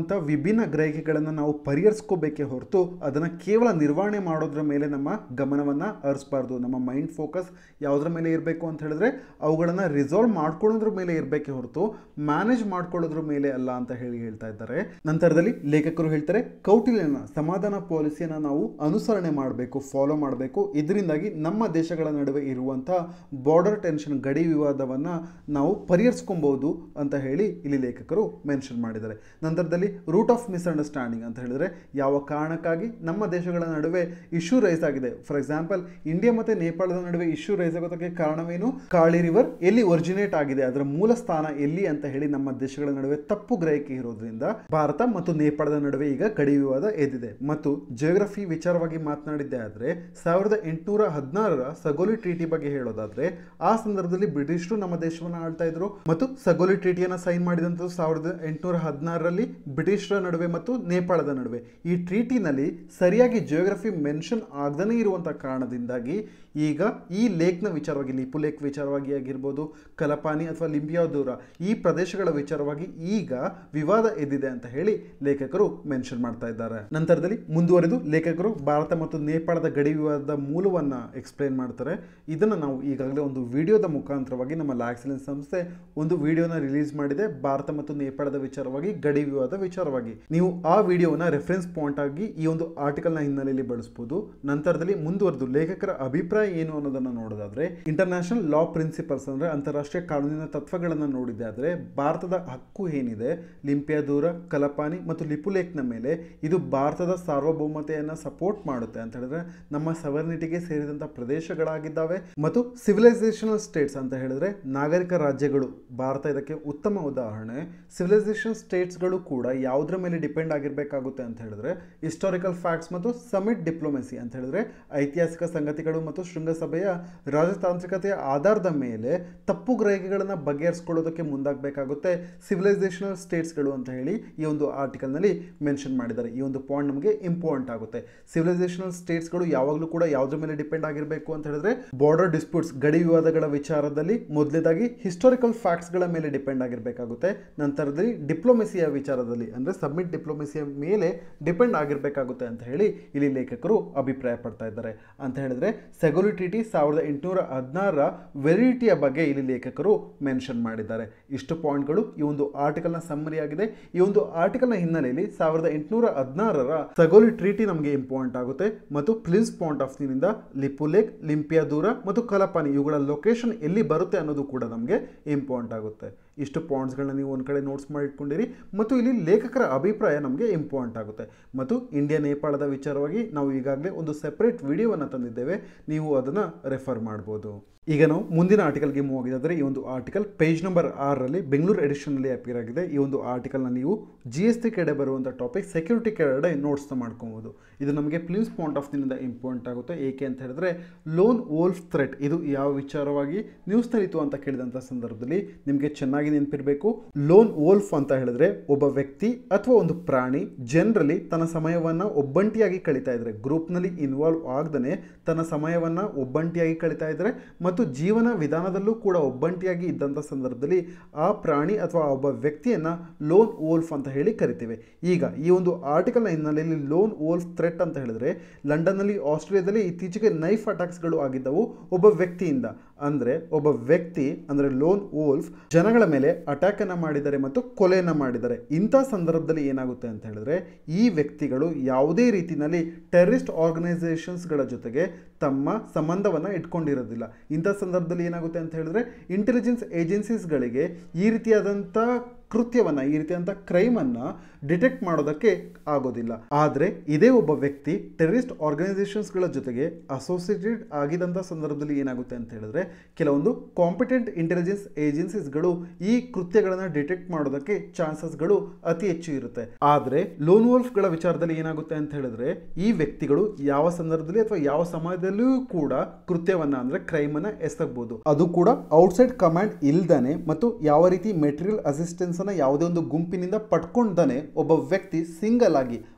ಇರುವಂಥ ವಿಭಿನ್ನ ಗ್ರಹಿಕೆಗಳನ್ನು ನಾವು ಪರಿಹರಿಸ್ಕೋಬೇಕೇ ಹೊರತು ಅದನ್ನು ಕೇವಲ ನಿರ್ವಹಣೆ ಮಾಡೋದ್ರ ಮೇಲೆ ನಮ್ಮ ಗಮನವನ್ನು ಹರಿಸ್ಬಾರ್ದು ನಮ್ಮ ಮೈಂಡ್ ಫೋಕಸ್ ಯಾವುದ್ರ ಮೇಲೆ ಇರಬೇಕು ಅಂತ ಹೇಳಿದ್ರೆ ಅವುಗಳನ್ನು ರಿಸಾಲ್ವ್ ಮಾಡ್ಕೊಳ್ಳೋದ್ರ ಮೇಲೆ ಇರಬೇಕೇ ಹೊರತು ಮ್ಯಾನೇಜ್ ಮಾಡ್ಕೊಳ್ಳೋದ್ರ ಮೇಲೆ ಅಲ್ಲ ಅಂತ ಹೇಳಿ ಹೇಳ್ತಾ ಇದ್ದಾರೆ ನಂತರದಲ್ಲಿ ಲೇಖಕರು ಹೇಳ್ತಾರೆ ಕೌಟಿಲ್ಯನ ಸಮಾಧಾನ ಪಾಲಿಸಿಯನ್ನು ನಾವು ಅನುಸರಣೆ ಮಾಡಬೇಕು ಫಾಲೋ ಮಾಡಬೇಕು ಇದರಿಂದಾಗಿ ನಮ್ಮ ದೇಶಗಳ ನಡುವೆ ಇರುವಂಥ ಬಾರ್ಡರ್ ಟೆನ್ಷನ್ ಗಡಿ ವಿವಾದವನ್ನು ನಾವು ಪರಿಹರಿಸ್ಕೊಬಹುದು ಅಂತ ಹೇಳಿ ಇಲ್ಲಿ ಲೇಖಕರು ಮೆನ್ಷನ್ ಮಾಡಿದ್ದಾರೆ ನಂತರದಲ್ಲಿ ರೂಟ್ ಆಫ್ ಮಿಸ್ಅಂಡರ್ಸ್ಟ್ಯಾಂಡಿಂಗ್ ಅಂತ ಹೇಳಿದ್ರೆ ಯಾವ ಕಾರಣಕ್ಕಾಗಿ ನಮ್ಮ ದೇಶಗಳ ನಡುವೆ ಇಶ್ಯೂ ರೈಸ್ ಆಗಿದೆ ಫಾರ್ ಎಕ್ಸಾಂಪಲ್ ಇಂಡಿಯಾ ಮತ್ತು ನೇಪಾಳದ ನಡುವೆ ಇಶ್ಯೂ ರೈಸ್ ಆಗೋದಕ್ಕೆ ಕಾರಣವೇನು ಕಾಳಿ ರಿವರ್ ಎಲ್ಲಿ ಒರಿಜಿನೇಟ್ ಆಗಿದೆ ಅದರ ಮೂಲ ಸ್ಥಾನ ಎಲ್ಲಿ ಅಂತ ಹೇಳಿ ನಮ್ಮ ದೇಶಗಳ ನಡುವೆ ತಪ್ಪು ಗ್ರಹಿಕೆ ಇರೋದ್ರಿಂದ ಭಾರತ ಮತ್ತು ನೇಪಾಳದ ನಡುವೆ ಈಗ ಗಡಿ ವಿವಾದ ಎದ್ದಿದೆ ಮತ್ತು ಜಿಯೋಗ್ರಫಿ ವಿಚಾರವಾಗಿ ಮಾತನಾಡಿದ್ದೆ ಆದರೆ ಸಾವಿರದ ಎಂಟುನೂರ ಹದಿನಾರರ ಸಗೋಲಿ ಟ್ರೀಟಿ ಬಗ್ಗೆ ಹೇಳೋದಾದ್ರೆ ಆ ಸಂದರ್ಭದಲ್ಲಿ ಬ್ರಿಟಿಷರು ನಮ್ಮ ದೇಶವನ್ನು ಆಳ್ತಾ ಇದ್ರು ಮತ್ತು ಸಗೋಲಿ ಟ್ರೀಟಿಯನ್ನು ಸೈನ್ ಮಾಡಿದಂಥದ್ದು ಸಾವಿರದ ಎಂಟುನೂರ ಹದಿನಾರರಲ್ಲಿ ಬ್ರಿಟಿಷರ ನಡುವೆ ಮತ್ತು ನೇಪಾಳದ ನಡುವೆ ಈ ಟ್ರೀಟಿನಲ್ಲಿ ಸರಿಯಾಗಿ ಜಿಯೋಗ್ರಫಿ ಮೆನ್ಷನ್ ಆಗದೇ ಇರುವಂಥ ಕಾರಣದಿಂದಾಗಿ ಈಗ ಈ ಲೇಕ್ನ ವಿಚಾರವಾಗಿ ಲಿಪು ಲೇಕ್ ವಿಚಾರವಾಗಿ ಆಗಿರ್ಬೋದು ಕಲಪಾನಿ ಅಥವಾ ಲಿಂಬಿಯಾದೂರ ಈ ಪ್ರದೇಶಗಳ ವಿಚಾರವಾಗಿ ಈಗ ವಿವಾದ ಎದ್ದಿದೆ ಅಂತ ಹೇಳಿ ಲೇಖಕರು ಮೆನ್ಷನ್ ಮಾಡ್ತಾ ಇದ್ದಾರೆ ನಂತರದಲ್ಲಿ ಮುಂದುವರೆದು ಲೇಖಕರು ಭಾರತ ಮತ್ತು ನೇಪಾಳದ ಗಡಿ ವಿವಾದದ ಮೂಲವನ್ನು ಎಕ್ಸ್ಪ್ಲೇನ್ ಮಾಡ್ತಾರೆ ಇದನ್ನು ನಾವು ಈಗಾಗಲೇ ಒಂದು ವಿಡಿಯೋದ ಮುಖಾಂತರವಾಗಿ ನಮ್ಮ ಲ್ಯಾಕ್ಸಲೆನ್ಸ್ ಸಂಸ್ಥೆ ಒಂದು ವಿಡಿಯೋನ ರಿಲೀಸ್ ಮಾಡಿದೆ ಭಾರತ ಮತ್ತು ನೇಪಾಳದ ವಿಚಾರವಾಗಿ ಗಡಿ ವಿವಾದ ವಿಚಾರವಾಗಿ ನೀವು ಆ ವಿಡಿಯೋನ ರೆಫರೆನ್ಸ್ ಪಾಯಿಂಟ್ ಆಗಿ ಈ ಒಂದು ಆರ್ಟಿಕಲ್ನ ಹಿನ್ನೆಲೆಯಲ್ಲಿ ಬಳಸಬಹುದು ನಂತರದಲ್ಲಿ ಮುಂದುವರೆದು ಲೇಖಕರ ಅಭಿಪ್ರಾಯ ಏನು ಅನ್ನೋದನ್ನು ನೋಡೋದಾದ್ರೆ ಇಂಟರ್ನ್ಯಾಷನಲ್ ಲಾ ಪ್ರಿನ್ಸಿಪಲ್ಸ್ ಅಂದ್ರೆ ಅಂತಾರಾಷ್ಟ್ರೀಯ ಕಾನೂನಿನ ತತ್ವಗಳನ್ನು ನೋಡಿದೆ ಆದರೆ ಭಾರತದ ಹಕ್ಕು ಏನಿದೆ ಲಿಂಪಿಯಾದೂರ ಕಲಪಾನಿ ಮತ್ತು ಲಿಪುಲೇಕ್ನ ಮೇಲೆ ಇದು ಭಾರತದ ಸಾರ್ವಭೌಮತೆಯನ್ನು ಸಪೋರ್ಟ್ ಮಾಡುತ್ತೆ ಅಂತ ಹೇಳಿದ್ರೆ ನಮ್ಮ ಸವರ್ನಿಟಿಗೆ ಸೇರಿದಂಥ ಪ್ರದೇಶಗಳಾಗಿದ್ದಾವೆ ಮತ್ತು ಸಿವಿಲೈಸೇಷನಲ್ ಸ್ಟೇಟ್ಸ್ ಅಂತ ಹೇಳಿದ್ರೆ ನಾಗರಿಕ ರಾಜ್ಯಗಳು ಭಾರತ ಇದಕ್ಕೆ ಉತ್ತಮ ಉದಾಹರಣೆ ಸಿವಿಲೈಸೇಷನ್ ಸ್ಟೇಟ್ಸ್ಗಳು ಕೂಡ ಯಾವುದ್ರ ಮೇಲೆ ಡಿಪೆಂಡ್ ಆಗಿರಬೇಕಾಗುತ್ತೆ ಅಂತ ಹೇಳಿದ್ರೆ ಹಿಸ್ಟಾರಿಕಲ್ ಫ್ಯಾಕ್ಟ್ಸ್ ಮತ್ತು ಸಮಿಟ್ ಡಿಪ್ಲೊಮೆಸಿ ಅಂತ ಹೇಳಿದ್ರೆ ಐತಿಹಾಸಿಕ ಸಂಗತಿಗಳು ಮತ್ತು ಶೃಂಗಸಭೆಯ ರಾಜತಾಂತ್ರಿಕತೆಯ ಆಧಾರದ ಮೇಲೆ ತಪ್ಪು ಗ್ರಹಿಕೆಗಳನ್ನು ಬಗೆಹರಿಸ್ಕೊಳ್ಳೋದಕ್ಕೆ ಮುಂದಾಗಬೇಕಾಗುತ್ತೆ ಸಿವಿಲೈಸೇಷನಲ್ ಸ್ಟೇಟ್ಸ್ಗಳು ಅಂತ ಹೇಳಿ ಈ ಒಂದು ಆರ್ಟಿಕಲ್ನಲ್ಲಿ ಮೆನ್ಷನ್ ಮಾಡಿದ್ದಾರೆ ಈ ಒಂದು ಪಾಯಿಂಟ್ ನಮಗೆ ಇಂಪಾರ್ಟೆಂಟ್ ಆಗುತ್ತೆ ಸಿವಿಲೈಸೇಷನಲ್ ಸ್ಟೇಟ್ಸ್ಗಳು ಯಾವಾಗಲೂ ಕೂಡ ಯಾವುದ್ರ ಮೇಲೆ ಡಿಪೆಂಡ್ ಆಗಿರಬೇಕು ಅಂತ ಹೇಳಿದ್ರೆ ಬಾರ್ಡರ್ ಡಿಸ್ಪ್ಯೂಟ್ಸ್ ಗಡಿ ವಿವಾದಗಳ ವಿಚಾರದಲ್ಲಿ ಮೊದಲೇದಾಗಿ ಹಿಸ್ಟಾರಿಕಲ್ ಫ್ಯಾಕ್ಟ್ಸ್ಗಳ ಮೇಲೆ ಡಿಪೆಂಡ್ ಆಗಿರಬೇಕಾಗುತ್ತೆ ನಂತರದಲ್ಲಿ ಡಿಪ್ಲೊಮೆಸಿಯ ವಿಚಾರದಲ್ಲಿ ಅಂದರೆ ಸಬ್ಮಿಟ್ ಡಿಪ್ಲೊಮೆಸಿಯ ಮೇಲೆ ಡಿಪೆಂಡ್ ಆಗಿರಬೇಕಾಗುತ್ತೆ ಅಂತ ಹೇಳಿ ಇಲ್ಲಿ ಲೇಖಕರು ಅಭಿಪ್ರಾಯ ಪಡ್ತಾ ಇದ್ದಾರೆ ಅಂತ ಹೇಳಿದ್ರೆ ಸೆಗೋಲಿ ಟ್ರೀಟಿ ಸಾವಿರದ ಎಂಟುನೂರ ಹದಿನಾರರ ವೆರಿಟಿಯ ಬಗ್ಗೆ ಇಲ್ಲಿ ಲೇಖಕರು ಮೆನ್ಷನ್ ಮಾಡಿದ್ದಾರೆ ಇಷ್ಟು ಪಾಯಿಂಟ್ಗಳು ಈ ಒಂದು ಆರ್ಟಿಕಲ್ನ ಸಮ್ಮರಿ ಆಗಿದೆ ಈ ಒಂದು ಆರ್ಟಿಕಲ್ನ ಹಿನ್ನೆಲೆಯಲ್ಲಿ ಸಾವಿರದ ಎಂಟುನೂರ ಹದಿನಾರರ ಸಗೋಲಿ ಟ್ರೀಟಿ ನಮಗೆ ಇಂಪಾರ್ಟೆಂಟ್ ಆಗುತ್ತೆ ಮತ್ತು ಪ್ಲಿನ್ಸ್ ಪಾಯಿಂಟ್ ಆಫ್ ವ್ಯೂನಿಂದ ಲಿಪುಲೇಕ್ ಲಿಂಪಿಯಾದೂರ ಮತ್ತು ಕಲಪಾನಿ ಇವುಗಳ ಲೊಕೇಶನ್ ಎಲ್ಲಿ ಬರುತ್ತೆ ಅನ್ನೋದು ಕೂಡ ನಮಗೆ ಇಂಪಾರ್ಟೆಂಟ್ ಆಗುತ್ತೆ ಇಷ್ಟು ಪಾಯಿಂಟ್ಸ್ಗಳನ್ನ ನೀವು ಒಂದು ಕಡೆ ನೋಟ್ಸ್ ಮಾಡಿಟ್ಕೊಂಡಿರಿ ಮತ್ತು ಇಲ್ಲಿ ಲೇಖಕರ ಅಭಿಪ್ರಾಯ ನಮಗೆ ಇಂಪಾರ್ಟೆಂಟ್ ಆಗುತ್ತೆ ಮತ್ತು ಇಂಡಿಯಾ ನೇಪಾಳದ ವಿಚಾರವಾಗಿ ನಾವು ಈಗಾಗಲೇ ಒಂದು ಸೆಪರೇಟ್ ವಿಡಿಯೋವನ್ನು ತಂದಿದ್ದೇವೆ ನೀವು ಅದನ್ನು ರೆಫರ್ ಮಾಡ್ಬೋದು ಈಗ ನಾವು ಮುಂದಿನ ಆರ್ಟಿಕಲ್ಗೆ ಮೂವ್ ಆಗಿದ್ದಾದರೆ ಈ ಒಂದು ಆರ್ಟಿಕಲ್ ಪೇಜ್ ನಂಬರ್ ಆರರಲ್ಲಿ ಬೆಂಗಳೂರು ಎಡಿಷನಲ್ಲಿ ಅಪಿಯರ್ ಆಗಿದೆ ಈ ಒಂದು ಆರ್ಟಿಕಲ್ನ ನೀವು ಜಿ ಎಸ್ ಟಿ ಕಡೆ ಬರುವಂಥ ಟಾಪಿಕ್ ಸೆಕ್ಯೂರಿಟಿ ಕಡೆ ನೋಟ್ಸ್ನ ಮಾಡ್ಕೊಬೋದು ಇದು ನಮಗೆ ಪ್ಲೀಸ್ ಪಾಯಿಂಟ್ ಆಫ್ ವ್ಯೂನಿಂದ ಇಂಪಾರ್ಟೆಂಟ್ ಆಗುತ್ತೆ ಏಕೆ ಅಂತ ಹೇಳಿದ್ರೆ ಲೋನ್ ವೋಲ್ಫ್ ಥ್ರೆಟ್ ಇದು ಯಾವ ವಿಚಾರವಾಗಿ ನ್ಯೂಸ್ನಲ್ಲಿತ್ತು ಅಂತ ಕೇಳಿದಂಥ ಸಂದರ್ಭದಲ್ಲಿ ನಿಮಗೆ ಚೆನ್ನಾಗಿ ನೆನಪಿರಬೇಕು ಲೋನ್ ವೋಲ್ಫ್ ಅಂತ ಹೇಳಿದ್ರೆ ಒಬ್ಬ ವ್ಯಕ್ತಿ ಅಥವಾ ಒಂದು ಪ್ರಾಣಿ ಜನರಲಿ ತನ್ನ ಸಮಯವನ್ನು ಒಬ್ಬಂಟಿಯಾಗಿ ಕಳೀತಾ ಇದ್ದಾರೆ ಗ್ರೂಪ್ನಲ್ಲಿ ಇನ್ವಾಲ್ವ್ ಆಗದೇ ತನ್ನ ಸಮಯವನ್ನು ಒಬ್ಬಂಟಿಯಾಗಿ ಕಳೀತಾ ಇದ್ದಾರೆ ಮತ್ತು ಜೀವನ ವಿಧಾನದಲ್ಲೂ ಕೂಡ ಒಬ್ಬಂಟಿಯಾಗಿ ಇದ್ದಂಥ ಸಂದರ್ಭದಲ್ಲಿ ಆ ಪ್ರಾಣಿ ಅಥವಾ ಒಬ್ಬ ವ್ಯಕ್ತಿಯನ್ನು ಲೋನ್ ವೋಲ್ಫ್ ಅಂತ ಹೇಳಿ ಕರಿತೇವೆ ಈಗ ಈ ಒಂದು ಆರ್ಟಿಕಲ್ನ ಹಿನ್ನೆಲೆಯಲ್ಲಿ ಲೋನ್ ವೋಲ್ಫ್ ಥ್ರೆಟ್ ಅಂತ ಹೇಳಿದ್ರೆ ಲಂಡನ್ನಲ್ಲಿ ಆಸ್ಟ್ರೇಲಿಯಾದಲ್ಲಿ ಇತ್ತೀಚೆಗೆ ನೈಫ್ ಅಟ್ಯಾಕ್ಸ್ಗಳು ಆಗಿದ್ದವು ಒಬ್ಬ ವ್ಯಕ್ತಿಯಿಂದ ಅಂದರೆ ಒಬ್ಬ ವ್ಯಕ್ತಿ ಅಂದರೆ ಲೋನ್ ವೋಲ್ಫ್ ಜನಗಳ ಮೇಲೆ ಅಟ್ಯಾಕನ್ನು ಮಾಡಿದ್ದಾರೆ ಮತ್ತು ಕೊಲೆಯನ್ನು ಮಾಡಿದ್ದಾರೆ ಇಂಥ ಸಂದರ್ಭದಲ್ಲಿ ಏನಾಗುತ್ತೆ ಅಂತ ಹೇಳಿದ್ರೆ ಈ ವ್ಯಕ್ತಿಗಳು ಯಾವುದೇ ರೀತಿಯಲ್ಲಿ ಟೆರರಿಸ್ಟ್ ಆರ್ಗನೈಸೇಷನ್ಸ್ಗಳ ಜೊತೆಗೆ ತಮ್ಮ ಸಂಬಂಧವನ್ನು ಇಟ್ಕೊಂಡಿರೋದಿಲ್ಲ ಇಂಥ ಸಂದರ್ಭದಲ್ಲಿ ಏನಾಗುತ್ತೆ ಅಂತ ಹೇಳಿದ್ರೆ ಇಂಟೆಲಿಜೆನ್ಸ್ ಏಜೆನ್ಸೀಸ್ಗಳಿಗೆ ಈ ರೀತಿಯಾದಂಥ ಕೃತ್ಯವನ್ನು ಈ ರೀತಿಯಾದಂಥ ಕ್ರೈಮನ್ನು ಡಿಟೆಕ್ಟ್ ಮಾಡೋದಕ್ಕೆ ಆಗೋದಿಲ್ಲ ಆದರೆ ಇದೇ ಒಬ್ಬ ವ್ಯಕ್ತಿ ಟೆರರಿಸ್ಟ್ ಆರ್ಗನೈಸೇಷನ್ಸ್ಗಳ ಜೊತೆಗೆ ಅಸೋಸಿಯೇಟೆಡ್ ಆಗಿದಂಥ ಸಂದರ್ಭದಲ್ಲಿ ಏನಾಗುತ್ತೆ ಅಂತ ಹೇಳಿದ್ರೆ ಕೆಲವೊಂದು ಕಾಂಪಿಟೆಂಟ್ ಇಂಟೆಲಿಜೆನ್ಸ್ ಏಜೆನ್ಸೀಸ್ಗಳು ಈ ಕೃತ್ಯಗಳನ್ನು ಡಿಟೆಕ್ಟ್ ಮಾಡೋದಕ್ಕೆ ಚಾನ್ಸಸ್ಗಳು ಅತಿ ಹೆಚ್ಚು ಇರುತ್ತೆ ಆದರೆ ಲೋನ್ ವೋಲ್ಫ್ಗಳ ವಿಚಾರದಲ್ಲಿ ಏನಾಗುತ್ತೆ ಅಂತ ಹೇಳಿದ್ರೆ ಈ ವ್ಯಕ್ತಿಗಳು ಯಾವ ಸಂದರ್ಭದಲ್ಲಿ ಅಥವಾ ಯಾವ ಸಮಯದಲ್ಲಿಯೂ ಕೂಡ ಕೃತ್ಯವನ್ನು ಅಂದರೆ ಕ್ರೈಮನ್ನು ಎಸಗಬಹುದು ಅದು ಕೂಡ ಔಟ್ಸೈಡ್ ಕಮಾಂಡ್ ಇಲ್ದಾನೆ ಮತ್ತು ಯಾವ ರೀತಿ ಮೆಟೀರಿಯಲ್ ಅಸಿಸ್ಟೆನ್ಸ್ ಅನ್ನ ಯಾವುದೇ ಒಂದು ಗುಂಪಿನಿಂದ ಪಡ್ಕೊಂಡನೆ ಒಬ್ಬ ವ್ಯಕ್ತಿ ಸಿಂಗಲ್ ಆಗಿ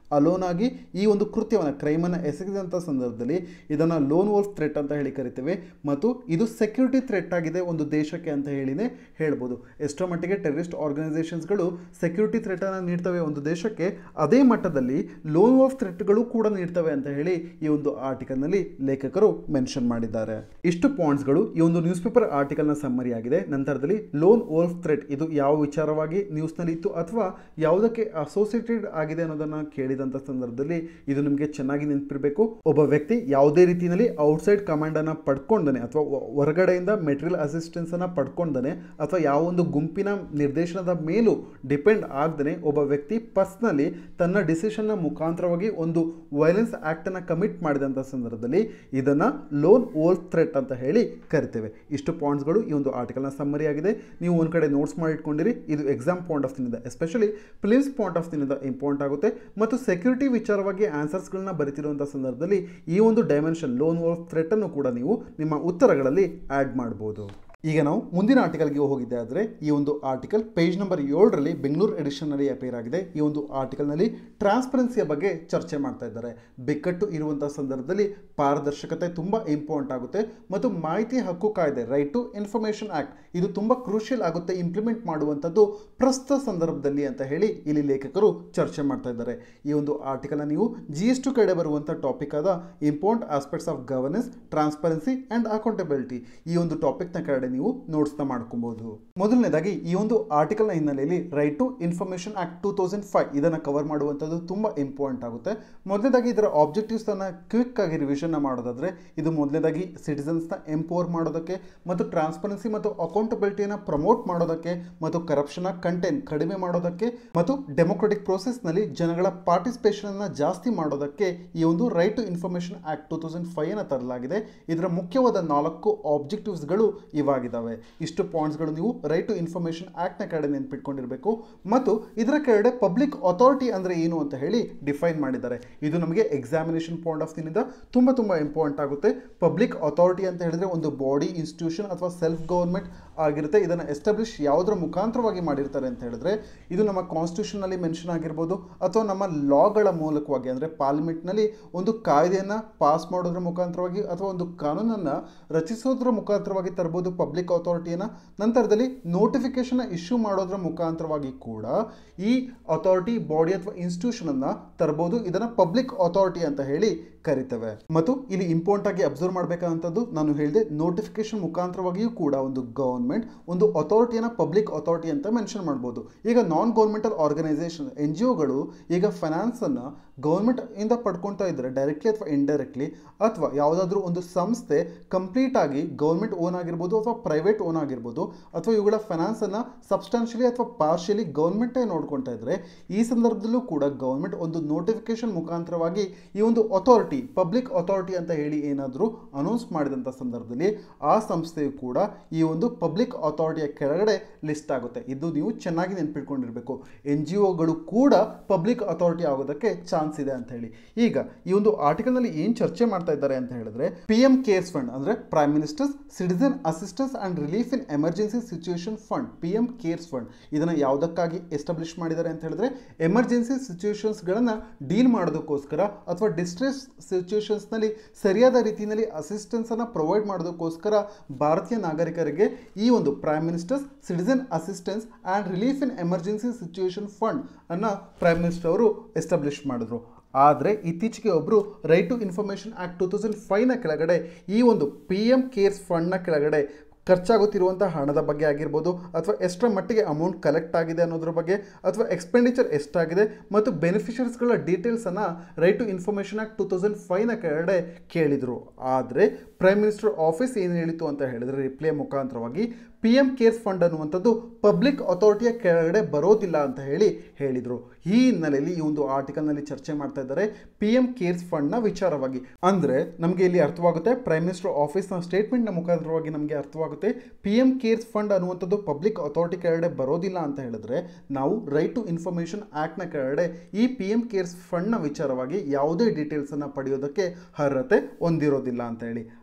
ಅಲೋನ್ ಆಗಿ ಈ ಒಂದು ಕೃತ್ಯವನ್ನು ಕ್ರೈಮನ್ನು ಎಸಗಿದಂಥ ಸಂದರ್ಭದಲ್ಲಿ ಇದನ್ನು ಲೋನ್ ವೋಲ್ಫ್ ಥ್ರೆಟ್ ಅಂತ ಹೇಳಿ ಕರಿತೇವೆ ಮತ್ತು ಇದು ಸೆಕ್ಯೂರಿಟಿ ಥ್ರೆಟ್ ಆಗಿದೆ ಒಂದು ದೇಶಕ್ಕೆ ಅಂತ ಹೇಳಿನೇ ಹೇಳ್ಬೋದು ಎಷ್ಟೋ ಮಟ್ಟಿಗೆ ಟೆರರಿಸ್ಟ್ ಆರ್ಗನೈಸೇಷನ್ಸ್ಗಳು ಸೆಕ್ಯೂರಿಟಿ ಥ್ರೆಟನ್ನು ನೀಡ್ತವೆ ಒಂದು ದೇಶಕ್ಕೆ ಅದೇ ಮಟ್ಟದಲ್ಲಿ ಲೋನ್ ವೋಲ್ಫ್ ಥ್ರೆಟ್ಗಳು ಕೂಡ ನೀಡ್ತವೆ ಅಂತ ಹೇಳಿ ಈ ಒಂದು ಆರ್ಟಿಕಲ್ನಲ್ಲಿ ಲೇಖಕರು ಮೆನ್ಷನ್ ಮಾಡಿದ್ದಾರೆ ಇಷ್ಟು ಪಾಯಿಂಟ್ಸ್ಗಳು ಈ ಒಂದು ನ್ಯೂಸ್ ಪೇಪರ್ ಆರ್ಟಿಕಲ್ನ ಸಮ್ಮರಿ ಆಗಿದೆ ನಂತರದಲ್ಲಿ ಲೋನ್ ವೋಲ್ಫ್ ಥ್ರೆಟ್ ಇದು ಯಾವ ವಿಚಾರವಾಗಿ ನ್ಯೂಸ್ನಲ್ಲಿ ಇತ್ತು ಅಥವಾ ಯಾವುದಕ್ಕೆ ಅಸೋಸಿಯೇಟೆಡ್ ಆಗಿದೆ ಅನ್ನೋದನ್ನು ಕೇಳಿದಂಥ ಸಂದರ್ಭದಲ್ಲಿ ಇದು ನಿಮಗೆ ಚೆನ್ನಾಗಿ ನೆನಪಿರಬೇಕು ಒಬ್ಬ ವ್ಯಕ್ತಿ ಯಾವುದೇ ರೀತಿಯಲ್ಲಿ ಔಟ್ಸೈಡ್ ಕಮಾಂಡನ್ನು ಪಡ್ಕೊಂಡನೆ ಅಥವಾ ಹೊ- ಹೊರಗಡೆಯಿಂದ ಮೆಟೀರಿಯಲ್ ಅಸಿಸ್ಟೆನ್ಸನ್ನು ಪಡ್ಕೊಂಡನೆ ಅಥವಾ ಯಾವ ಒಂದು ಗುಂಪಿನ ನಿರ್ದೇಶನದ ಮೇಲೂ ಡಿಪೆಂಡ್ ಆಗದೇ ಒಬ್ಬ ವ್ಯಕ್ತಿ ಪರ್ಸ್ನಲಿ ತನ್ನ ಡಿಸಿಷನ್ನ ಮುಖಾಂತರವಾಗಿ ಒಂದು ವೈಲೆನ್ಸ್ ಆ್ಯಕ್ಟನ್ನು ಕಮಿಟ್ ಮಾಡಿದಂಥ ಸಂದರ್ಭದಲ್ಲಿ ಇದನ್ನು ಲೋನ್ ಓಲ್ಫ್ ಥ್ರೆಟ್ ಅಂತ ಹೇಳಿ ಕರಿತೇವೆ ಇಷ್ಟು ಪಾಯಿಂಟ್ಸ್ಗಳು ಈ ಒಂದು ಆರ್ಟಿಕಲ್ನ ಸಮ್ಮರಿ ಆಗಿದೆ ನೀವು ಒಂದು ಕಡೆ ನೋಟ್ಸ್ ಮಾಡಿ ಇಟ್ಕೊಂಡಿರಿ ಇದು ಎಕ್ಸಾಮ್ ಪಾಯಿಂಟ್ ಆಫ್ ವ್ಯೂನಿಂದ ಎಸ್ಪೆಷಲಿ ಫಿಲಿಮ್ಸ್ ಪಾಯಿಂಟ್ ಆಫ್ ವ್ಯೂನಿಂದ ಇಂಪಾರ್ಟೆಂಟ್ ಆಗುತ್ತೆ ಮತ್ತು ಸೆಕ್ಯೂರಿಟಿ ವಿಚಾರವಾಗಿ ಆನ್ಸರ್ಸ್ಗಳನ್ನ ಬರಿತಿರುವಂಥ ಸಂದರ್ಭದಲ್ಲಿ ಈ ಒಂದು ಡೈಮೆನ್ಷನ್ ಲೋನ್ ಓಲ್ಫ್ ಥ್ರೆಟನ್ನು ಕೂಡ ನೀವು ನಿಮ್ಮ ಉತ್ತರಗಳಲ್ಲಿ ಆ್ಯಡ್ ಮಾಡ್ಬೋದು ಈಗ ನಾವು ಮುಂದಿನ ಆರ್ಟಿಕಲ್ಗೆ ಹೋಗಿದ್ದೆ ಆದರೆ ಈ ಒಂದು ಆರ್ಟಿಕಲ್ ಪೇಜ್ ನಂಬರ್ ಏಳರಲ್ಲಿ ಬೆಂಗಳೂರು ಎಡಿಷನ್ನಲ್ಲಿ ಅಪೇರ್ ಆಗಿದೆ ಈ ಒಂದು ಆರ್ಟಿಕಲ್ನಲ್ಲಿ ಟ್ರಾನ್ಸ್ಪರೆನ್ಸಿಯ ಬಗ್ಗೆ ಚರ್ಚೆ ಮಾಡ್ತಾ ಇದ್ದಾರೆ ಬಿಕ್ಕಟ್ಟು ಇರುವಂಥ ಸಂದರ್ಭದಲ್ಲಿ ಪಾರದರ್ಶಕತೆ ತುಂಬ ಇಂಪಾರ್ಟೆಂಟ್ ಆಗುತ್ತೆ ಮತ್ತು ಮಾಹಿತಿ ಹಕ್ಕು ಕಾಯ್ದೆ ರೈಟ್ ಟು ಇನ್ಫಾರ್ಮೇಷನ್ ಆ್ಯಕ್ಟ್ ಇದು ತುಂಬ ಕ್ರೂಷಿಯಲ್ ಆಗುತ್ತೆ ಇಂಪ್ಲಿಮೆಂಟ್ ಮಾಡುವಂಥದ್ದು ಪ್ರಸ್ತುತ ಸಂದರ್ಭದಲ್ಲಿ ಅಂತ ಹೇಳಿ ಇಲ್ಲಿ ಲೇಖಕರು ಚರ್ಚೆ ಮಾಡ್ತಾ ಇದ್ದಾರೆ ಈ ಒಂದು ಆರ್ಟಿಕಲ್ನ ನೀವು ಜಿ ಎಸ್ ಟು ಕಡೆ ಬರುವಂಥ ಟಾಪಿಕ್ ಆದ important aspects of governance transparency and accountability ಈ ಒಂದು ಟಾಪಿಕ್ನ ಕೆಳಗಡೆ ನೀವು ನೋಟ್ಸ್ನ ಮಾಡ್ಕೊಬಹುದು ಮೊದಲನೇದಾಗಿ ಈ ಒಂದು ಆರ್ಟಿಕಲ್ನ ಹಿನ್ನೆಲೆಯಲ್ಲಿ right to information act two thousand five ಇದನ್ನು ಕವರ್ ಮಾಡುವಂಥದ್ದು ತುಂಬ ಇಂಪಾರ್ಟೆಂಟ್ ಆಗುತ್ತೆ ಮೊದಲನೇದಾಗಿ ಇದರ ಆಬ್ಜೆಕ್ಟಿವ್ಸನ್ನು ಕ್ವಿಕ್ ಆಗಿ ರಿವಿಷನ್ನ ಮಾಡೋದಾದರೆ ಇದು ಮೊದಲನೇದಾಗಿ ಸಿಟಿಸನ್ಸ್ನ ಎಂಪವರ್ ಮಾಡೋದಕ್ಕೆ ಮತ್ತು ಟ್ರಾನ್ಸ್ಪರೆನ್ಸಿ ಮತ್ತು ಅಕೌಂಟಬಿಲಿಟಿಯನ್ನು ಪ್ರಮೋಟ್ ಮಾಡೋದಕ್ಕೆ ಮತ್ತು ಕರಪ್ಷನ್ನ ಕಂಟೆಂಟ್ ಕಡಿಮೆ ಮಾಡೋದಕ್ಕೆ ಮತ್ತು ಡೆಮೊಕ್ರೆಟಿಕ್ ಪ್ರೋಸೆಸ್ನಲ್ಲಿ ಜನಗಳ ಪಾರ್ಟಿಸಿಪೇಷನನ್ನು ಜಾಸ್ತಿ ಮಾಡೋದಕ್ಕೆ ಈ ಒಂದು right to information act two thousand five ಅನ್ನು ತರಲಾಗಿದೆ ಇದರ ಮುಖ್ಯವಾದ ನಾಲ್ಕು ಆಬ್ಜೆಕ್ಟಿವ್ಸ್ಗಳು ಇವಾಗಿದ್ದಾವೆ ಇಷ್ಟು ಪಾಯಿಂಟ್ಸ್ಗಳು ನೀವು ರೈಟ್ ಟು ಇನ್ಫಾರ್ಮೇಷನ್ ಆ್ಯಕ್ಟ್ನ ಕೆಳಗಡೆ ನೆನ್ಪಿಟ್ಕೊಂಡಿರಬೇಕು ಮತ್ತು ಇದರ ಕೆಳಗಡೆ ಪಬ್ಲಿಕ್ ಅಥಾರಿಟಿ ಅಂದರೆ ಏನು ಅಂತ ಹೇಳಿ ಡಿಫೈನ್ ಮಾಡಿದ್ದಾರೆ ಇದು ನಮಗೆ ಎಕ್ಸಾಮಿನೇಷನ್ ಪಾಯಿಂಟ್ ಆಫ್ ವ್ಯೂನಿಂದ ತುಂಬ ತುಂಬ ಇಂಪಾರ್ಟೆಂಟ್ ಆಗುತ್ತೆ ಪಬ್ಲಿಕ್ ಅಥಾರಿಟಿ ಅಂತ ಹೇಳಿದ್ರೆ ಒಂದು ಬಾಡಿ ಇನ್ಸ್ಟಿಟ್ಯೂಷನ್ ಅಥವಾ ಸೆಲ್ಫ್ ಗವರ್ಮೆಂಟ್ ಆಗಿರುತ್ತೆ ಇದನ್ನು ಎಸ್ಟಾಬ್ಲಿಷ್ ಯಾವುದರ ಮುಖಾಂತರವಾಗಿ ಮಾಡಿರ್ತಾರೆ ಅಂತ ಹೇಳಿದ್ರೆ ಇದು ನಮ್ಮ ಕಾನ್ಸ್ಟಿಟ್ಯೂಷನ್ನಲ್ಲಿ ಮೆನ್ಷನ್ ಆಗಿರ್ಬೋದು ಅಥವಾ ನಮ್ಮ ಲಾಗಳ ಮೂಲಕವಾಗಿ ಅಂದರೆ ಪಾರ್ಲಿಮೆಂಟ್ನಲ್ಲಿ ಒಂದು ಕಾಯ್ದೆಯನ್ನು ಪಾಸ್ ಮಾಡೋದ್ರ ಮುಖಾಂತರವಾಗಿ ಅಥವಾ ಒಂದು ಕಾನೂನನ್ನು ರಚಿಸೋದ್ರ ಮುಖಾಂತರವಾಗಿ ತರ್ಬೋದು ಪಬ್ಲಿಕ್ ಅಥಾರಿಟಿಯನ್ನು ನಂತರದಲ್ಲಿ ನೋಟಿಫಿಕೇಶನ್ ಇಶ್ಯೂ ಮಾಡೋದ್ರ ಮುಖಾಂತರವಾಗಿ ಕೂಡ ಈ ಅಥಾರಿಟಿ ಬಾಡಿ ಅಥವಾ ಇನ್ಸ್ಟಿಟ್ಯೂಷನನ್ನು ತರ್ಬೋದು ಇದನ್ನು ಪಬ್ಲಿಕ್ ಅಥಾರಿಟಿ ಅಂತ ಹೇಳಿ ಕರಿತೇವೆ ಮತ್ತು ಇಲ್ಲಿ ಇಂಪಾರ್ಟೆಂಟ್ ಆಗಿ ಅಬ್ಸರ್ವ್ ಮಾಡಬೇಕಾದಂಥದ್ದು ನಾನು ಹೇಳಿದೆ ನೋಟಿಫಿಕೇಶನ್ ಮುಖಾಂತರವಾಗಿಯೂ ಕೂಡ ಒಂದು ಗವರ್ಮೆಂಟ್ ಒಂದು ಅಥಾರಿಟಿಯನ್ನು ಪಬ್ಲಿಕ್ ಅಥಾರಿಟಿ ಅಂತ ಮೆನ್ಷನ್ ಮಾಡ್ಬೋದು ಈಗ non governmental organisation N G ಒಗಳು ಈಗ ಫೈನಾನ್ಸನ್ನು ಗೌರ್ಮೆಂಟ್ ಇಂದ ಪಡ್ಕೊಳ್ತಾ ಇದ್ದಾರೆ ಡೈರೆಕ್ಟ್ಲಿ ಅಥವಾ ಇಂಡೈರೆಕ್ಟ್ಲಿ ಅಥವಾ ಯಾವುದಾದ್ರೂ ಒಂದು ಸಂಸ್ಥೆ ಕಂಪ್ಲೀಟ್ ಆಗಿ ಗೌರ್ಮೆಂಟ್ ಓನ್ ಆಗಿರ್ಬೋದು ಅಥವಾ ಪ್ರೈವೇಟ್ ಓನ್ ಆಗಿರ್ಬೋದು ಅಥವಾ ಇವುಗಳ ಫೈನಾನ್ಸನ್ನು ಸಬ್ಸ್ಟಾನ್ಷಿಯಲಿ ಅಥವಾ ಪಾರ್ಷಿಯಲಿ ಗೌರ್ಮೆಂಟೇ ನೋಡ್ಕೊಳ್ತಾ ಇದ್ದಾರೆ ಈ ಸಂದರ್ಭದಲ್ಲೂ ಕೂಡ ಗೌರ್ಮೆಂಟ್ ಒಂದು ನೋಟಿಫಿಕೇಶನ್ ಮುಖಾಂತರವಾಗಿ ಈ ಒಂದು ಅಥಾರಿಟಿ ಪಬ್ಲಿಕ್ ಅಥಾರಿಟಿ ಅಂತ ಹೇಳಿ ಏನಾದರೂ ಅನೌನ್ಸ್ ಮಾಡಿದಂಥ ಸಂದರ್ಭದಲ್ಲಿ ಆ ಸಂಸ್ಥೆಯು ಕೂಡ ಈ ಒಂದು ಪಬ್ಲಿಕ್ ಅಥಾರಿಟಿಯ ಕೆಳಗಡೆ ಲಿಸ್ಟ್ ಆಗುತ್ತೆ ಇದು ನೀವು ಚೆನ್ನಾಗಿ ನೆನ್ಪಿಟ್ಕೊಂಡಿರಬೇಕು ಎನ್ ಜಿ ಒಗಳು ಕೂಡ ಪಬ್ಲಿಕ್ ಅಥಾರಿಟಿ ಆಗೋದಕ್ಕೆ ಚಾನ್ಸ್ ಇದೆ ಅಂತ ಹೇಳಿ ಈಗ ಈ ಒಂದು ಆರ್ಟಿಕಲ್ನಲ್ಲಿ ಏನು ಚರ್ಚೆ ಮಾಡ್ತಾ ಇದ್ದಾರೆ ಅಂತ ಹೇಳಿದ್ರೆ ಪಿ ಎಂ ಕೇರ್ಸ್ ಫಂಡ್ ಅಂದರೆ prime minister's citizen assistance and relief in emergency situation fund P M CARES fund ಇದನ್ನು ಯಾವುದಕ್ಕಾಗಿ ಎಸ್ಟಾಬ್ಲಿಷ್ ಮಾಡಿದ್ದಾರೆ ಅಂತ ಹೇಳಿದ್ರೆ ಎಮರ್ಜೆನ್ಸಿ ಸಿಚುವೇಶನ್ಸ್ಗಳನ್ನು ಡೀಲ್ ಮಾಡೋದಕ್ಕೋಸ್ಕರ ಅಥವಾ ಡಿಸ್ಟ್ರೆಸ್ ಸಿಚುವೇಶನ್ಸ್ನಲ್ಲಿ ಸರಿಯಾದ ರೀತಿಯಲ್ಲಿ ಅಸಿಸ್ಟೆನ್ಸನ್ನು ಪ್ರೊವೈಡ್ ಮಾಡೋದಕ್ಕೋಸ್ಕರ ಭಾರತೀಯ ನಾಗರಿಕರಿಗೆ ಈ ಒಂದು prime minister's citizen assistance and relief in emergency situation fund ಅನ್ನು ಪ್ರೈಮ್ ಮಿನಿಸ್ಟರ್ ಅವರು ಎಸ್ಟಾಬ್ಲಿಷ್ ಮಾಡಿದ್ರು ಆದರೆ ಇತ್ತೀಚೆಗೆ ಒಬ್ಬರು right to information act two thousand ಫೈವ್ನ ಕೆಳಗಡೆ ಈ ಒಂದು ಪಿ ಎಮ್ ಕೇರ್ಸ್ ಫಂಡ್ನ ಕೆಳಗಡೆ ಖರ್ಚಾಗುತ್ತಿರುವಂಥ ಹಣದ ಬಗ್ಗೆ ಆಗಿರ್ಬೋದು ಅಥವಾ ಎಷ್ಟರ ಮಟ್ಟಿಗೆ ಅಮೌಂಟ್ ಕಲೆಕ್ಟ್ ಆಗಿದೆ ಅನ್ನೋದ್ರ ಬಗ್ಗೆ ಅಥವಾ ಎಕ್ಸ್ಪೆಂಡಿಚರ್ ಎಷ್ಟಾಗಿದೆ ಮತ್ತು ಬೆನಿಫಿಷರೀಸ್ಗಳ ಡೀಟೇಲ್ಸನ್ನು right to information act two thousand ಫೈವ್ನ ಕೆಳಗಡೆ ಕೇಳಿದರು ಆದರೆ ಪ್ರೈಮ್ ಮಿನಿಸ್ಟರ್ ಆಫೀಸ್ ಏನು ಹೇಳಿತು ಅಂತ ಹೇಳಿದರೆ ರಿಪ್ಲೈ ಮುಖಾಂತರವಾಗಿ ಪಿ ಎಮ್ ಕೇರ್ಸ್ ಫಂಡ್ ಅನ್ನುವಂಥದ್ದು ಪಬ್ಲಿಕ್ ಅಥಾರಿಟಿಯ ಕೆಳಗಡೆ ಬರೋದಿಲ್ಲ ಅಂತ ಹೇಳಿ ಹೇಳಿದರು ಈ ಹಿನ್ನೆಲೆಯಲ್ಲಿ ಈ ಒಂದು ಆರ್ಟಿಕಲ್ನಲ್ಲಿ ಚರ್ಚೆ ಮಾಡ್ತಾ ಇದ್ದಾರೆ ಪಿ ಎಮ್ ಕೇರ್ಸ್ ಫಂಡ್ನ ವಿಚಾರವಾಗಿ ಅಂದರೆ ನಮಗೆ ಇಲ್ಲಿ ಅರ್ಥವಾಗುತ್ತೆ ಪ್ರೈಮ್ ಮಿನಿಸ್ಟರ್ ಆಫೀಸ್ನ ಸ್ಟೇಟ್ಮೆಂಟ್ನ ಮುಖಾಂತರವಾಗಿ ನಮಗೆ ಅರ್ಥವಾಗುತ್ತೆ ಪಿ ಎಮ್ ಕೇರ್ಸ್ ಫಂಡ್ ಅನ್ನುವಂಥದ್ದು ಪಬ್ಲಿಕ್ ಅಥಾರಿಟಿ ಕೆಳಗಡೆ ಬರೋದಿಲ್ಲ ಅಂತ ಹೇಳಿದ್ರೆ ನಾವು ರೈಟ್ ಟು ಇನ್ಫಾರ್ಮೇಷನ್ ಆ್ಯಕ್ಟ್ನ ಕೆಳಗಡೆ ಈ ಪಿ ಎಮ್ ಕೇರ್ಸ್ ಫಂಡ್ನ ವಿಚಾರವಾಗಿ ಯಾವುದೇ ಡೀಟೇಲ್ಸನ್ನು ಪಡೆಯೋದಕ್ಕೆ ಅರ್ಹತೆ ಹೊಂದಿರೋದಿಲ್ಲ ಅಂತ ಹೇಳಿ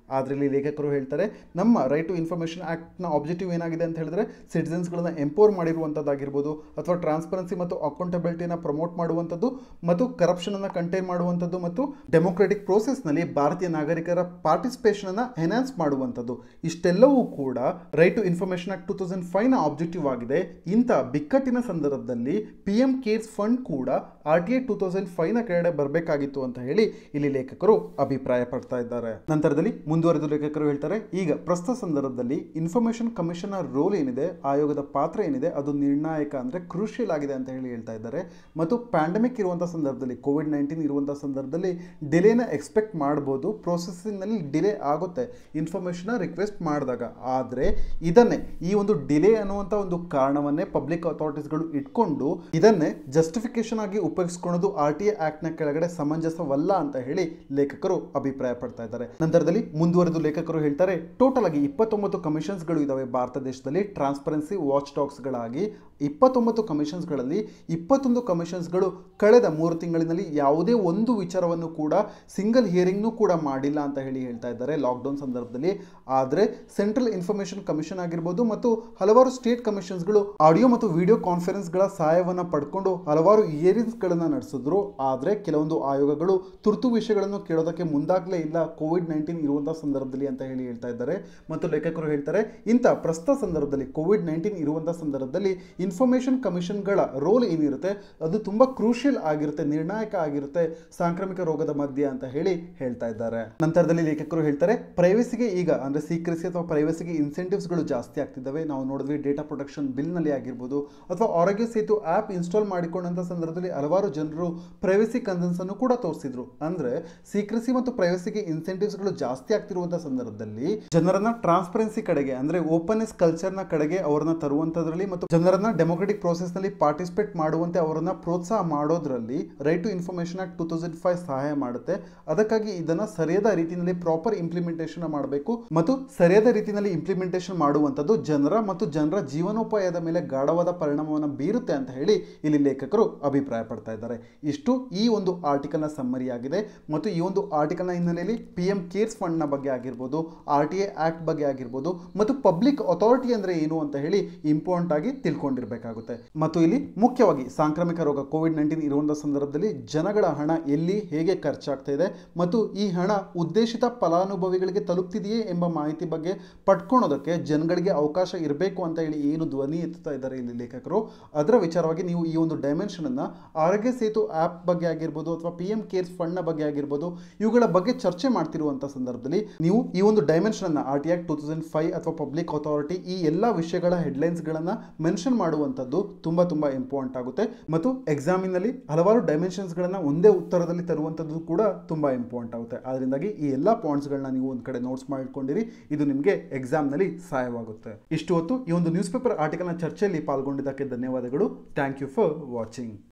ಆದರೆ ಇಲ್ಲಿ ಲೇಖಕರು ಹೇಳ್ತಾರೆ ನಮ್ಮ ರೈಟ್ ಟು ಇನ್ಫಾರ್ಮೇಷನ್ ಆ್ಯಕ್ಟ್ನ ಆಬ್ಜೆಕ್ಟಿವ್ ಏನಾಗಿದೆ ಅಂತ ಹೇಳಿದ್ರೆ ಸಿಟಿಸನ್ಸ್ಗಳನ್ನ ಎಂಪವರ್ ಮಾಡಿರುವಂಥದ್ದಾಗಿರ್ಬೋದು ಅಥವಾ ಟ್ರಾನ್ಸ್ಪರೆನ್ಸಿ ಮತ್ತು ಅಕೌಂಟಬಿಲಿಟಿನ ಪ್ರಮೋಟ್ ಮಾಡುವಂಥದ್ದು ಮತ್ತು ಕರಪ್ಷನನ್ನು ಕಂಟೈನ್ ಮಾಡುವಂಥದ್ದು ಮತ್ತು ಡೆಮೊಕ್ರೆಟಿಕ್ ಪ್ರೋಸೆಸ್ನಲ್ಲಿ ಭಾರತೀಯ ನಾಗರಿಕರ ಪಾರ್ಟಿಸಿಪೇಷನನ್ನು ಎನ್ಹಾನ್ಸ್ ಮಾಡುವಂಥದ್ದು ಇಷ್ಟೆಲ್ಲವೂ ಕೂಡ right to information act two thousand ಫೈವ್ನ ಆಬ್ಜೆಕ್ಟಿವ್ ಆಗಿದೆ ಇಂಥ ಬಿಕ್ಕಟ್ಟಿನ ಸಂದರ್ಭದಲ್ಲಿ ಪಿ ಎಂ ಕೇರ್ಸ್ ಫಂಡ್ ಕೂಡ R T I two thousand ಫೈವ್ನ ಕೆಳಗಡೆ ಬರಬೇಕಾಗಿತ್ತು ಅಂತ ಹೇಳಿ ಇಲ್ಲಿ ಲೇಖಕರು ಅಭಿಪ್ರಾಯ ಪಡ್ತಾ ಇದ್ದಾರೆ ನಂತರದಲ್ಲಿ ಮುಂದುವರೆದು ಲೇಖಕರು ಹೇಳ್ತಾರೆ ಈಗ ಪ್ರಸ್ತುತ ಸಂದರ್ಭದಲ್ಲಿ ಇನ್ಫಾರ್ಮೇಷನ್ ಕಮಿಷನ್ ರೋಲ್ ಏನಿದೆ ಆಯೋಗದ ಪಾತ್ರ ಏನಿದೆ ಅದು ನಿರ್ಣಾಯಕ ಅಂದರೆ ಕ್ರೂಷಿಯಲ್ ಆಗಿದೆ ಅಂತ ಹೇಳಿ ಹೇಳ್ತಾ ಇದ್ದಾರೆ ಮತ್ತು ಪ್ಯಾಂಡಮಿಕ್ ಇರುವಂಥ ಸಂದರ್ಭದಲ್ಲಿ ಕೋವಿಡ್ ನೈನ್ಟೀನ್ ಇರುವಂಥ ಸಂದರ್ಭದಲ್ಲಿ ಡಿಲೇನ ಎಕ್ಸ್ಪೆಕ್ಟ್ ಮಾಡ್ಬೋದು ಪ್ರೊಸೆಸಿಂಗ್ನಲ್ಲಿ ಡಿಲೇ ಆಗುತ್ತೆ ಇನ್ಫಾರ್ಮೇಷನ್ ರಿಕ್ವೆಸ್ಟ್ ಮಾಡಿದಾಗ ಆದರೆ ಇದನ್ನೇ ಈ ಒಂದು ಡಿಲೇ ಅನ್ನುವಂಥ ಒಂದು ಕಾರಣವನ್ನೇ ಪಬ್ಲಿಕ್ ಅಥಾರಿಟೀಸ್ಗಳು ಇಟ್ಕೊಂಡು ಇದನ್ನೇ ಜಸ್ಟಿಫಿಕೇಶನ್ ಆಗಿ ಉಪಯೋಗಿಸ್ಕೊಳ್ಳೋದು ಆರ್ ಟಿ ಐ ಆಕ್ಟ್ನ ಕೆಳಗಡೆ ಸಮಂಜಸವಲ್ಲ ಅಂತ ಹೇಳಿ ಲೇಖಕರು ಅಭಿಪ್ರಾಯ ಪಡ್ತಾ ಇದ್ದಾರೆ ನಂತರದಲ್ಲಿ ಮುಂದುವರೆದು ಲೇಖಕರು ಹೇಳ್ತಾರೆ ಟೋಟಲ್ ಆಗಿ ಇಪ್ಪತ್ತೊಂಬತ್ತು ಕಮಿಷನ್ಸ್ಗಳು ಇದಾವೆ ಭಾರತ ದೇಶದಲ್ಲಿ ಟ್ರಾನ್ಸ್ಪರೆನ್ಸಿ ವಾಚ್ ಡಾಗ್ಸ್ಗಳಾಗಿ ಇಪ್ಪತ್ತೊಂಬತ್ತು ಕಮಿಷನ್ಸ್ಗಳಲ್ಲಿ ಇಪ್ಪತ್ತೊಂದು ಕಮಿಷನ್ಸ್ಗಳು ಕಳೆದ ಮೂರು ತಿಂಗಳಿನಲ್ಲಿ ಯಾವುದೇ ಒಂದು ವಿಚಾರವನ್ನು ಕೂಡ ಸಿಂಗಲ್ ಹಿಯರಿಂಗ್ನೂ ಕೂಡ ಮಾಡಿಲ್ಲ ಅಂತ ಹೇಳಿ ಹೇಳ್ತಾ ಇದ್ದಾರೆ ಲಾಕ್ಡೌನ್ ಸಂದರ್ಭದಲ್ಲಿ ಆದರೆ ಸೆಂಟ್ರಲ್ ಇನ್ಫಾರ್ಮೇಷನ್ ಕಮಿಷನ್ ಆಗಿರ್ಬೋದು ಮತ್ತು ಹಲವಾರು ಸ್ಟೇಟ್ ಕಮಿಷನ್ಸ್ಗಳು ಆಡಿಯೋ ಮತ್ತು ವಿಡಿಯೋ ಕಾನ್ಫರೆನ್ಸ್ಗಳ ಸಹಾಯವನ್ನು ಪಡ್ಕೊಂಡು ಹಲವಾರು ಹಿಯರಿಂಗ್ಸ್ಗಳನ್ನು ನಡೆಸಿದ್ರು ಆದರೆ ಕೆಲವೊಂದು ಆಯೋಗಗಳು ತುರ್ತು ವಿಷಯಗಳನ್ನು ಕೇಳೋದಕ್ಕೆ ಮುಂದಾಗಲೇ ಇಲ್ಲ ಕೋವಿಡ್ ನೈನ್ಟೀನ್ ಇರುವಂಥ ಸಂದರ್ಭದಲ್ಲಿ ಅಂತ ಹೇಳಿ ಹೇಳ್ತಾ ಇದ್ದಾರೆ ಮತ್ತು ಲೇಖಕರು ಹೇಳ್ತಾರೆ ಇಂಥ ಪ್ರಸ್ತುತ ಸಂದರ್ಭದಲ್ಲಿ ಕೋವಿಡ್ ನೈನ್ಟೀನ್ ಇರುವಂಥ ಸಂದರ್ಭದಲ್ಲಿ ಇನ್ಫಾರ್ಮೇಷನ್ ಕಮಿಷನ್ಗಳ ರೋಲ್ ಏನಿರುತ್ತೆ ಅದು ತುಂಬ ಕ್ರೂಷಿಯಲ್ ಆಗಿರುತ್ತೆ ನಿರ್ಣಾಯಕ ಆಗಿರುತ್ತೆ ಸಾಂಕ್ರಾಮಿಕ ರೋಗದ ಮಧ್ಯೆ ಅಂತ ಹೇಳಿ ಹೇಳ್ತಾ ಇದ್ದಾರೆ ನಂತರದಲ್ಲಿ ಲೇಖಕರು ಹೇಳ್ತಾರೆ ಪ್ರೈವಸಿಗೆ ಈಗ ಅಂದರೆ ಸೀಕ್ರೆಸಿ ಅಥವಾ ಪ್ರೈವಸಿಗೆ ಇನ್ಸೆಂಟಿವ್ಸ್ಗಳು ಜಾಸ್ತಿ ಆಗ್ತಿದ್ದಾವೆ ನಾವು ನೋಡಿದ್ವಿ ಡೇಟಾ ಪ್ರೊಟೆಕ್ಷನ್ ಬಿಲ್ನಲ್ಲಿ ಆಗಿರ್ಬೋದು ಅಥವಾ ಆರೋಗ್ಯ ಸೇತು ಆ್ಯಪ್ ಇನ್ಸ್ಟಾಲ್ ಮಾಡಿಕೊಂಡಂಥ ಸಂದರ್ಭದಲ್ಲಿ ಹಲವಾರು ಜನರು ಪ್ರೈವಸಿ ಕನ್ಸರ್ನ್ಸ್ ಅನ್ನು ಕೂಡ ತೋರಿಸಿದ್ರು ಅಂದ್ರೆ ಸೀಕ್ರೆಸಿ ಮತ್ತು ಪ್ರೈವಸಿಗೆ ಇನ್ಸೆಂಟಿವ್ಸ್ಗಳು ಜಾಸ್ತಿ ಆಗ್ತಿರುವಂಥ ಸಂದರ್ಭದಲ್ಲಿ ಜನರನ್ನ ಟ್ರಾನ್ಸ್ಪರೆನ್ಸಿ ಕಡೆಗೆ ಅಂದ್ರೆ ಓಪನ್ನೆಸ್ ಕಲ್ಚರ್ನ ಕಡೆಗೆ ಅವರನ್ನ ತರುವಂಥದ್ರಲ್ಲಿ ಮತ್ತು ಜನರನ್ನ ಡೆಮೊಕ್ರೆಟಿಕ್ ನಲ್ಲಿ ಪಾರ್ಟಿಸಿಪೇಟ್ ಮಾಡುವಂತೆ ಅವರನ್ನ ಪ್ರೋತ್ಸಾಹ ಮಾಡೋದ್ರಲ್ಲಿ right to information act two thousand five ಸಹಾಯ ಮಾಡುತ್ತೆ ಅದಕ್ಕಾಗಿ ಇದನ್ನ ಸರಿಯಾದ ರೀತಿಯಲ್ಲಿ ಪ್ರಾಪರ್ ಇಂಪ್ಲಿಮೆಂಟೇಷನ್ ಮಾಡಬೇಕು ಮತ್ತು ಸರಿಯಾದ ರೀತಿಯಲ್ಲಿ ಇಂಪ್ಲಿಮೆಂಟೇಷನ್ ಮಾಡುವಂಥದ್ದು ಜನರ ಮತ್ತು ಜನರ ಜೀವನೋಪಾಯದ ಮೇಲೆ ಗಾಢವಾದ ಪರಿಣಾಮವನ್ನು ಬೀರುತ್ತೆ ಅಂತ ಹೇಳಿ ಇಲ್ಲಿ ಲೇಖಕರು ಅಭಿಪ್ರಾಯ ಪಡ್ತಾ ಇದ್ದಾರೆ ಇಷ್ಟು ಈ ಒಂದು ಆರ್ಟಿಕಲ್ನ ಸಮ್ಮರಿ ಆಗಿದೆ ಮತ್ತು ಈ ಒಂದು ಆರ್ಟಿಕಲ್ನ ಹಿನ್ನೆಲೆಯಲ್ಲಿ ಪಿ ಎಂ ಕೇರ್ಸ್ ಫಂಡ್ನ ಬಗ್ಗೆ ಆಗಿರ್ಬೋದು ಆರ್ ಟಿ ಎ ಆಕ್ಟ್ ಬಗ್ಗೆ ಆಗಿರ್ಬೋದು ಮತ್ತು ಪಬ್ಲಿಕ್ ಅಥಾರಿಟಿ ಅಂದರೆ ಏನು ಅಂತ ಹೇಳಿ ಇಂಪಾರ್ಟೆಂಟ್ ಆಗಿ ತಿಳ್ಕೊಂಡಿರಬೇಕಾಗುತ್ತೆ ಮತ್ತು ಇಲ್ಲಿ ಮುಖ್ಯವಾಗಿ ಸಾಂಕ್ರಾಮಿಕ ರೋಗ ಕೋವಿಡ್ ನೈನ್ಟೀನ್ ಇರುವಂಥ ಸಂದರ್ಭದಲ್ಲಿ ಜನಗಳ ಹಣ ಎಲ್ಲಿ ಹೇಗೆ ಖರ್ಚಾಗ್ತಾ ಇದೆ ಮತ್ತು ಈ ಹಣ ಉದ್ದೇಶಿತ ಫಲಾನುಭವಿಗಳಿಗೆ ತಲುಪ್ತಿದೆಯೇ ಎಂಬ ಮಾಹಿತಿ ಬಗ್ಗೆ ಪಡ್ಕೊಳೋದಕ್ಕೆ ಜನಗಳಿಗೆ ಅವಕಾಶ ಇರಬೇಕು ಅಂತ ಹೇಳಿ ಏನು ಧ್ವನಿ ಎತ್ತುತ್ತಾ ಇದ್ದಾರೆ ಇಲ್ಲಿ ಲೇಖಕರು ಅದರ ವಿಚಾರವಾಗಿ ನೀವು ಈ ಒಂದು ಡೈಮೆನ್ಷನ್ ಅನ್ನ ಆರೋಗ್ಯ ಸೇತು ಆ್ಯಪ್ ಬಗ್ಗೆ ಆಗಿರ್ಬೋದು ಅಥವಾ ಪಿ ಎಂ ಕೇರ್ಸ್ ಫಂಡ್ನ ಬಗ್ಗೆ ಆಗಿರ್ಬೋದು ಇವುಗಳ ಬಗ್ಗೆ ಚರ್ಚೆ ಮಾಡ್ತಿರುವಂಥ ಸಂದರ್ಭದಲ್ಲಿ ನೀವು ಈ ಒಂದು ಡೈಮೆನ್ಷನ್ ಅನ್ನ R T act two thousand five ಅಥವಾ ಪಬ್ಲಿಕ್ ಅಥಾರಿಟಿ ಈ ಎಲ್ಲ ವಿಷಯಗಳ ಹೆಡ್ಲೈನ್ಸ್ಗಳನ್ನು ಮೆನ್ಷನ್ ಮಾಡುವಂಥದ್ದು ತುಂಬ ತುಂಬ ಇಂಪಾರ್ಟೆಂಟ್ ಆಗುತ್ತೆ ಮತ್ತು ಎಕ್ಸಾಮಿನಲ್ಲಿ ಹಲವಾರು ಡೈಮೆನ್ಷನ್ಸ್ಗಳನ್ನು ಒಂದೇ ಉತ್ತರದಲ್ಲಿ ತರುವಂಥದ್ದು ಕೂಡ ತುಂಬ ಇಂಪಾರ್ಟೆಂಟ್ ಆಗುತ್ತೆ ಅದರಿಂದಾಗಿ ಈ ಎಲ್ಲ ಪಾಯಿಂಟ್ಸ್ಗಳನ್ನ ನೀವು ಒಂದು ಕಡೆ ನೋಟ್ಸ್ ಮಾಡ್ಕೊಂಡಿರಿ ಇದು ನಿಮಗೆ ಎಕ್ಸಾಮ್ನಲ್ಲಿ ಸಹಾಯವಾಗುತ್ತೆ ಇಷ್ಟು ಹೊತ್ತು ಈ ಒಂದು ನ್ಯೂಸ್ ಪೇಪರ್ ಆರ್ಟಿಕಲ್ನ ಚರ್ಚೆಯಲ್ಲಿ ಪಾಲ್ಗೊಂಡಿದ್ದಕ್ಕೆ ಧನ್ಯವಾದಗಳು ಥ್ಯಾಂಕ್ ಯು ಫಾರ್ ವಾಚಿಂಗ್